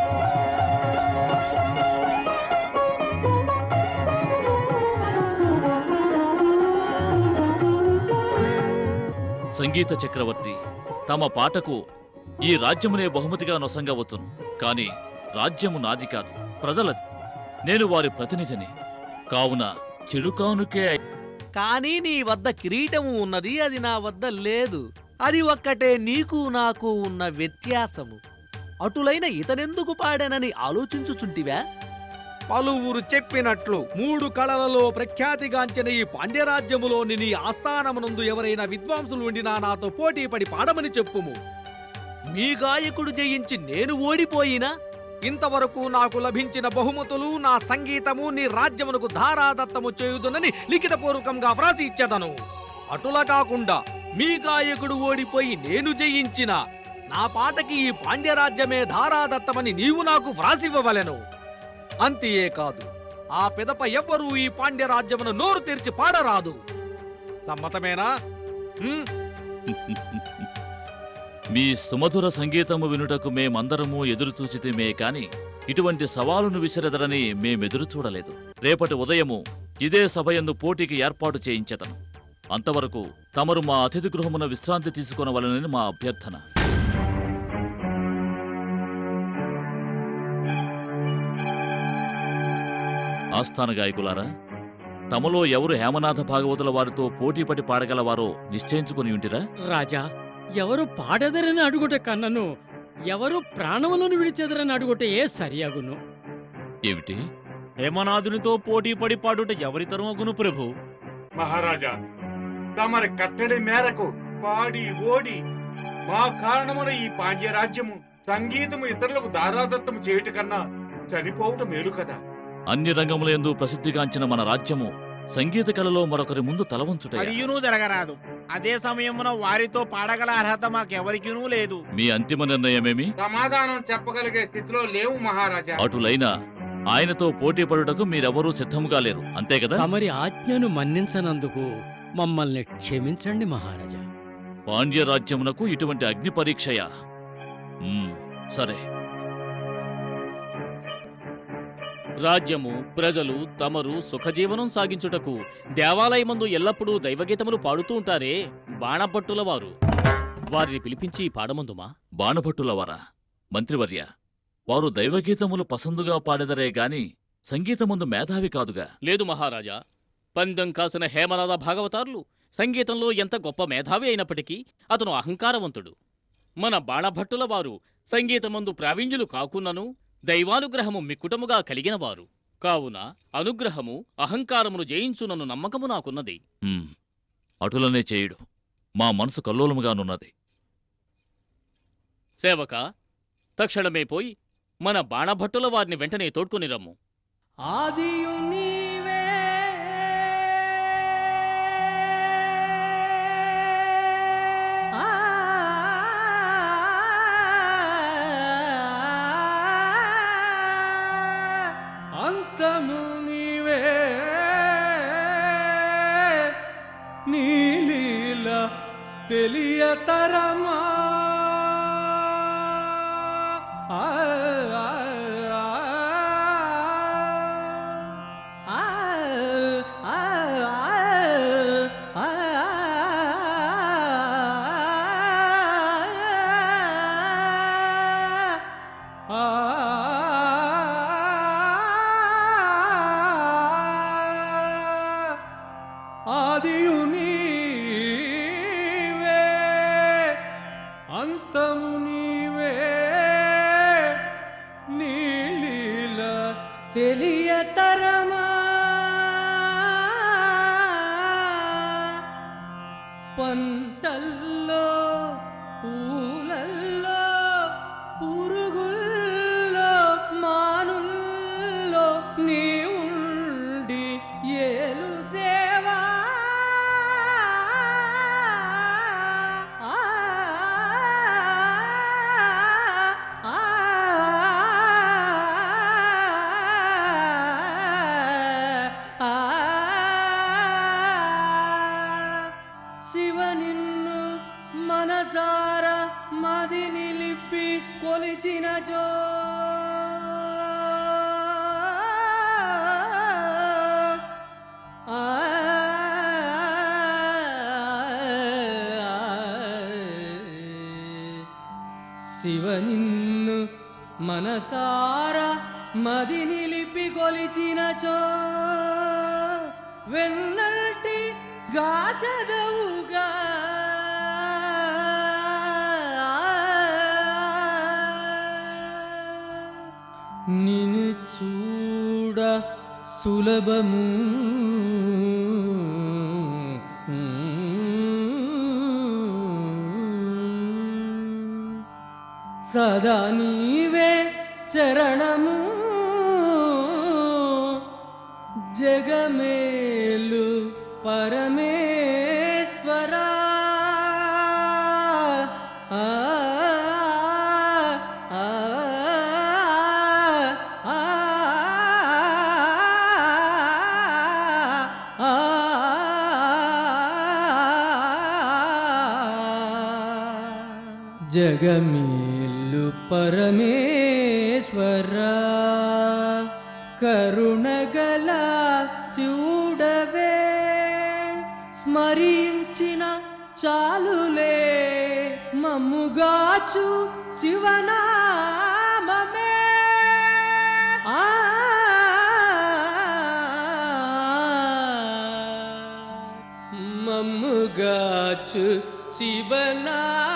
ఆ సంగీత చక్రవర్తి తమ పాటకు ఈ రాజ్యమునే బహుమతిగా నొసంగవచ్చును కాని రాజ్యము నాది కాదు ప్రజలది నేను వారి ప్రతినిధిని కావున చిరుకానుకే కానీ నీ వద్ద కిరీటము ఉన్నది అది నా వద్ద లేదు అది ఒక్కటే నీకు నాకు ఉన్న వ్యత్యాసము అటులైన ఇతనెందుకు పాడానని ఆలోచించుచుంటివా పలువురు చెప్పినట్లు మూడు కళలలో ప్రఖ్యాతిగాంచిన ఈ పాండ్యరాజ్యములోని నీ ఆస్థానమునందు ఎవరైనా విద్వాంసులు ఉండినా నాతో పోటీ పడి పాడమని చెప్పుము మీ గాయకుడు జయించి నేను ఓడిపోయినా ఇంతవరకు నాకు లభించిన బహుమతులు నా సంగీతము నీ రాజ్యమునకు ధారాదత్తము చేయుదునని లిఖితపూర్వకంగా వ్రాసి ఇచ్చేదను అటులా కాకుండా మీ గాయకుడు ఓడిపోయి నేను జయించిన నా పాటకి ఈ పాండ్యరాజ్యమే ధారాదత్తమని నీవు నాకు వ్రాసివ్వవలెను అంతే కాదు ఆ పిదప ఎవ్వరూ ఈ పాండ్యరాజ్యమును నోరు తెరిచి పాడరాదు సమ్మతమేనా హ్మ్? మీ సుమధుర సంగీతము వినుటకు మేమందరము ఎదురుచూచితిమే కాని ఇటువంటి సవాలును విసిరెదరని మేమెదురు చూడలేదు రేపటి ఉదయము ఇదే సభయందు పోటీకి ఏర్పాటు చేయించెదను అంతవరకు తమరు మా అతిథి గృహమున విశ్రాంతి తీసుకొనవలనని మా అభ్యర్థన ఆస్థాన గాయకులారా తమలో ఎవరు హేమనాథ భాగవతుల వారితో పోటీపడి పాడగలవారో నిశ్చయించుకుని ఉంటిరా రాజా ఎవరు పాడదరని అడుగుట కన్నను ఎవరు ప్రాణములను విడిచెదరని అడుగుట ఏ సరియగును ఏమిటి హేమనాథునితో పోటీ పడి పాడుట ఎవరి తరమగును ప్రభు మహారాజా తమరి కట్టడి మేరకు పాడి ఓడి మా కారణమున ఈ పాండ్యరాజ్యము సంగీతము ఇతరులకు దారాదత్తము చేయుట కన్నా చనిపోవుట మేలు కదా అన్ని రంగములందు ప్రసిద్ధిగాంచిన మన రాజ్యము సంగీత కళలో మరొకరి ముందు తలవంచుట అదియును జరగరాదు అదే సమయమున వారితో పాడగల అర్హత మాకెవరికినూ లేదు మీ అంతిమ నిర్ణయమేమి సమాధానం చెప్పగలిగే స్థితిలో లేవు మహారాజా అటులైన ఆయనతో పోటీ పడుటకు మీరెవరూ సిద్ధముగా లేరు అంతే కదా తమరి ఆజ్ఞను మన్నించనందుకు మమ్మల్ని క్షమించండి మహారాజా పాండ్య రాజ్యమునకు ఇటువంటి అగ్ని పరీక్షయా మ్మ్, సరే రాజ్యము ప్రజలు తమరు సుఖజీవనం సాగించుటకు దేవాలయమందు ఎల్లప్పుడూ దైవగీతములు పాడుతూ ఉంటారే బాణపట్టుల వారు వారిని పిలిపించి పాడమందుమా బాణభట్టులవారా మంత్రివర్య వారు దైవగీతములు పసందుగా పాడెదరే గాని సంగీతమందు మేధావి కాదుగా లేదు మహారాజా పందెం కాసిన హేమనాథ భాగవతారులు సంగీతంలో ఎంత గొప్ప మేధావి అయినప్పటికీ అతను అహంకారవంతుడు మన బాణభట్టుల వారు సంగీతమందు ప్రావీణ్యులు కాకున్నను దైవానుగ్రహము మిక్కుటముగా కలిగినవారు కావున అనుగ్రహము అహంకారమును జయించునను నమ్మకము నాకున్నది మ్మ్, అటులనే చేయుడు మా మనసు కల్లోలముగానున్నది సేవక తక్షణమే పోయి మన బాణభట్టుల వారిని వెంటనే తోడ్కొని రమ్ము ఆదియు నీవే ఆ అంతము నీవే నీలీల తెలియతరమా ఆ ఆ, ఆ, ఆ, ఆ, ఆ, ఆ, ఆదియు నీవే అంతము నీవే నీలీల తెలియతరమా పంటల్లో పూలల్లో పురుగుల్లో మానుల్లో నీ ఉండి ఏలు దేవా ఆ, ఆ, ఆ, శివ నిన్ను మనసార మది నిలిపి కొలిచిన జో ఆ నిన్ను మనసార మది నిలిపి కొలిచినచో వెన్నల్టి గాచదవుగా నిన్ను చూడ సులభము సదా నీవే చరణము జగమేలు పరమేశ్వరా ఆ, ఆ, ఆ, ఆ, జగమేలు పరమేశ్వరా కరుణగల శివుడవే స్మరించిన చాలులే మమ్ముగాచు శివనామమే ఆ మమ్ముగాచు శివనామమే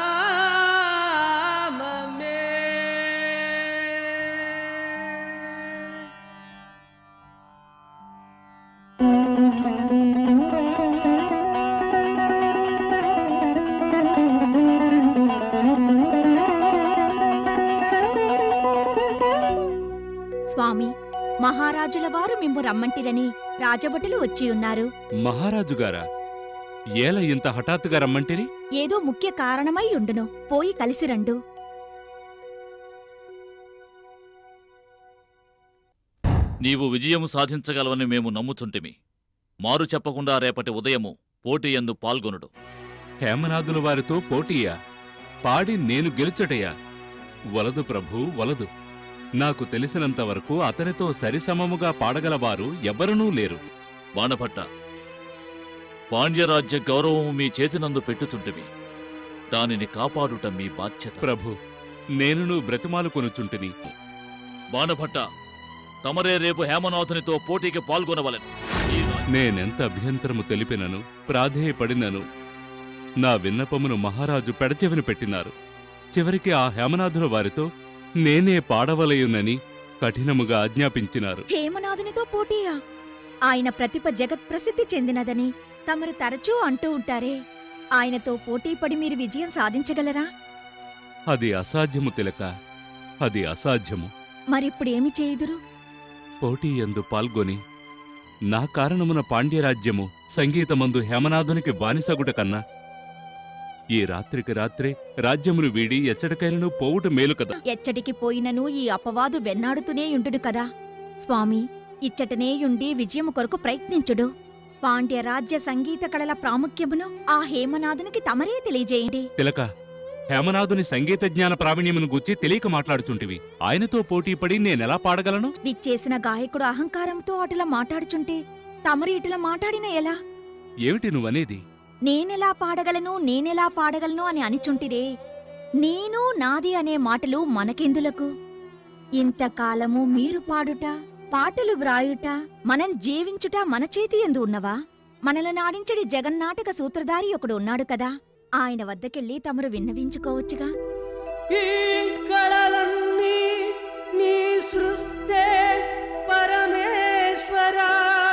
స్వామి మహారాజుల వారు మిమ్ము రమ్మంటిరని రాజభటులు వచ్చి ఉన్నారు మహారాజు గారా ఏల ఇంత హఠాత్తుగా రమ్మంటిరి ఏదో ముఖ్య కారణమై ఉండును పోయి కలిసి రండు నీవు విజయము సాధించగలవని మేము నమ్ముచుంటిమి మారు చెప్పకుండా రేపటి ఉదయము పోటీ ఎందు పాల్గొనుడు హేమనాథుల వారితో పోటీయా పాడి నేను గెలుచటయా వలదు ప్రభు వలదు నాకు తెలిసినంత వరకు అతనితో సరిసమముగా పాడగలవారు ఎవ్వరనూ లేరు బాణభట్ట పాండ్యరాజ్య గౌరవము మీ చేతినందు పెట్టుచుంటివి దానిని కాపాడుట మీ బాధ్యత ప్రభు నేనును బ్రతిమాలు కొనుచుంటిని బాణభట్ట తమరే రేపు హేమనాథునితో పోటీకి పాల్గొనవలెను నేనెంత అభ్యంతరము తెలిపినను ప్రాధేయపడినను నా విన్నపమును మహారాజు పెడచెవిన పెట్టినారు చివరికి ఆ హేమనాథుల వారితో నేనే పాడవలయునని కఠినముగా ఆజ్ఞాపించినారు హేమనాథునితో పోటీయా ఆయన ప్రతిభ జగత్ ప్రసిద్ధి చెందినదని తమరు తరచూ అంటూ ఉంటారే ఆయనతో పోటీపడి మీరు విజయం సాధించగలరా అది అసాధ్యము తిలక అది అసాధ్యము మరిప్పుడేమి చేయుదురు పోటీ ఎందు పాల్గొని నా కారణమున పాండ్యరాజ్యము సంగీతమందు హేమనాథునికి బానిసగుట కన్నా ఈ రాత్రికి రాత్రే రాజ్యమును వీడి ఎచ్చటికైనను పోవుట మేలు కదా ఎచ్చటికి పోయినను ఈ అపవాదు వెన్నాడుతూనే యుండును కదా స్వామి ఇచ్చటనే యుండి విజయము కొరకు ప్రయత్నించుడు పాండ్య రాజ్య సంగీత కళల ప్రాముఖ్యమును ఆ హేమనాథునికి తమరే తెలియజేయండి తిలక హేమనాథుని సంగీత జ్ఞాన ప్రావీణ్యమును గూర్చి తెలియక మాట్లాడుచుంటివి ఆయనతో పోటీపడి నేనెలా పాడగలను విచ్చేసిన గాయకుడు అహంకారంతో అటులా మాట్లాడుచుంటే తమరు ఇటులా మాట్లాడిన ఎలా ఏమిటి నువ్వనేది నేనెలా పాడగలను నేనెలా పాడగలను అని అనిచుంటిరే నేను నాది అనే మాటలు మనకెందులకు ఇంతకాలము మీరు పాడుట పాటలు వ్రాయుట మనం జీవించుట మన చేతి ఎందు ఉన్నవా మనల నాడించడి జగన్నాటక సూత్రధారి ఒకడు ఉన్నాడు కదా ఆయన వద్దకెళ్ళి తమరు విన్నవించుకోవచ్చుగా ఈ కళలన్నీ నీ సృష్టే పరమేశ్వరా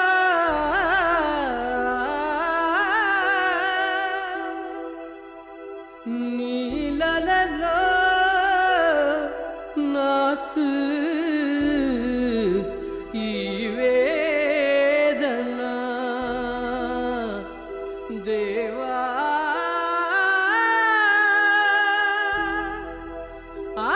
నీలలో నాకు ఈ వేదన దేవా ఆ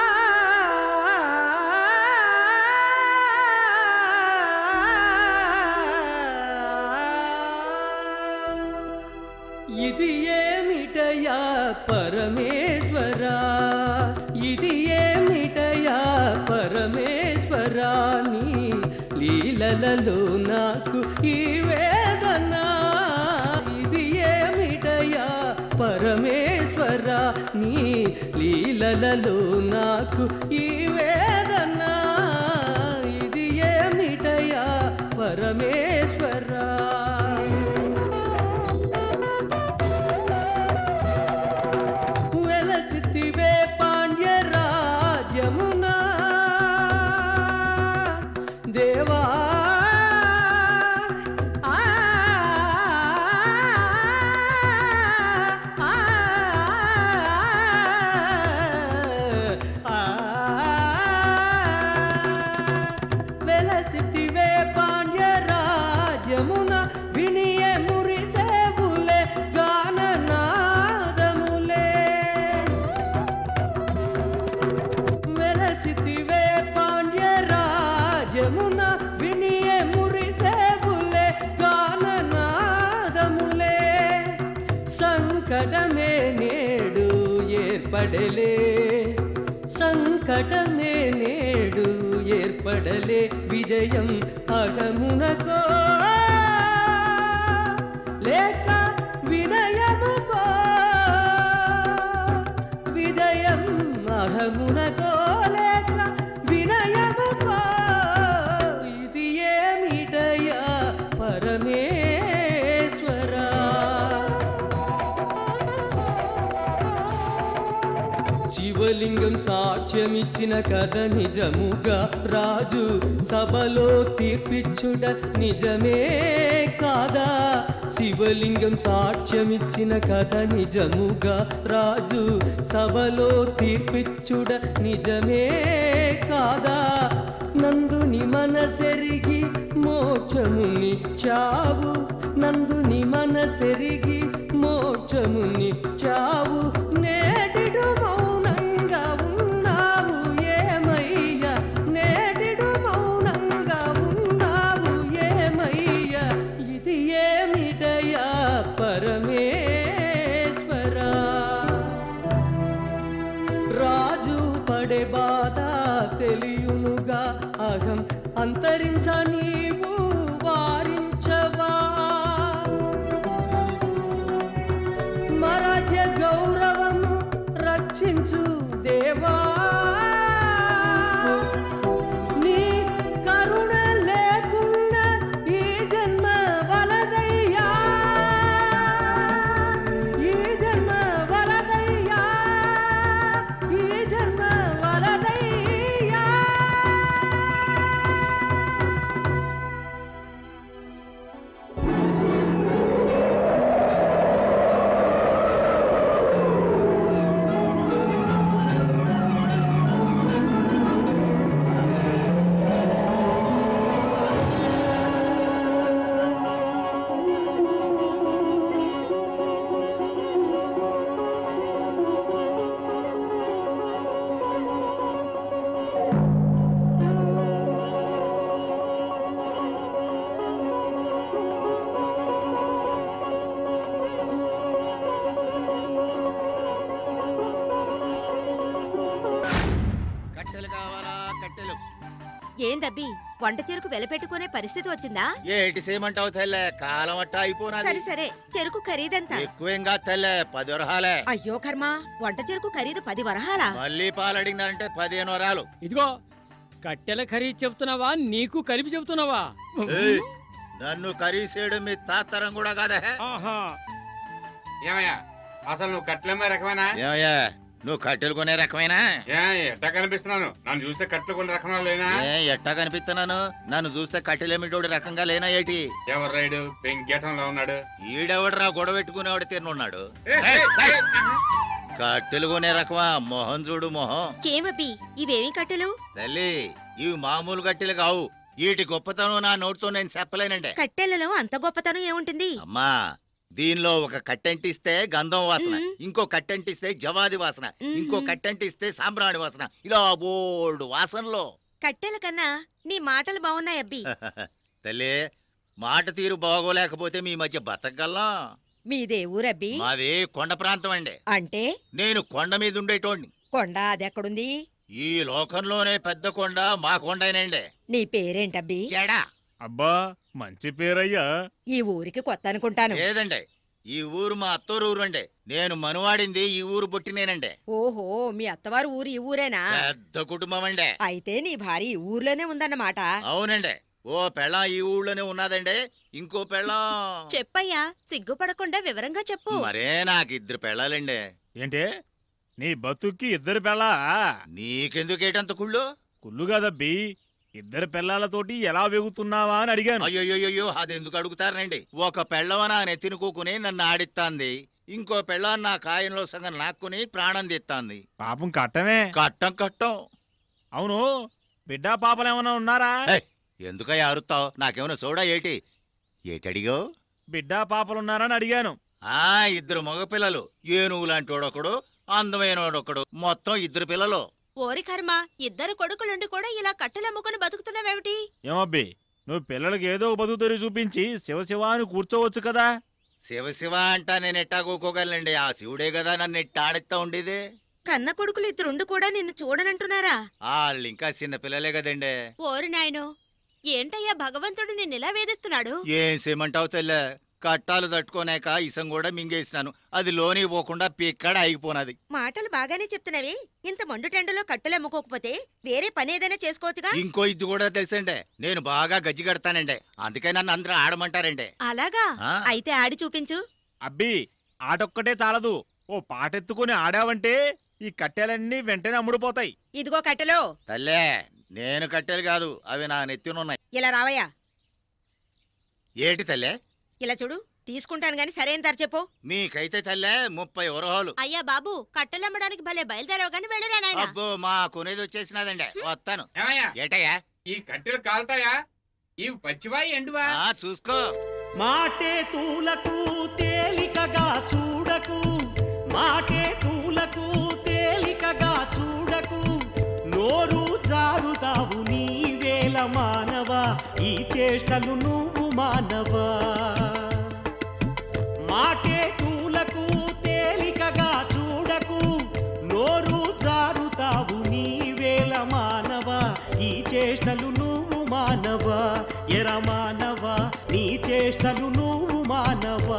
ఇది ఏమిటయా పరమేశ్వరా ఇది ఏమిటయా పరమేశ్వరా నీ లీలలలో నాకు ఈ వేదన ఇది ఏమిటయా పరమేశ్వరా నీ లీలలలో నాకు ఈ వేదన ఇది ఏమిటయా పరమేశ్వరా వెలసితివే పాండ్య రాజ్యమునా దేవా ఆ, ఆ, ఆ, వెలసితివే పాండ్య రాజ్యమున వినియే మురిసేవులే గాననాదములే వెలసితివే పాండ్య రాజ్యమున వినియే మురిసేవులే గాననాదములే సంకటమే నేడు ఏర్పడలే సంకటమే నేడు ఏర్పడలే విజయం అగమునకో లేక వినయముకో విజయం అహమునకో లేక వినయముకో ఇది ఏమిటయా పరమేశ్వరా శివలింగం సాక్ష్యమిచ్చిన కథ నిజముగా రాజు సభలో తీర్పిచ్చుట నిజమే కాదా శివలింగం సాక్ష్యమిచ్చిన కథ నిజముగా రాజు సభలో తీర్పిచ్చుట నిజమే కాదా నందుని మనసెరిగి మోక్షముని చావు నందుని మనసెరిగి మోక్షముని చావు నేటిడు మౌనంగా ఉన్నావు ఏమయ్యా నేటిడు మౌనంగా ఉన్నావు ఏమయ్యా ఇది ఏమిటయా పరమేశ్వరా రాజు పడే బాధ తెలియునుగా అహం అంతరించ నీవు వారించవా మరాజ్య గౌరవం రక్షించు దేవా నీ కరుణ లేకుండా ఈ జన్మ వలదయ్యా ఈ జన్మ వలదయ్యా ఈ జన్మ వలదయ్యా కట్టెలు కావాలా కట్టెలు ఏందబ్బి వంట చెరుకు వెలపెట్టుకునే పరిస్థితి వచ్చిందా ఏటి చేయమంటావు తెల్లే కాలం అట్టా అయిపోనాది సరే సరే చెరుకు ఖరీదెంత ఎక్కువేంగా తెల్లే పది వరహాలే అయ్యో కర్మ వంట చెరుకు ఖరీదు పది వరహాలా మళ్ళీ పాలు అడిగినారంటే పదిహేను వరాలు ఇదిగో కట్టెల ఖరీదు చెప్తున్నావా నీకు కలిపి చెప్తున్నావా ఏయ్, నన్ను కరీసేయడం మీ తాతరం కూడా కాదా ఏమయ్యా అసలు నువ్వు కట్లమ్మే రకమేనా ఏమయ్యా నువ్వు కట్టెలు కొనే రకమేనా ఏ ఎట్టా కనిపిస్తున్నాను నన్ను చూస్తే కట్లు కొనే రకమా లేనా ఏ ఎట్టా కనిపిస్తున్నాను నన్ను చూస్తే కట్టెలేమిటోడు రకంగా లేనా ఏటి ఎవరు రైడు పెంకేటంలో ఉన్నాడు ఈడెవడరా గొడవ పెట్టుకునేవాడు తిన్నున్నాడు కట్టెలు కొనే రకమా మొహం చూడు మొహం కేమబ్బి ఇవేమి కట్టెలు తల్లి ఇవి మామూలు కట్టెలు కావు వీటి గొప్పతనం నా నోటితో నేను చెప్పలేనండి కట్టెలలో అంత గొప్పతనం ఏముంటుంది అమ్మా దీనిలో ఒక కట్టెంటిస్తే గంధం వాసన ఇంకో కట్టెంటిస్తే జవాది వాసన ఇంకో కట్టెంటిస్తే సాంబ్రాణి వాసన ఇలా బోల్డ్ వాసనలో కట్టెల కన్నా నీ మాటలు బాగున్నాయి అబ్బి తల్లి మాట తీరు బాగోలేకపోతే మీ మధ్య బతకగలం మీదే ఊరబ్బి మాది కొండ ప్రాంతం అండి అంటే నేను కొండ మీద ఉండేటోడిని కొండ అదెక్కడుంది ఈ లోకంలోనే పెద్ద కొండ మా కొండేనండి నీ పేరేంటబ్బి జడా అబ్బా మంచి పేరయ్యా ఈ ఊరికి కొత్త అనుకుంటాను లేదండి ఈ ఊరు మా అత్తోరు ఊరు అండి నేను మనువాడింది ఈ ఊరు పుట్టినేనండి ఓహో మీ అత్తవారు ఊరు ఈ ఊరేనా పెద్ద కుటుంబం అండి అయితే నీ భార్య ఈ ఊర్లోనే ఉందన్నమాట అవునండి ఓ పెళ్ళం ఈ ఊళ్ళోనే ఉన్నదండి ఇంకో పెళ్ళం చెప్పయ్యా సిగ్గుపడకుండా వివరంగా చెప్పు మరే నాకు ఇద్దరు పెళ్ళాలండి ఏంటి నీ బతుక్కి ఇద్దరు పెళ్ళా నీకెందుకేటంత కుళ్ళు కుళ్ళు కదబ్బి ఇద్దరు పిల్లలతోటి ఎలా వెగుతున్నావా అని అడిగాను అయ్యో అది ఎందుకు అడుగుతారనండి ఒక పెళ్ళవ నా నెత్తినుకోకుని నన్ను ఆడిస్తాంది ఇంకో పెళ్ళ నా కాయంలో సగం నాక్కుని ప్రాణం తీస్తాంది పాపం కట్టమే కట్టం కట్టం అవును బిడ్డా పాపలు ఏమైనా ఉన్నారా ఎందుకయ్యా అరుస్తావు నాకేమైనా సోడా ఏటి ఏటడిగో బిడ్డా పాపలు ఉన్నారని అడిగాను ఆ ఇద్దరు మగపిల్లలు ఏనుగు లాంటి వాడొకడు అందమైన వాడొకడు మొత్తం ఇద్దరు పిల్లలు ఓరి కర్మ ఇద్దరు కొడుకులుండి కూడా ఇలా కట్టెలమ్ముకొని బతుకుతున్నావేమిటి ఏమబ్బి నువ్వు పిల్లలకి ఏదో ఒక బతుకు తెరి చూపించి శివ శివ అని కూర్చోవచ్చు కదా శివ శివ అంటా నేను ఎట్టా కూకోగలండి ఆ శివుడే కదా నన్ను ఎట్టా ఆడిస్తా ఉండేది కన్న కొడుకులు ఇద్దరుండి కూడా నిన్ను చూడనంటున్నారా వాళ్ళు ఇంకా చిన్న పిల్లలే కదండి ఓరి నాయనో ఏంటయ్యా భగవంతుడు నిన్నెలా వేధిస్తున్నాడు ఏం చేయమంటావు తెల్లే కట్టాలు తట్టుకోనాక ఇసం కూడా మింగేసినాను అది లోని పోకుండా పిక్కడ ఆగిపోనది మాటలు బాగానే చెప్తున్నావి ఇంత మండు టెండలో కట్టెలు అమ్ముకోకపోతే వేరే పని ఏదైనా చేసుకోవచ్చుగా ఇంకో ఇది కూడా తెలుసండి నేను బాగా గజ్జి కడతానండి అందుకే నన్ను అందరూ ఆడమంటారండి అలాగా ఆ. అయితే ఆడి చూపించు అబ్బి ఆటొక్కటే చాలదు ఓ పాటెత్తుకుని ఆడావంటే ఈ కట్టెలన్నీ వెంటనే అమ్ముడుపోతాయి ఇదిగో కట్టెలో తల్లే నేను కట్టెలు కాదు అవి నా నెత్తినున్నాయి ఇలా రావయ్యా ఏటి తల్లే ఇలా చూడు తీసుకుంటాను గాని సరైన ధర చెప్పు మీకైతే తల్లే ముప్పై వరహాలు అయ్యా బాబు కట్టెలమ్మడానికి భలే బయలుదేరావు కానీ వెళ్ళరా నాయన అబ్బో మా కొనేది వచ్చేసినదండి వస్తాను ఏమయ్యా? ఏటయ్యా ఈ కట్టెలు కాలుతాయా ఇవి పచ్చివా ఎండువా ఆ, చూసుకో మాటే తూలకు తేలికగా చూడకు మాటే తూలకు తేలికగా చూడకు నోరు జారుతావు నీవేల మానవా ఈ చేష్టలు నువ్వు మానవా మాటే తూలకు తేలికగా చూడకు నోరు జారుతావు నీవేల మానవా ఈ చేష్టలు నువ్వు మానవా ఎర మానవా నీ చేష్టలు నువ్వు మానవా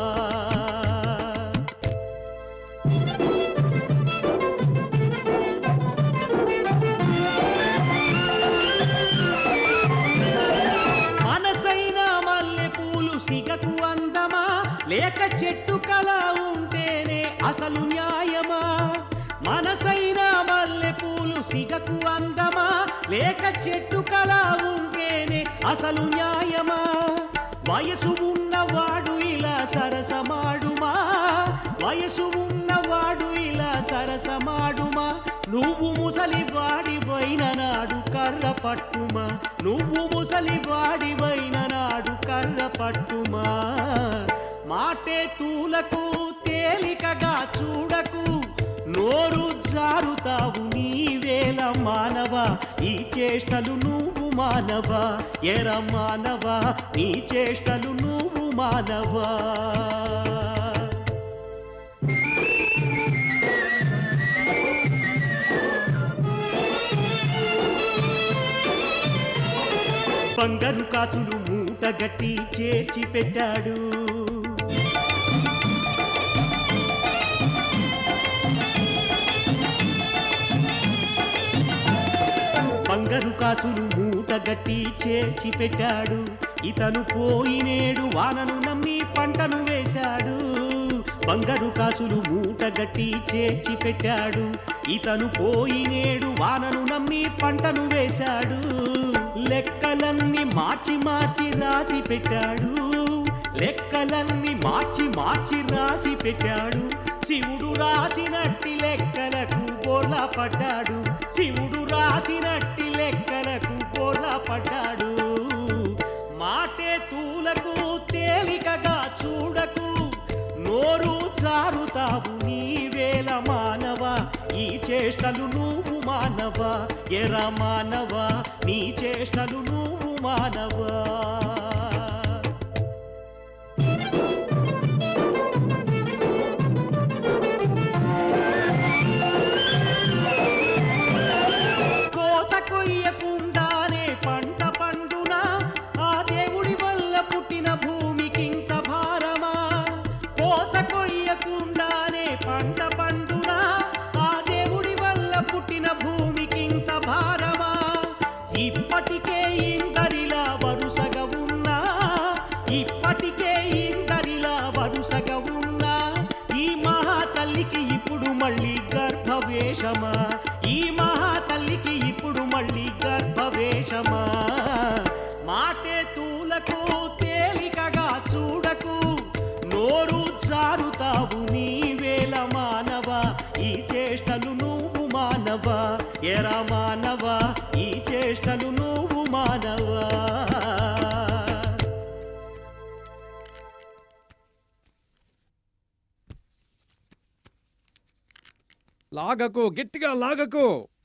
మనసైన మల్లె పూలు సిగకు అందమా లేక చెట్టు కళ ఉంటేనే అసలు న్యాయమా మనసైన మల్లె పూలు సిగకు అందమా లేక చెట్టు కళ ఉంటేనే అసలు న్యాయమా వయసు ఉన్నవాడు ఇలా సరసమాడుమా వయసు ఉన్నవాడు ఇలా సరసమాడుమా నువ్వు ముసలి వాడివైన నాడు కర్ర పట్టుమా నువ్వు ముసలి వాడివైన నాడు కర్ర పట్టుమా మాటే తూలకు తేలికగా చూడకు నోరు జారుతావు నీవేల మానవా ఈ చేష్టలు నువ్వు మానవా ఎర మానవా నీ చేష్టలు నువ్వు మానవా బంగారు కాసులు మూట గట్టి చేర్చి పెట్టాడు బంగారు కాసులు మూట గట్టి చేర్చి పెట్టాడు ఇతను పోయినేడు వానను నమ్మి పంటను వేశాడు బంగారు కాసులు మూట గట్టి చేర్చి పెట్టాడు ఇతను పోయినేడు వానను నమ్మి పంటను వేశాడు లెక్కలన్నీ మార్చి మార్చి రాసి పెట్టాడు లెక్కలన్నీ మార్చి మార్చి రాసి పెట్టాడు శివుడు రాసినట్టి లెక్కలకు బోర్లా పడ్డాడు శివుడు రాసినట్టి లెక్కలకు బోర్లా పడ్డాడు మాటే తూలకు తేలికగా చూడకు నోరు జారుతావు నీవేల మానవా ఈ చేష్టలు నువ్వు మానవా ఎర మానవా నీ చేష్టలు నువ్వు మానవా కోత కొయ్యకుండానే పంట పండునా ఆ దేవుడి వల్ల పుట్టిన భూమికింత భారమా కోత వేషమా ఈ మహాతల్లికి ఇప్పుడు మళ్ళీ గర్భవేషమా మాటే తూలకు తేలికగా చూడకు నోరు జారుతావు నీవేల మానవా ఈ చేష్టలు నువ్వు మానవా ఎరా మానవా ఈ చేష్టలు నువ్వు మానవా లాగకు గట్టిగా లాగకు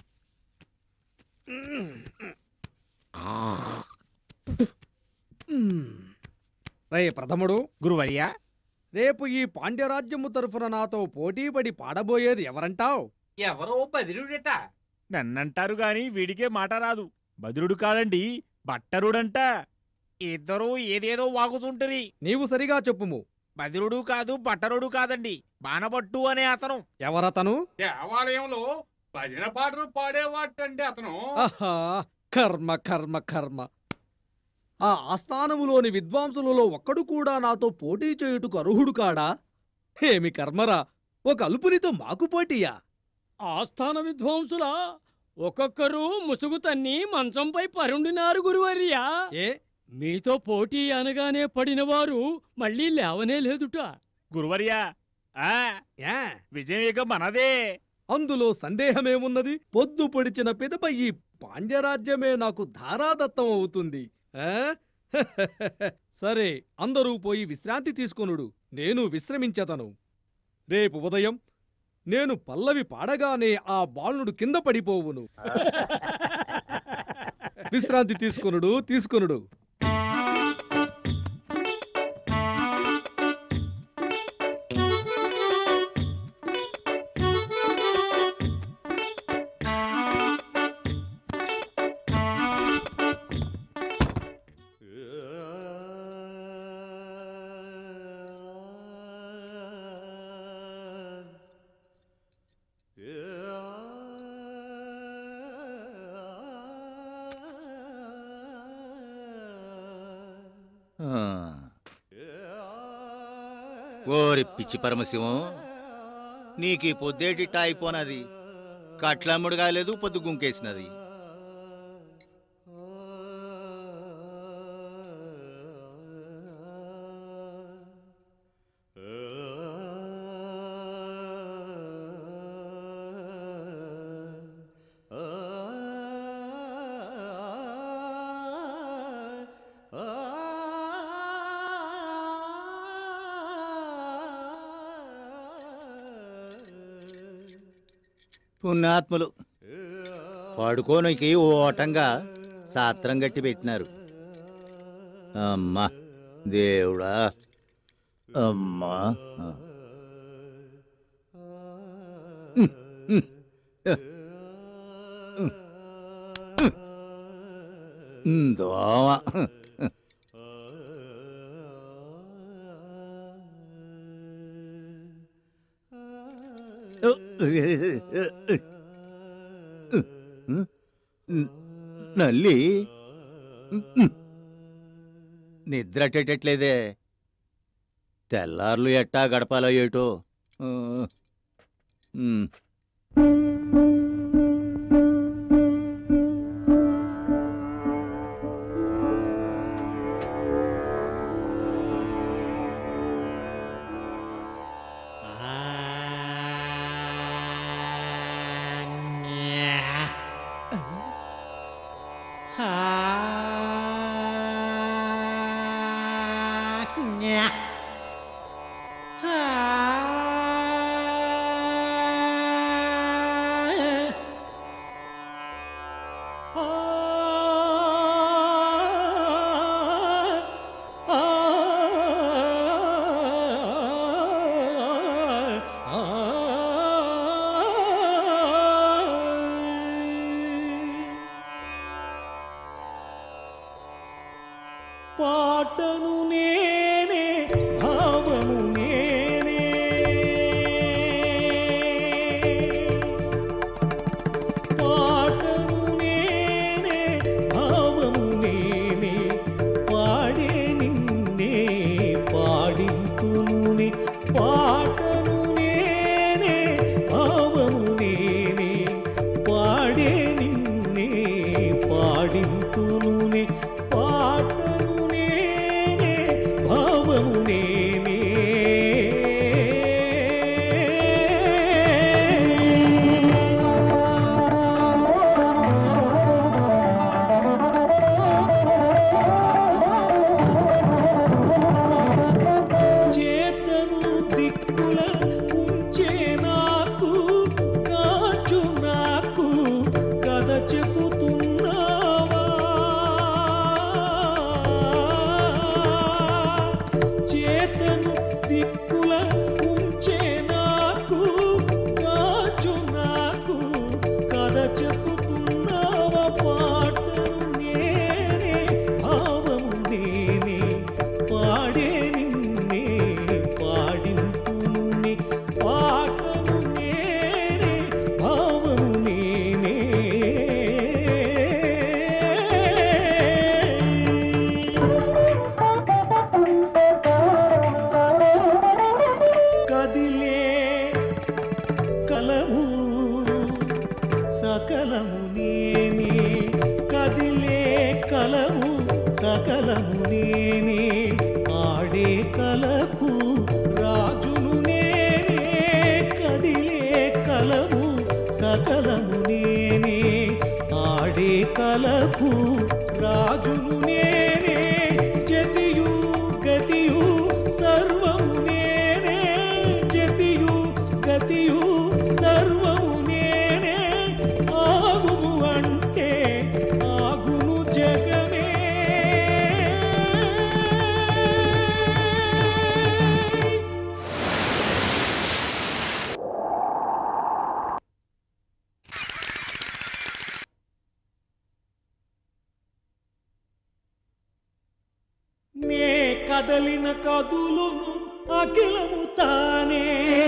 రే ప్రథముడు గురువర్యా రేపు ఈ పాండ్యరాజ్యము తరఫున నాతో పోటీపడి పాడబోయేది ఎవరంటావ్ ఎవరో బదిరుడట నన్నంటారు గాని వీడికే మాట రాదు బదురుడు కాదండి బట్టరుడంట ఇద్దరూ ఏదేదో వాగుతుంటరి నీవు సరిగా చెప్పుము బదిరుడు కాదు బట్టరుడు కాదండి బాణబట్టు అనే అతను ఎవరతను దేవాలయంలో భజన పాటలు పాడేవాటండి అతను ఆహా కర్మ కర్మ కర్మ ఆ ఆస్థానములోని విద్వాంసులలో ఒక్కడు కూడా నాతో పోటీ చేయుటకు అర్హుడు కాడా ఏమి కర్మరా ఒక అల్పునితో మాకు పోటీయా ఆస్థాన విద్వాంసులా ఒక్కొక్కరు ముసుగు తన్ని మంచంపై పరుండినారు గురువర్యా ఏ మీతో పోటీ అనగానే పడినవారు మళ్ళీ లేవనే లేదుట గురువర్యా ఆ విజయం ఇక మనదే అందులో సందేహమేమున్నది పొద్దు పొడిచిన పిదప ఈ పాండ్యరాజ్యమే నాకు ధారాదత్తం అవుతుంది ఆ? సరే అందరూ పోయి విశ్రాంతి తీసుకొనుడు నేను విశ్రమించతను రేపు ఉదయం నేను పల్లవి పాడగానే ఆ బాలుడు కింద పడిపోవును విశ్రాంతి తీసుకొనుడు తీసుకొనుడు ఆ. ఓరి పిచ్చి పరమశివం నీకు ఈ పొద్దేటిట్ట అయిపోనది కట్లమ్ముడు కాలేదు పొద్దు గుంకేసినది పుణ్యాత్ములు పడుకోనికి ఓ ఓటంగా సాత్రం గట్టి పెట్టినారు అమ్మా దేవుడా అమ్మా ఉమ్, ఉమ్, ఉమ్, ఉమ్, దోమ నల్లి నిద్రట్టేటట్లేదే తెల్లార్లు ఎట్టా గడపాలో ఏటో ఆ, ఉమ్. పాటను నేనే భావము నేనే పాటను నేనే భావము నేనే పాడే నిన్నే పాడింతునునే పాటను నేనే భావము నేనే సకలము నేనే ఆడే కలకు రాజును నేనే కదిలే కలము సకలము నేనే ఆడే కలకు రాజును నేనే జతియు గతియు సర్వము నేనే జతియు గతియు సర్వము నేనే ఆగుము అంటే ఆగును జగమే నే కదలిన కదులును అఖిలము తానే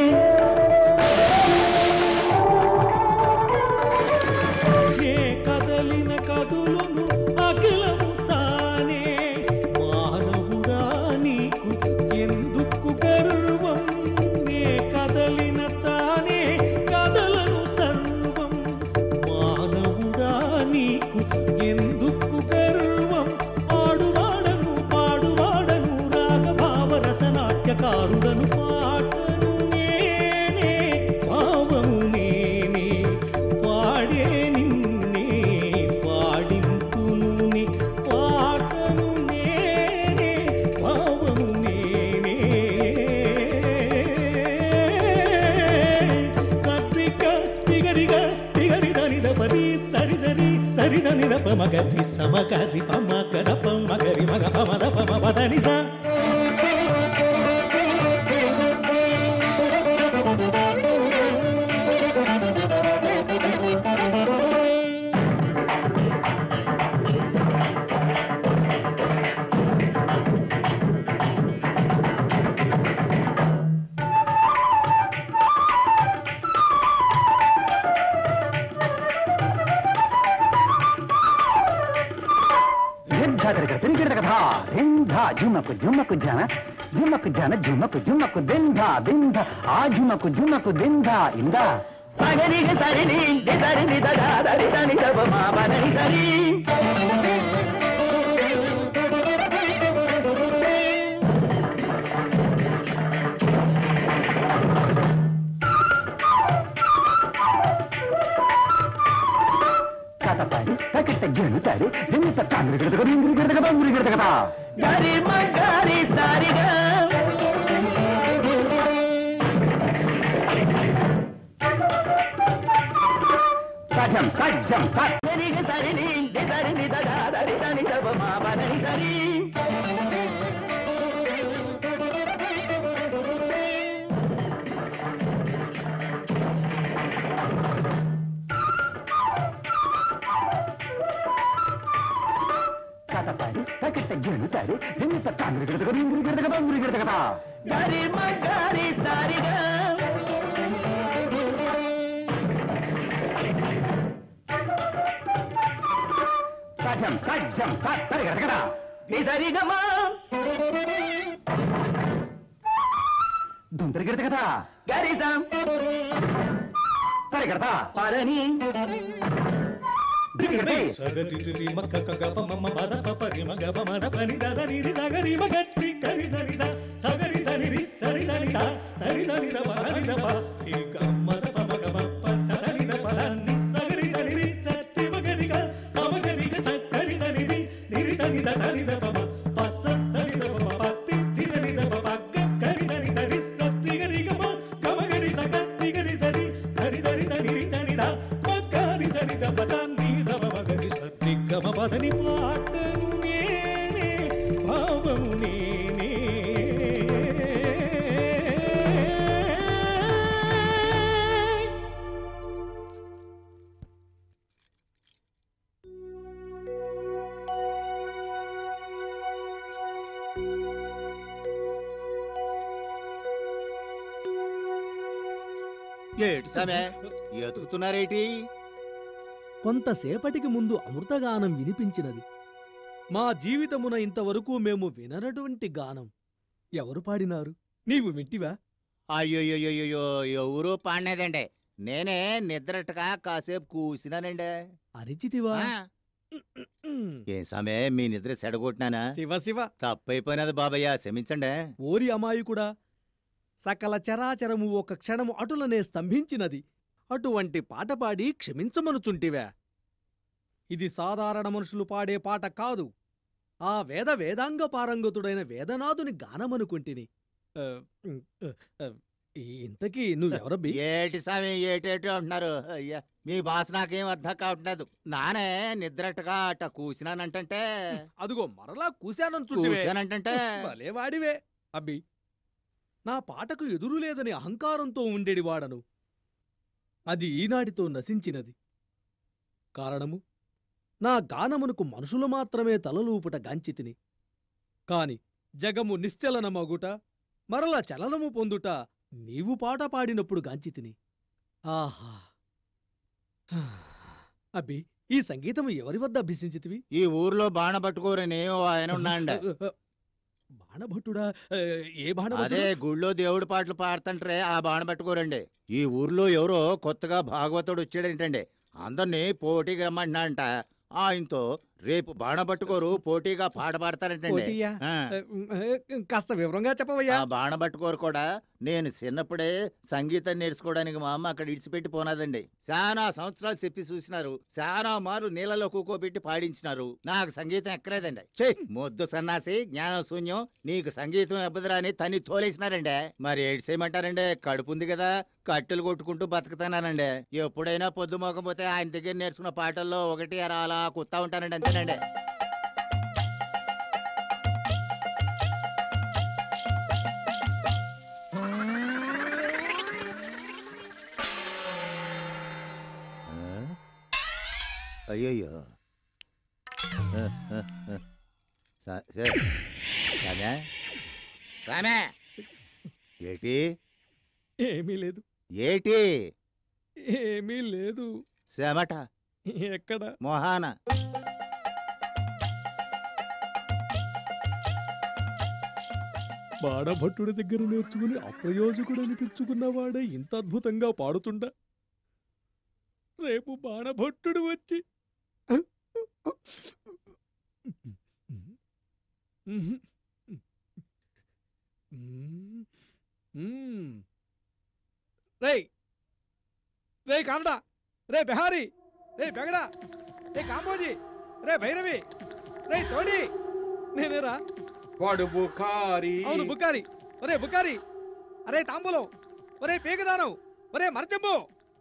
నే కదలిన కదులును అఖిలము తానే మానవుడా నీకు ఎందుకు గర్వం నే కదలిన తానే కదలను సర్వం మానవుడా నీకు ఎందుకు గర్వం ఆడువాడను పాడువాడను రాగభావ రసనాట్యకారుడను పాటను నేనే భావము నేనే పాడే నిన్నే పాడింతును నీ పాటను నేనే భావము నేనే సట్రిక తిగరిగ తిగరిదనిద పరి సరి సరి సరిదనిద పమగరి సమగరి పమగర పమగరి మగ పమద పమ పదనిస తిరిగిడగదా దింధ జుమ్మకు జుమ్మకు జన జుమ్మకు జన జుమ్మకు జుమ్మకు దింధ దింధ ఆ జుమ్మకు జుమ్మకు దింధ ఇంద సగరిగ సరిని దిదరిని దదాదరి దని దబ మా బదని సరి కథపడి పకెట్ట జనుతాడు దిమ్మిత తాంగురు గిడదగ దింగురు గిడదగ తంగురు గిడదగ గరి మగరి సారిగా సజం సజ్జం సరిగ సరిని దిదరిని దదాదరి దని దబ మా బదని సరి కథపడి పకెట్ట జనుతాడు దిమ్మిత తాంగురు గిడదగ దింగురు గిడదగ తంగురు గిడదగ గరి మగరి సారిగా సజం సజ్జం సత్తరి గడగడ నిజరిగమా దుందరి గడగడ గరిజం తరి గడత పరని సగరి మక్క కగ పమ మద పపరి మగ పమద పని దదని రి సగరి మగట్టి కరి దని స సగరి సని రి సరి దని ద తరి దని ద పని ద ప రి గమ్మద పమ గమ పట్ట దని ద పదని సగరి సని రి సట్టి మగరి గ సమగరి గ చక్కరి దని రి నిరి దని ద దని ద పమ పస సని ద పమ పట్టి టి దని ద పమ గ కరి దని ద రి సట్టి గరి గమ గమ గరి సగట్టి గరి సరి దని దని దని రి దని ద మగరి సని ద పదని ద పమ గరి సట్టి గమ పదని పాటను నేనే భావము నేనే ఏటి సమే ఎతుకుతున్నారేటి కొంతసేపటికి ముందు అమృతగానం వినిపించినది మా జీవితమున ఇంతవరకు మేము విననటువంటి గానం ఎవరు పాడినారు నీవు వింటివా అయ్యోయ్యోయ్యో ఎవరూ పాడినదండి నేనే నిద్రటగా కాసేపు కూసినానండి అరిచితివా ఆ. ఏం సమయ మీ నిద్ర సెడగొట్టినానా శివ శివ తప్పైపోయినది బాబయ్య క్షమించండి ఓరి అమాయకుడా సకల చరాచరము ఒక క్షణము అటులనే స్తంభించినది అటువంటి పాట పాడి క్షమించమనుచుంటివా ఇది సాధారణ మనుషులు పాడే పాట కాదు ఆ వేద వేదాంగ పారంగతుడైన వేదనాథుని గానమనుకుంటిని ఆ, ఉమ్, ఆ, ఆ, ఇంతకీ నువ్వెవరబ్బి ఏటి స్వామి ఏటేటి అంటున్నారు అయ్యా మీ భాష నాకేం అర్థం కావట్లేదు నానే నిద్రట్టుగా అట్ట కూసినానంటే అదిగో మరలా కూశానంచుంటివే కూశానంటంటే? భలే వాడివే అబ్బి నా పాటకు ఎదురు లేదని అహంకారంతో ఉండేడి వాడను అది ఈనాటితో నశించినది కారణము నా గానమునకు మనుషులు మాత్రమే తలలూపుట గాంచితిని కాని జగము నిశ్చలనమగుట మరల చలనము పొందుట నీవు పాట పాడినప్పుడు గాంచితిని ఆహా అబ్బి ఈ సంగీతము ఎవరి వద్ద అభ్యసించితివి ఈ ఊర్లో బాణ పట్టుకోరని ఓ ఆయన ఉన్నాండ బాణభట్టుడా ఏ, ఏ అదే బాణభట్టుడు గుళ్ళో దేవుడి పాటలు పాడుతుంటారే ఆ బాణ పట్టుకోరండి ఈ ఊర్లో ఎవరో కొత్తగా భాగవతుడు వచ్చాడేంటండి అందరినీ పోటీకి రమ్మంటున్నాడంట ఆయనతో రేపు బాణ పట్టుకోరు పోటీగా పాట పాడతారంటండి పోటీయా? ఆ. ఏ, కాస్త వివరంగా చెప్పవయ్యా ఆ బాణ పట్టుకోరు కూడా నేను చిన్నప్పుడే సంగీతం నేర్చుకోవడానికి మా అమ్మ అక్కడ ఇడిచిపెట్టి పోనాదండి చాలా సంవత్సరాలు చెప్పి చూసినారు చాలా మారు నీళ్ళలో కూకోబెట్టి పాడించినారు నాకు సంగీతం ఎక్కలేదండి చే మొద్దు సన్నాసి జ్ఞానం శూన్యం నీకు సంగీతం ఎబ్బదురా అని తన్ని తోలేసినారండి మరి ఏడు చేయమంటారండి కడుపు ఉంది కదా కట్టెలు కొట్టుకుంటూ బతుకుతానండి ఎప్పుడైనా పొద్దు మోకపోతే ఆయన దగ్గర నేర్చుకున్న పాటల్లో ఒకటి అరా అలా కుత్తా ఉంటానండి అంతేనండి అయ్యయ్యో ఆ, ఆ, ఆ. స- స- సామే సామే ఏటి ఏమీ లేదు ఏటి ఏమీ లేదు చెమట ఎక్కడ మొహాన బాణభట్టుడి దగ్గర నేర్చుకుని అప్రయోజకుడు అనిపించుకున్నవాడే ఇంత అద్భుతంగా పాడుతుండా రేపు బాణభట్టుడు వచ్చి రేయ్ రే కాండా రే బెహారీ రే బెగడా రే కాంబోజీ రే భైరవి రే తోడి నేనేరా వాడు బుఖారి అవును బుకారి ఒరే బుకారి అరే తాంబూలం ఒరే పీకదానం ఒరే మరచెంబు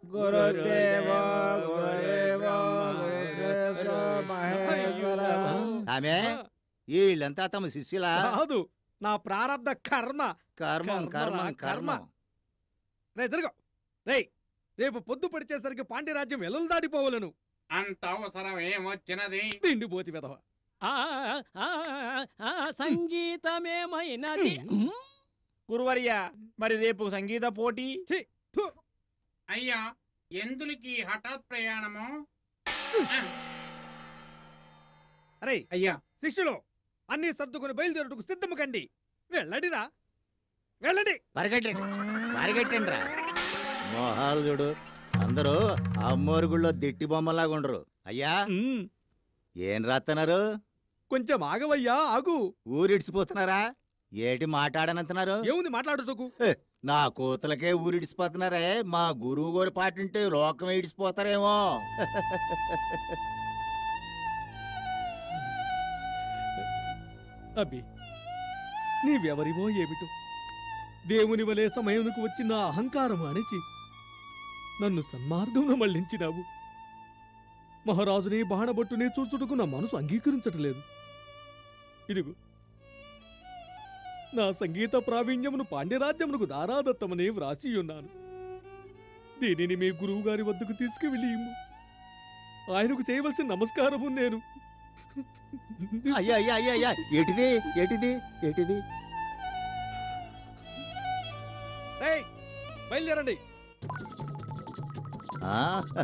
ఆమె వీళ్ళంతా తమ శిష్యులా కాదు నా ప్రారంధ కర్మ కర్మం కర్మరా, కర్మం కర్మ. కర్మం రే తిరగ రే రేపు పొద్దు పడిచేసరికి పాండ్యరాజ్యం ఎల్లు దాటిపోవలను అంత అవసరం ఏమొచ్చినది తిండి పోతి వెధవ ఆ, ఆ, ఆ, సంగీతమేమైనది గురువర్య మరి రేపు సంగీత పోటీ అయ్యా ఎందులకి హఠాత్ ప్రయాణము అరే అయ్యా శిష్యులు అన్ని సర్దుకుని బయలుదేరుటకు సిద్ధము కండి వెళ్ళడిరా వెళ్ళండి పరిగెట్టండి పరిగెట్టండి రా మోహాలు చూడు అందరూ అమ్మోరు గుళ్ళో దిట్టి బొమ్మలాగా ఉండరు అయ్యా ఏం రాస్తున్నారు కొంచెం ఆగవయ్యా ఆగు ఊరిడిచిపోతున్నారా ఏటి మాట్లాడనంటున్నారు ఏముంది మాట్లాడుటకు హే, నా కూతులకే ఊరిడిచిపోతున్నారే మా గురువు గారి పాటింటే లోకం ఇడిచిపోతారేమో అబ్బి నీవెవరివో ఏమిటో దేవుని వలె సమయమునకు వచ్చి నా అహంకారం అణిచి నన్ను సన్మార్గంలో మళ్లించినావు మహారాజుని బాణబట్టుని చూచుటకు నా మనసు అంగీకరించటలేదు ఇదిగో నా సంగీత ప్రావీణ్యమును పాండ్యరాజ్యమునకు దారాదత్తమని వ్రాసి ఉన్నాను దీనిని మీ గురువు గారి వద్దకు తీసుకువెళ్ళి ఇమ్ము. ఆయనకు చేయవలసిన నమస్కారము నేను అయ్యా అయ్యా అయ్యా అయ్యా ఏటిది ఏటిది ఏటిది రేయ్, బయలుదేరండి ఆ?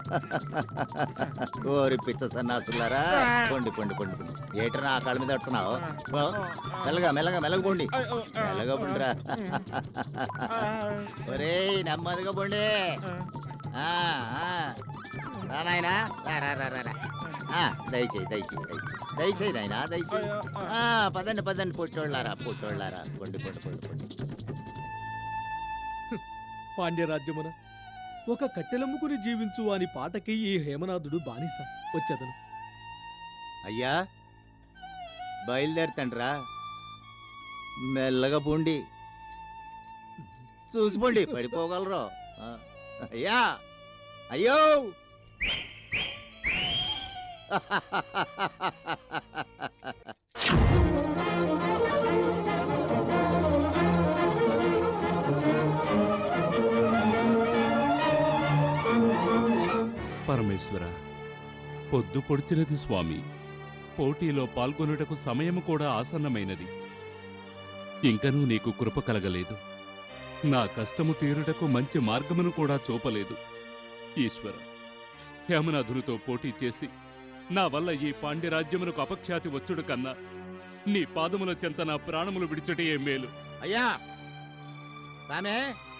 ఓరి పిచ్చ సన్నాసులారా కొండి కొండి కొండి కొండి ఏట్రా నా కాళ్ళ మీద పడుతున్నావు ఓ, మెల్లగా మెల్లగా మెల్లగా పోండి మెల్లగా పోండిరా ఒరేయ్ నెమ్మదిగా పోండి ఆ, ఆ. రా నాయనా రా రా రా రా, రా ఆ, దయచేయి దయచేయి దయచేయి దయచేయి నాయనా దయచేయి ఆ, పదండి పదండి పొట్టోళ్ళారా పొట్టోళ్ళారా పొండి పొండి పొండి పొండి పాండ్యరాజ్యమున ఒక కట్టెలమ్ముకుని జీవించు అని పాటకి ఈ హేమనాథుడు బానిస వచ్చేదను అయ్యా బయలుదేరుతండ్రా మెల్లగా పోండి చూసిపోండి పడిపోగలరు ఆ, అయ్యా అయ్యో పరమేశ్వర పొద్దు పొడిచినది స్వామి పోటీలో పాల్గొనుటకు సమయము కూడా ఆసన్నమైనది ఇంకనూ నీకు కృప కలగలేదు నా కష్టము తీరుటకు మంచి మార్గమును కూడా చూపలేదు ఈశ్వర హేమనాథునితో పోటీ చేసి నా వల్ల ఈ పాండ్యరాజ్యమునకు అపఖ్యాతి వచ్చుడు కన్నా నీ పాదముల చెంత నా ప్రాణములు విడిచుటయే మేలు అయ్యా సామే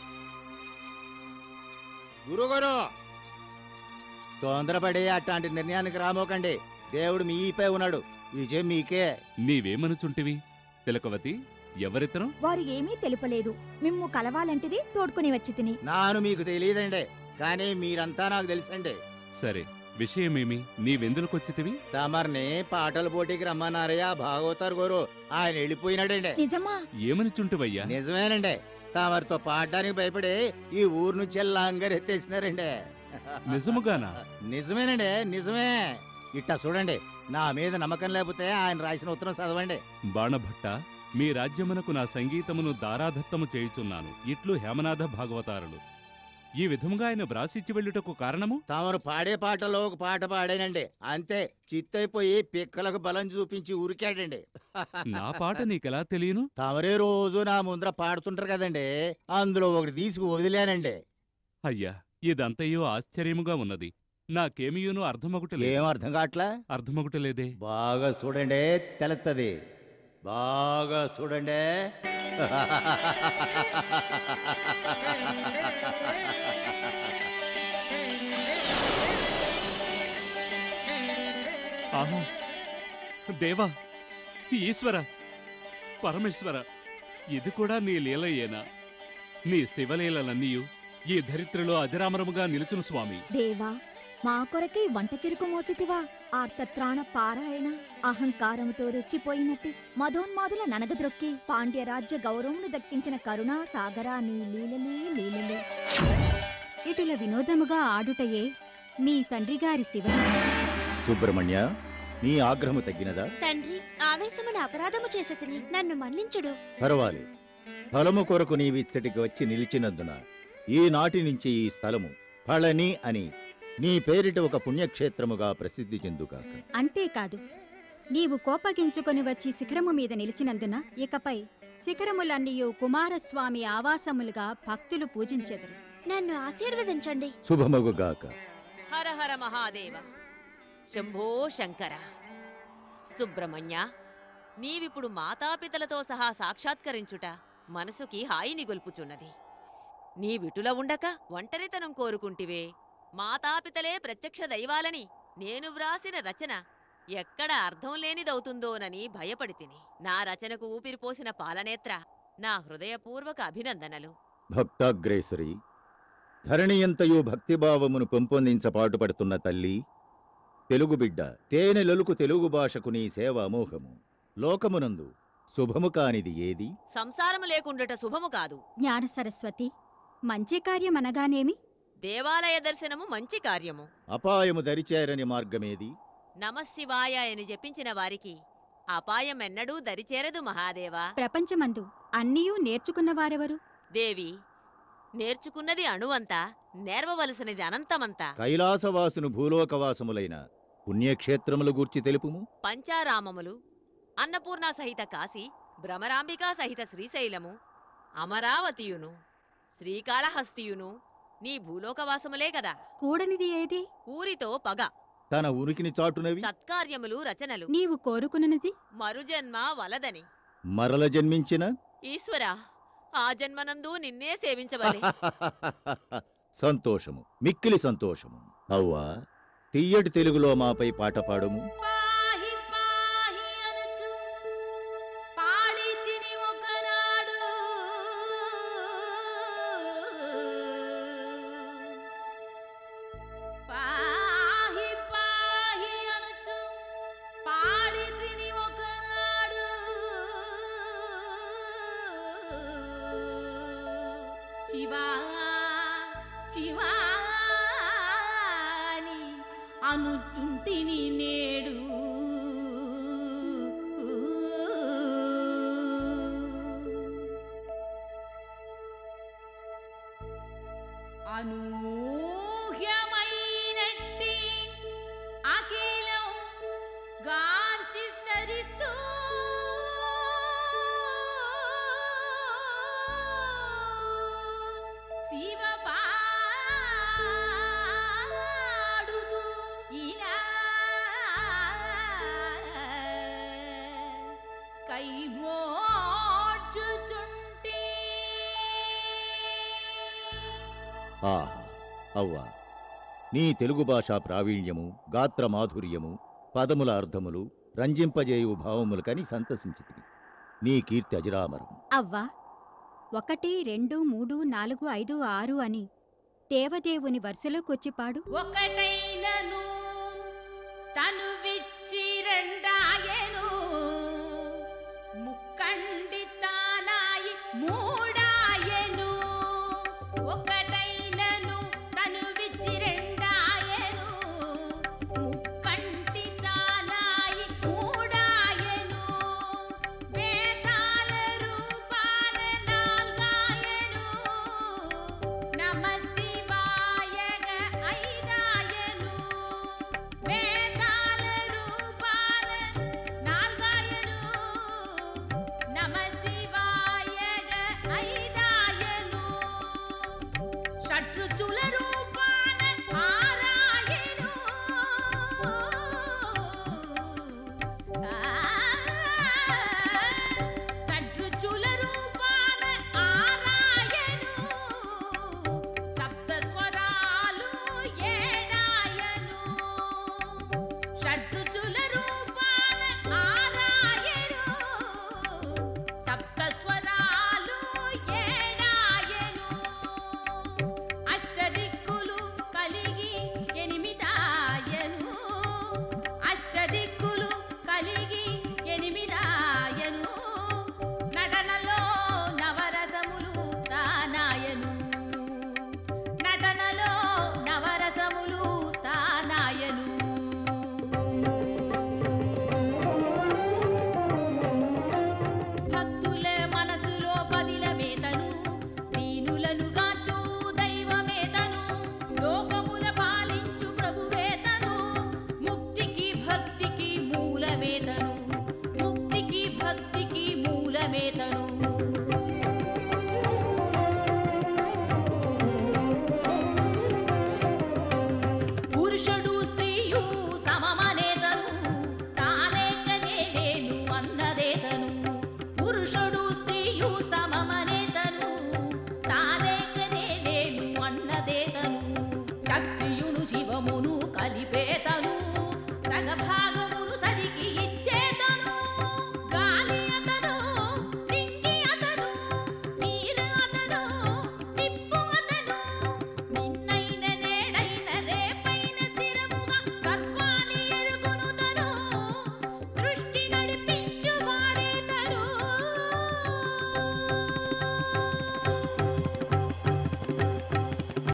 గురుగారు తొందరపడి అట్లాంటి నిర్ణయానికి రామోకండి దేవుడు మీపై ఉన్నాడు విజయం మీకే నీవేమనుచుంటివి తిలకవతి ఎవరితను వారు ఏమీ తెలుపలేదు మిమ్ము కలవాలంటిది తోడ్కొని వచ్చి తిని నాను మీకు తెలియదండి కానీ మీరంతా నాకు తెలుసండి సరే విషయమేమి నీవెందులకొచ్చితివి తమర్ని పాటల పోటీకి రమ్మన్నారయ్యా భాగవతారు గోరు ఆయన వెళ్ళిపోయినాడండి నిజమా ఏమనుచుంటివయ్యా నిజమేనండి తమరితో పాడడానికి భయపడి ఈ ఊరు నుంచి లాంగరెత్తేసినారండి నిజముగానా నిజమేనండి నిజమే ఇట్టా చూడండి నా మీద నమ్మకం లేకపోతే ఆయన రాసిన ఉత్తరం చదవండి బాణభట్ట మీ రాజ్యమునకు నా సంగీతమును దారాదత్తము చేయుచున్నాను ఇట్లు హేమనాథ భాగవతారులు ఈ విధముగా ఆయన వ్రాసిచ్చి వెళ్ళుటకు కారణము తమరు పాడే పాటలో ఒక పాట పాడానండి అంతే చిత్తైపోయి పిక్కలకు బలం చూపించి ఊరికాడండి నా పాట నీకెలా తెలియను తమరే రోజు నా ముందర పాడుతుంటారు కదండి అందులో ఒకటి తీసుకు వదిలేనండి అయ్యా ఇదంతయో ఆశ్చర్యముగా ఉన్నది నాకేమియును అర్థమొకటి ఏం అర్థం కావట్లా అర్థమొకటి బాగా చూడండి తెలుస్తుంది బాగా చూడండి ఆహా దేవా ఈశ్వర పరమేశ్వర ఇది కూడా నీ లీలయేనా నీ శివలీలలన్నీయు ఈ ధరిత్రిలో అజరామరముగా నిలుచును స్వామి దేవా మా కొరకై వంట చెరుకు మోసితివా ఆర్తత్రాణ పారాయణ అహంకారముతో రెచ్చిపోయినట్టు మధోన్మాదుల ననగద్రొక్కి పాండ్యరాజ్య గౌరవమును దక్కించిన కరుణా సాగరా నీ లీలలే లీలలే ఇటుల వినోదముగా ఆడుటయే మీ తండ్రి గారి శివ సుబ్రహ్మణ్య నీ ఆగ్రహము తగ్గినదా తండ్రి ఆవేశమున అపరాధము చేసి తిని నన్ను మన్నించుడు పర్వాలేదు ఫలము కొరకు నీవిచ్చటికి వచ్చి నిలిచినందున ఈనాటి నుంచి ఈ స్థలము ఫళని అని నీ పేరిట ఒక పుణ్యక్షేత్రముగా ప్రసిద్ధి చెందుగాక అంతేకాదు నీవు కోపగించుకొని వచ్చి శిఖరము మీద నిలిచినందున ఇకపై శిఖరములన్నీయు కుమారస్వామి ఆవాసములుగా భక్తులు పూజించెదరు నన్ను ఆశీర్వదించండి శుభమగుగాక హర హర మహాదేవ శంభో శంకర సుబ్రహ్మణ్య నీవిప్పుడు మాతాపితలతో సహా సాక్షాత్కరించుట మనసుకి హాయిని గొల్పుచున్నది నీ విటుల ఉండక ఒంటరితనం కోరుకుంటివే మాతాపితలే ప్రత్యక్ష దైవాలని నేను వ్రాసిన రచన ఎక్కడ అర్థం లేనిదవుతుందోనని భయపడితిని నా రచనకు ఊపిరిపోసిన పాలనేత్ర నా హృదయపూర్వక అభినందనలు భక్తాగ్రేసరి ధరణియంతయు భక్తిభావమును పెంపొందించ పాటుపడుతున్న తల్లి తెలుగు బిడ్డ తేనెలొలుకు తెలుగు భాషకు నీ సేవ అమోఘము లోకమునందు శుభము కానిది ఏది సంసారము లేకుండుట శుభము కాదు జ్ఞాన సరస్వతి మంచి కార్యమనగానేమి దేవాలయ దర్శనము మంచి కార్యము అపాయము దరిచేరని మార్గమేది నమశివాయ అని జపించిన వారికి అపాయమెన్నడూ దరిచేరదు మహాదేవా ప్రపంచమందు అన్నీయూ నేర్చుకున్న వారెవరు దేవి నేర్చుకున్నది అణువంతా నేర్వవలసినది అనంతమంతా కైలాసవాసును భూలోకవాసములైన పుణ్యక్షేత్రముల గూర్చి తెలుపుము పంచారామములు అన్నపూర్ణ సహిత కాశీ భ్రమరాంబికా సహిత శ్రీశైలము అమరావతియును శ్రీకాళహస్తియును నీ భూలోకవాసములే కదా కూడనిది ఏది ఊరితో పగ తన ఉనికిని చాటునవి సత్కార్యములు రచనలు నీవు కోరుకున్నది మరుజన్మ వలదని మరల జన్మించిన ఈశ్వరా ఆ జన్మనందు నిన్నే సేవించవలే సంతోషము మిక్కిలి సంతోషము అవ్వా తీయటి తెలుగులో మాపై పాట పాడుము పాడి తిని ఒకనాడు పాహి పాహి అనుచు పాడి తిని ఒకనాడు శివా శివాని అనుచుంటిని నేడు అనూహ్యమైనట్టి అఖిలం గాంచి తరిస్తూ శివ పాడుతూ ఇలా కైమోడ్చుచుంటి ఆహా అవ్వా నీ తెలుగు భాషా ప్రావీణ్యము గాత్ర మాధుర్యము పదముల అర్థములు రంజింపజేయు భావములకని సంతసించితిని నీ కీర్తి అజరామరం అవ్వా ఒకటి రెండు మూడు నాలుగు ఐదు ఆరు అని దేవదేవుని వరుసలోకొచ్చి పాడు ఒకటైనను తను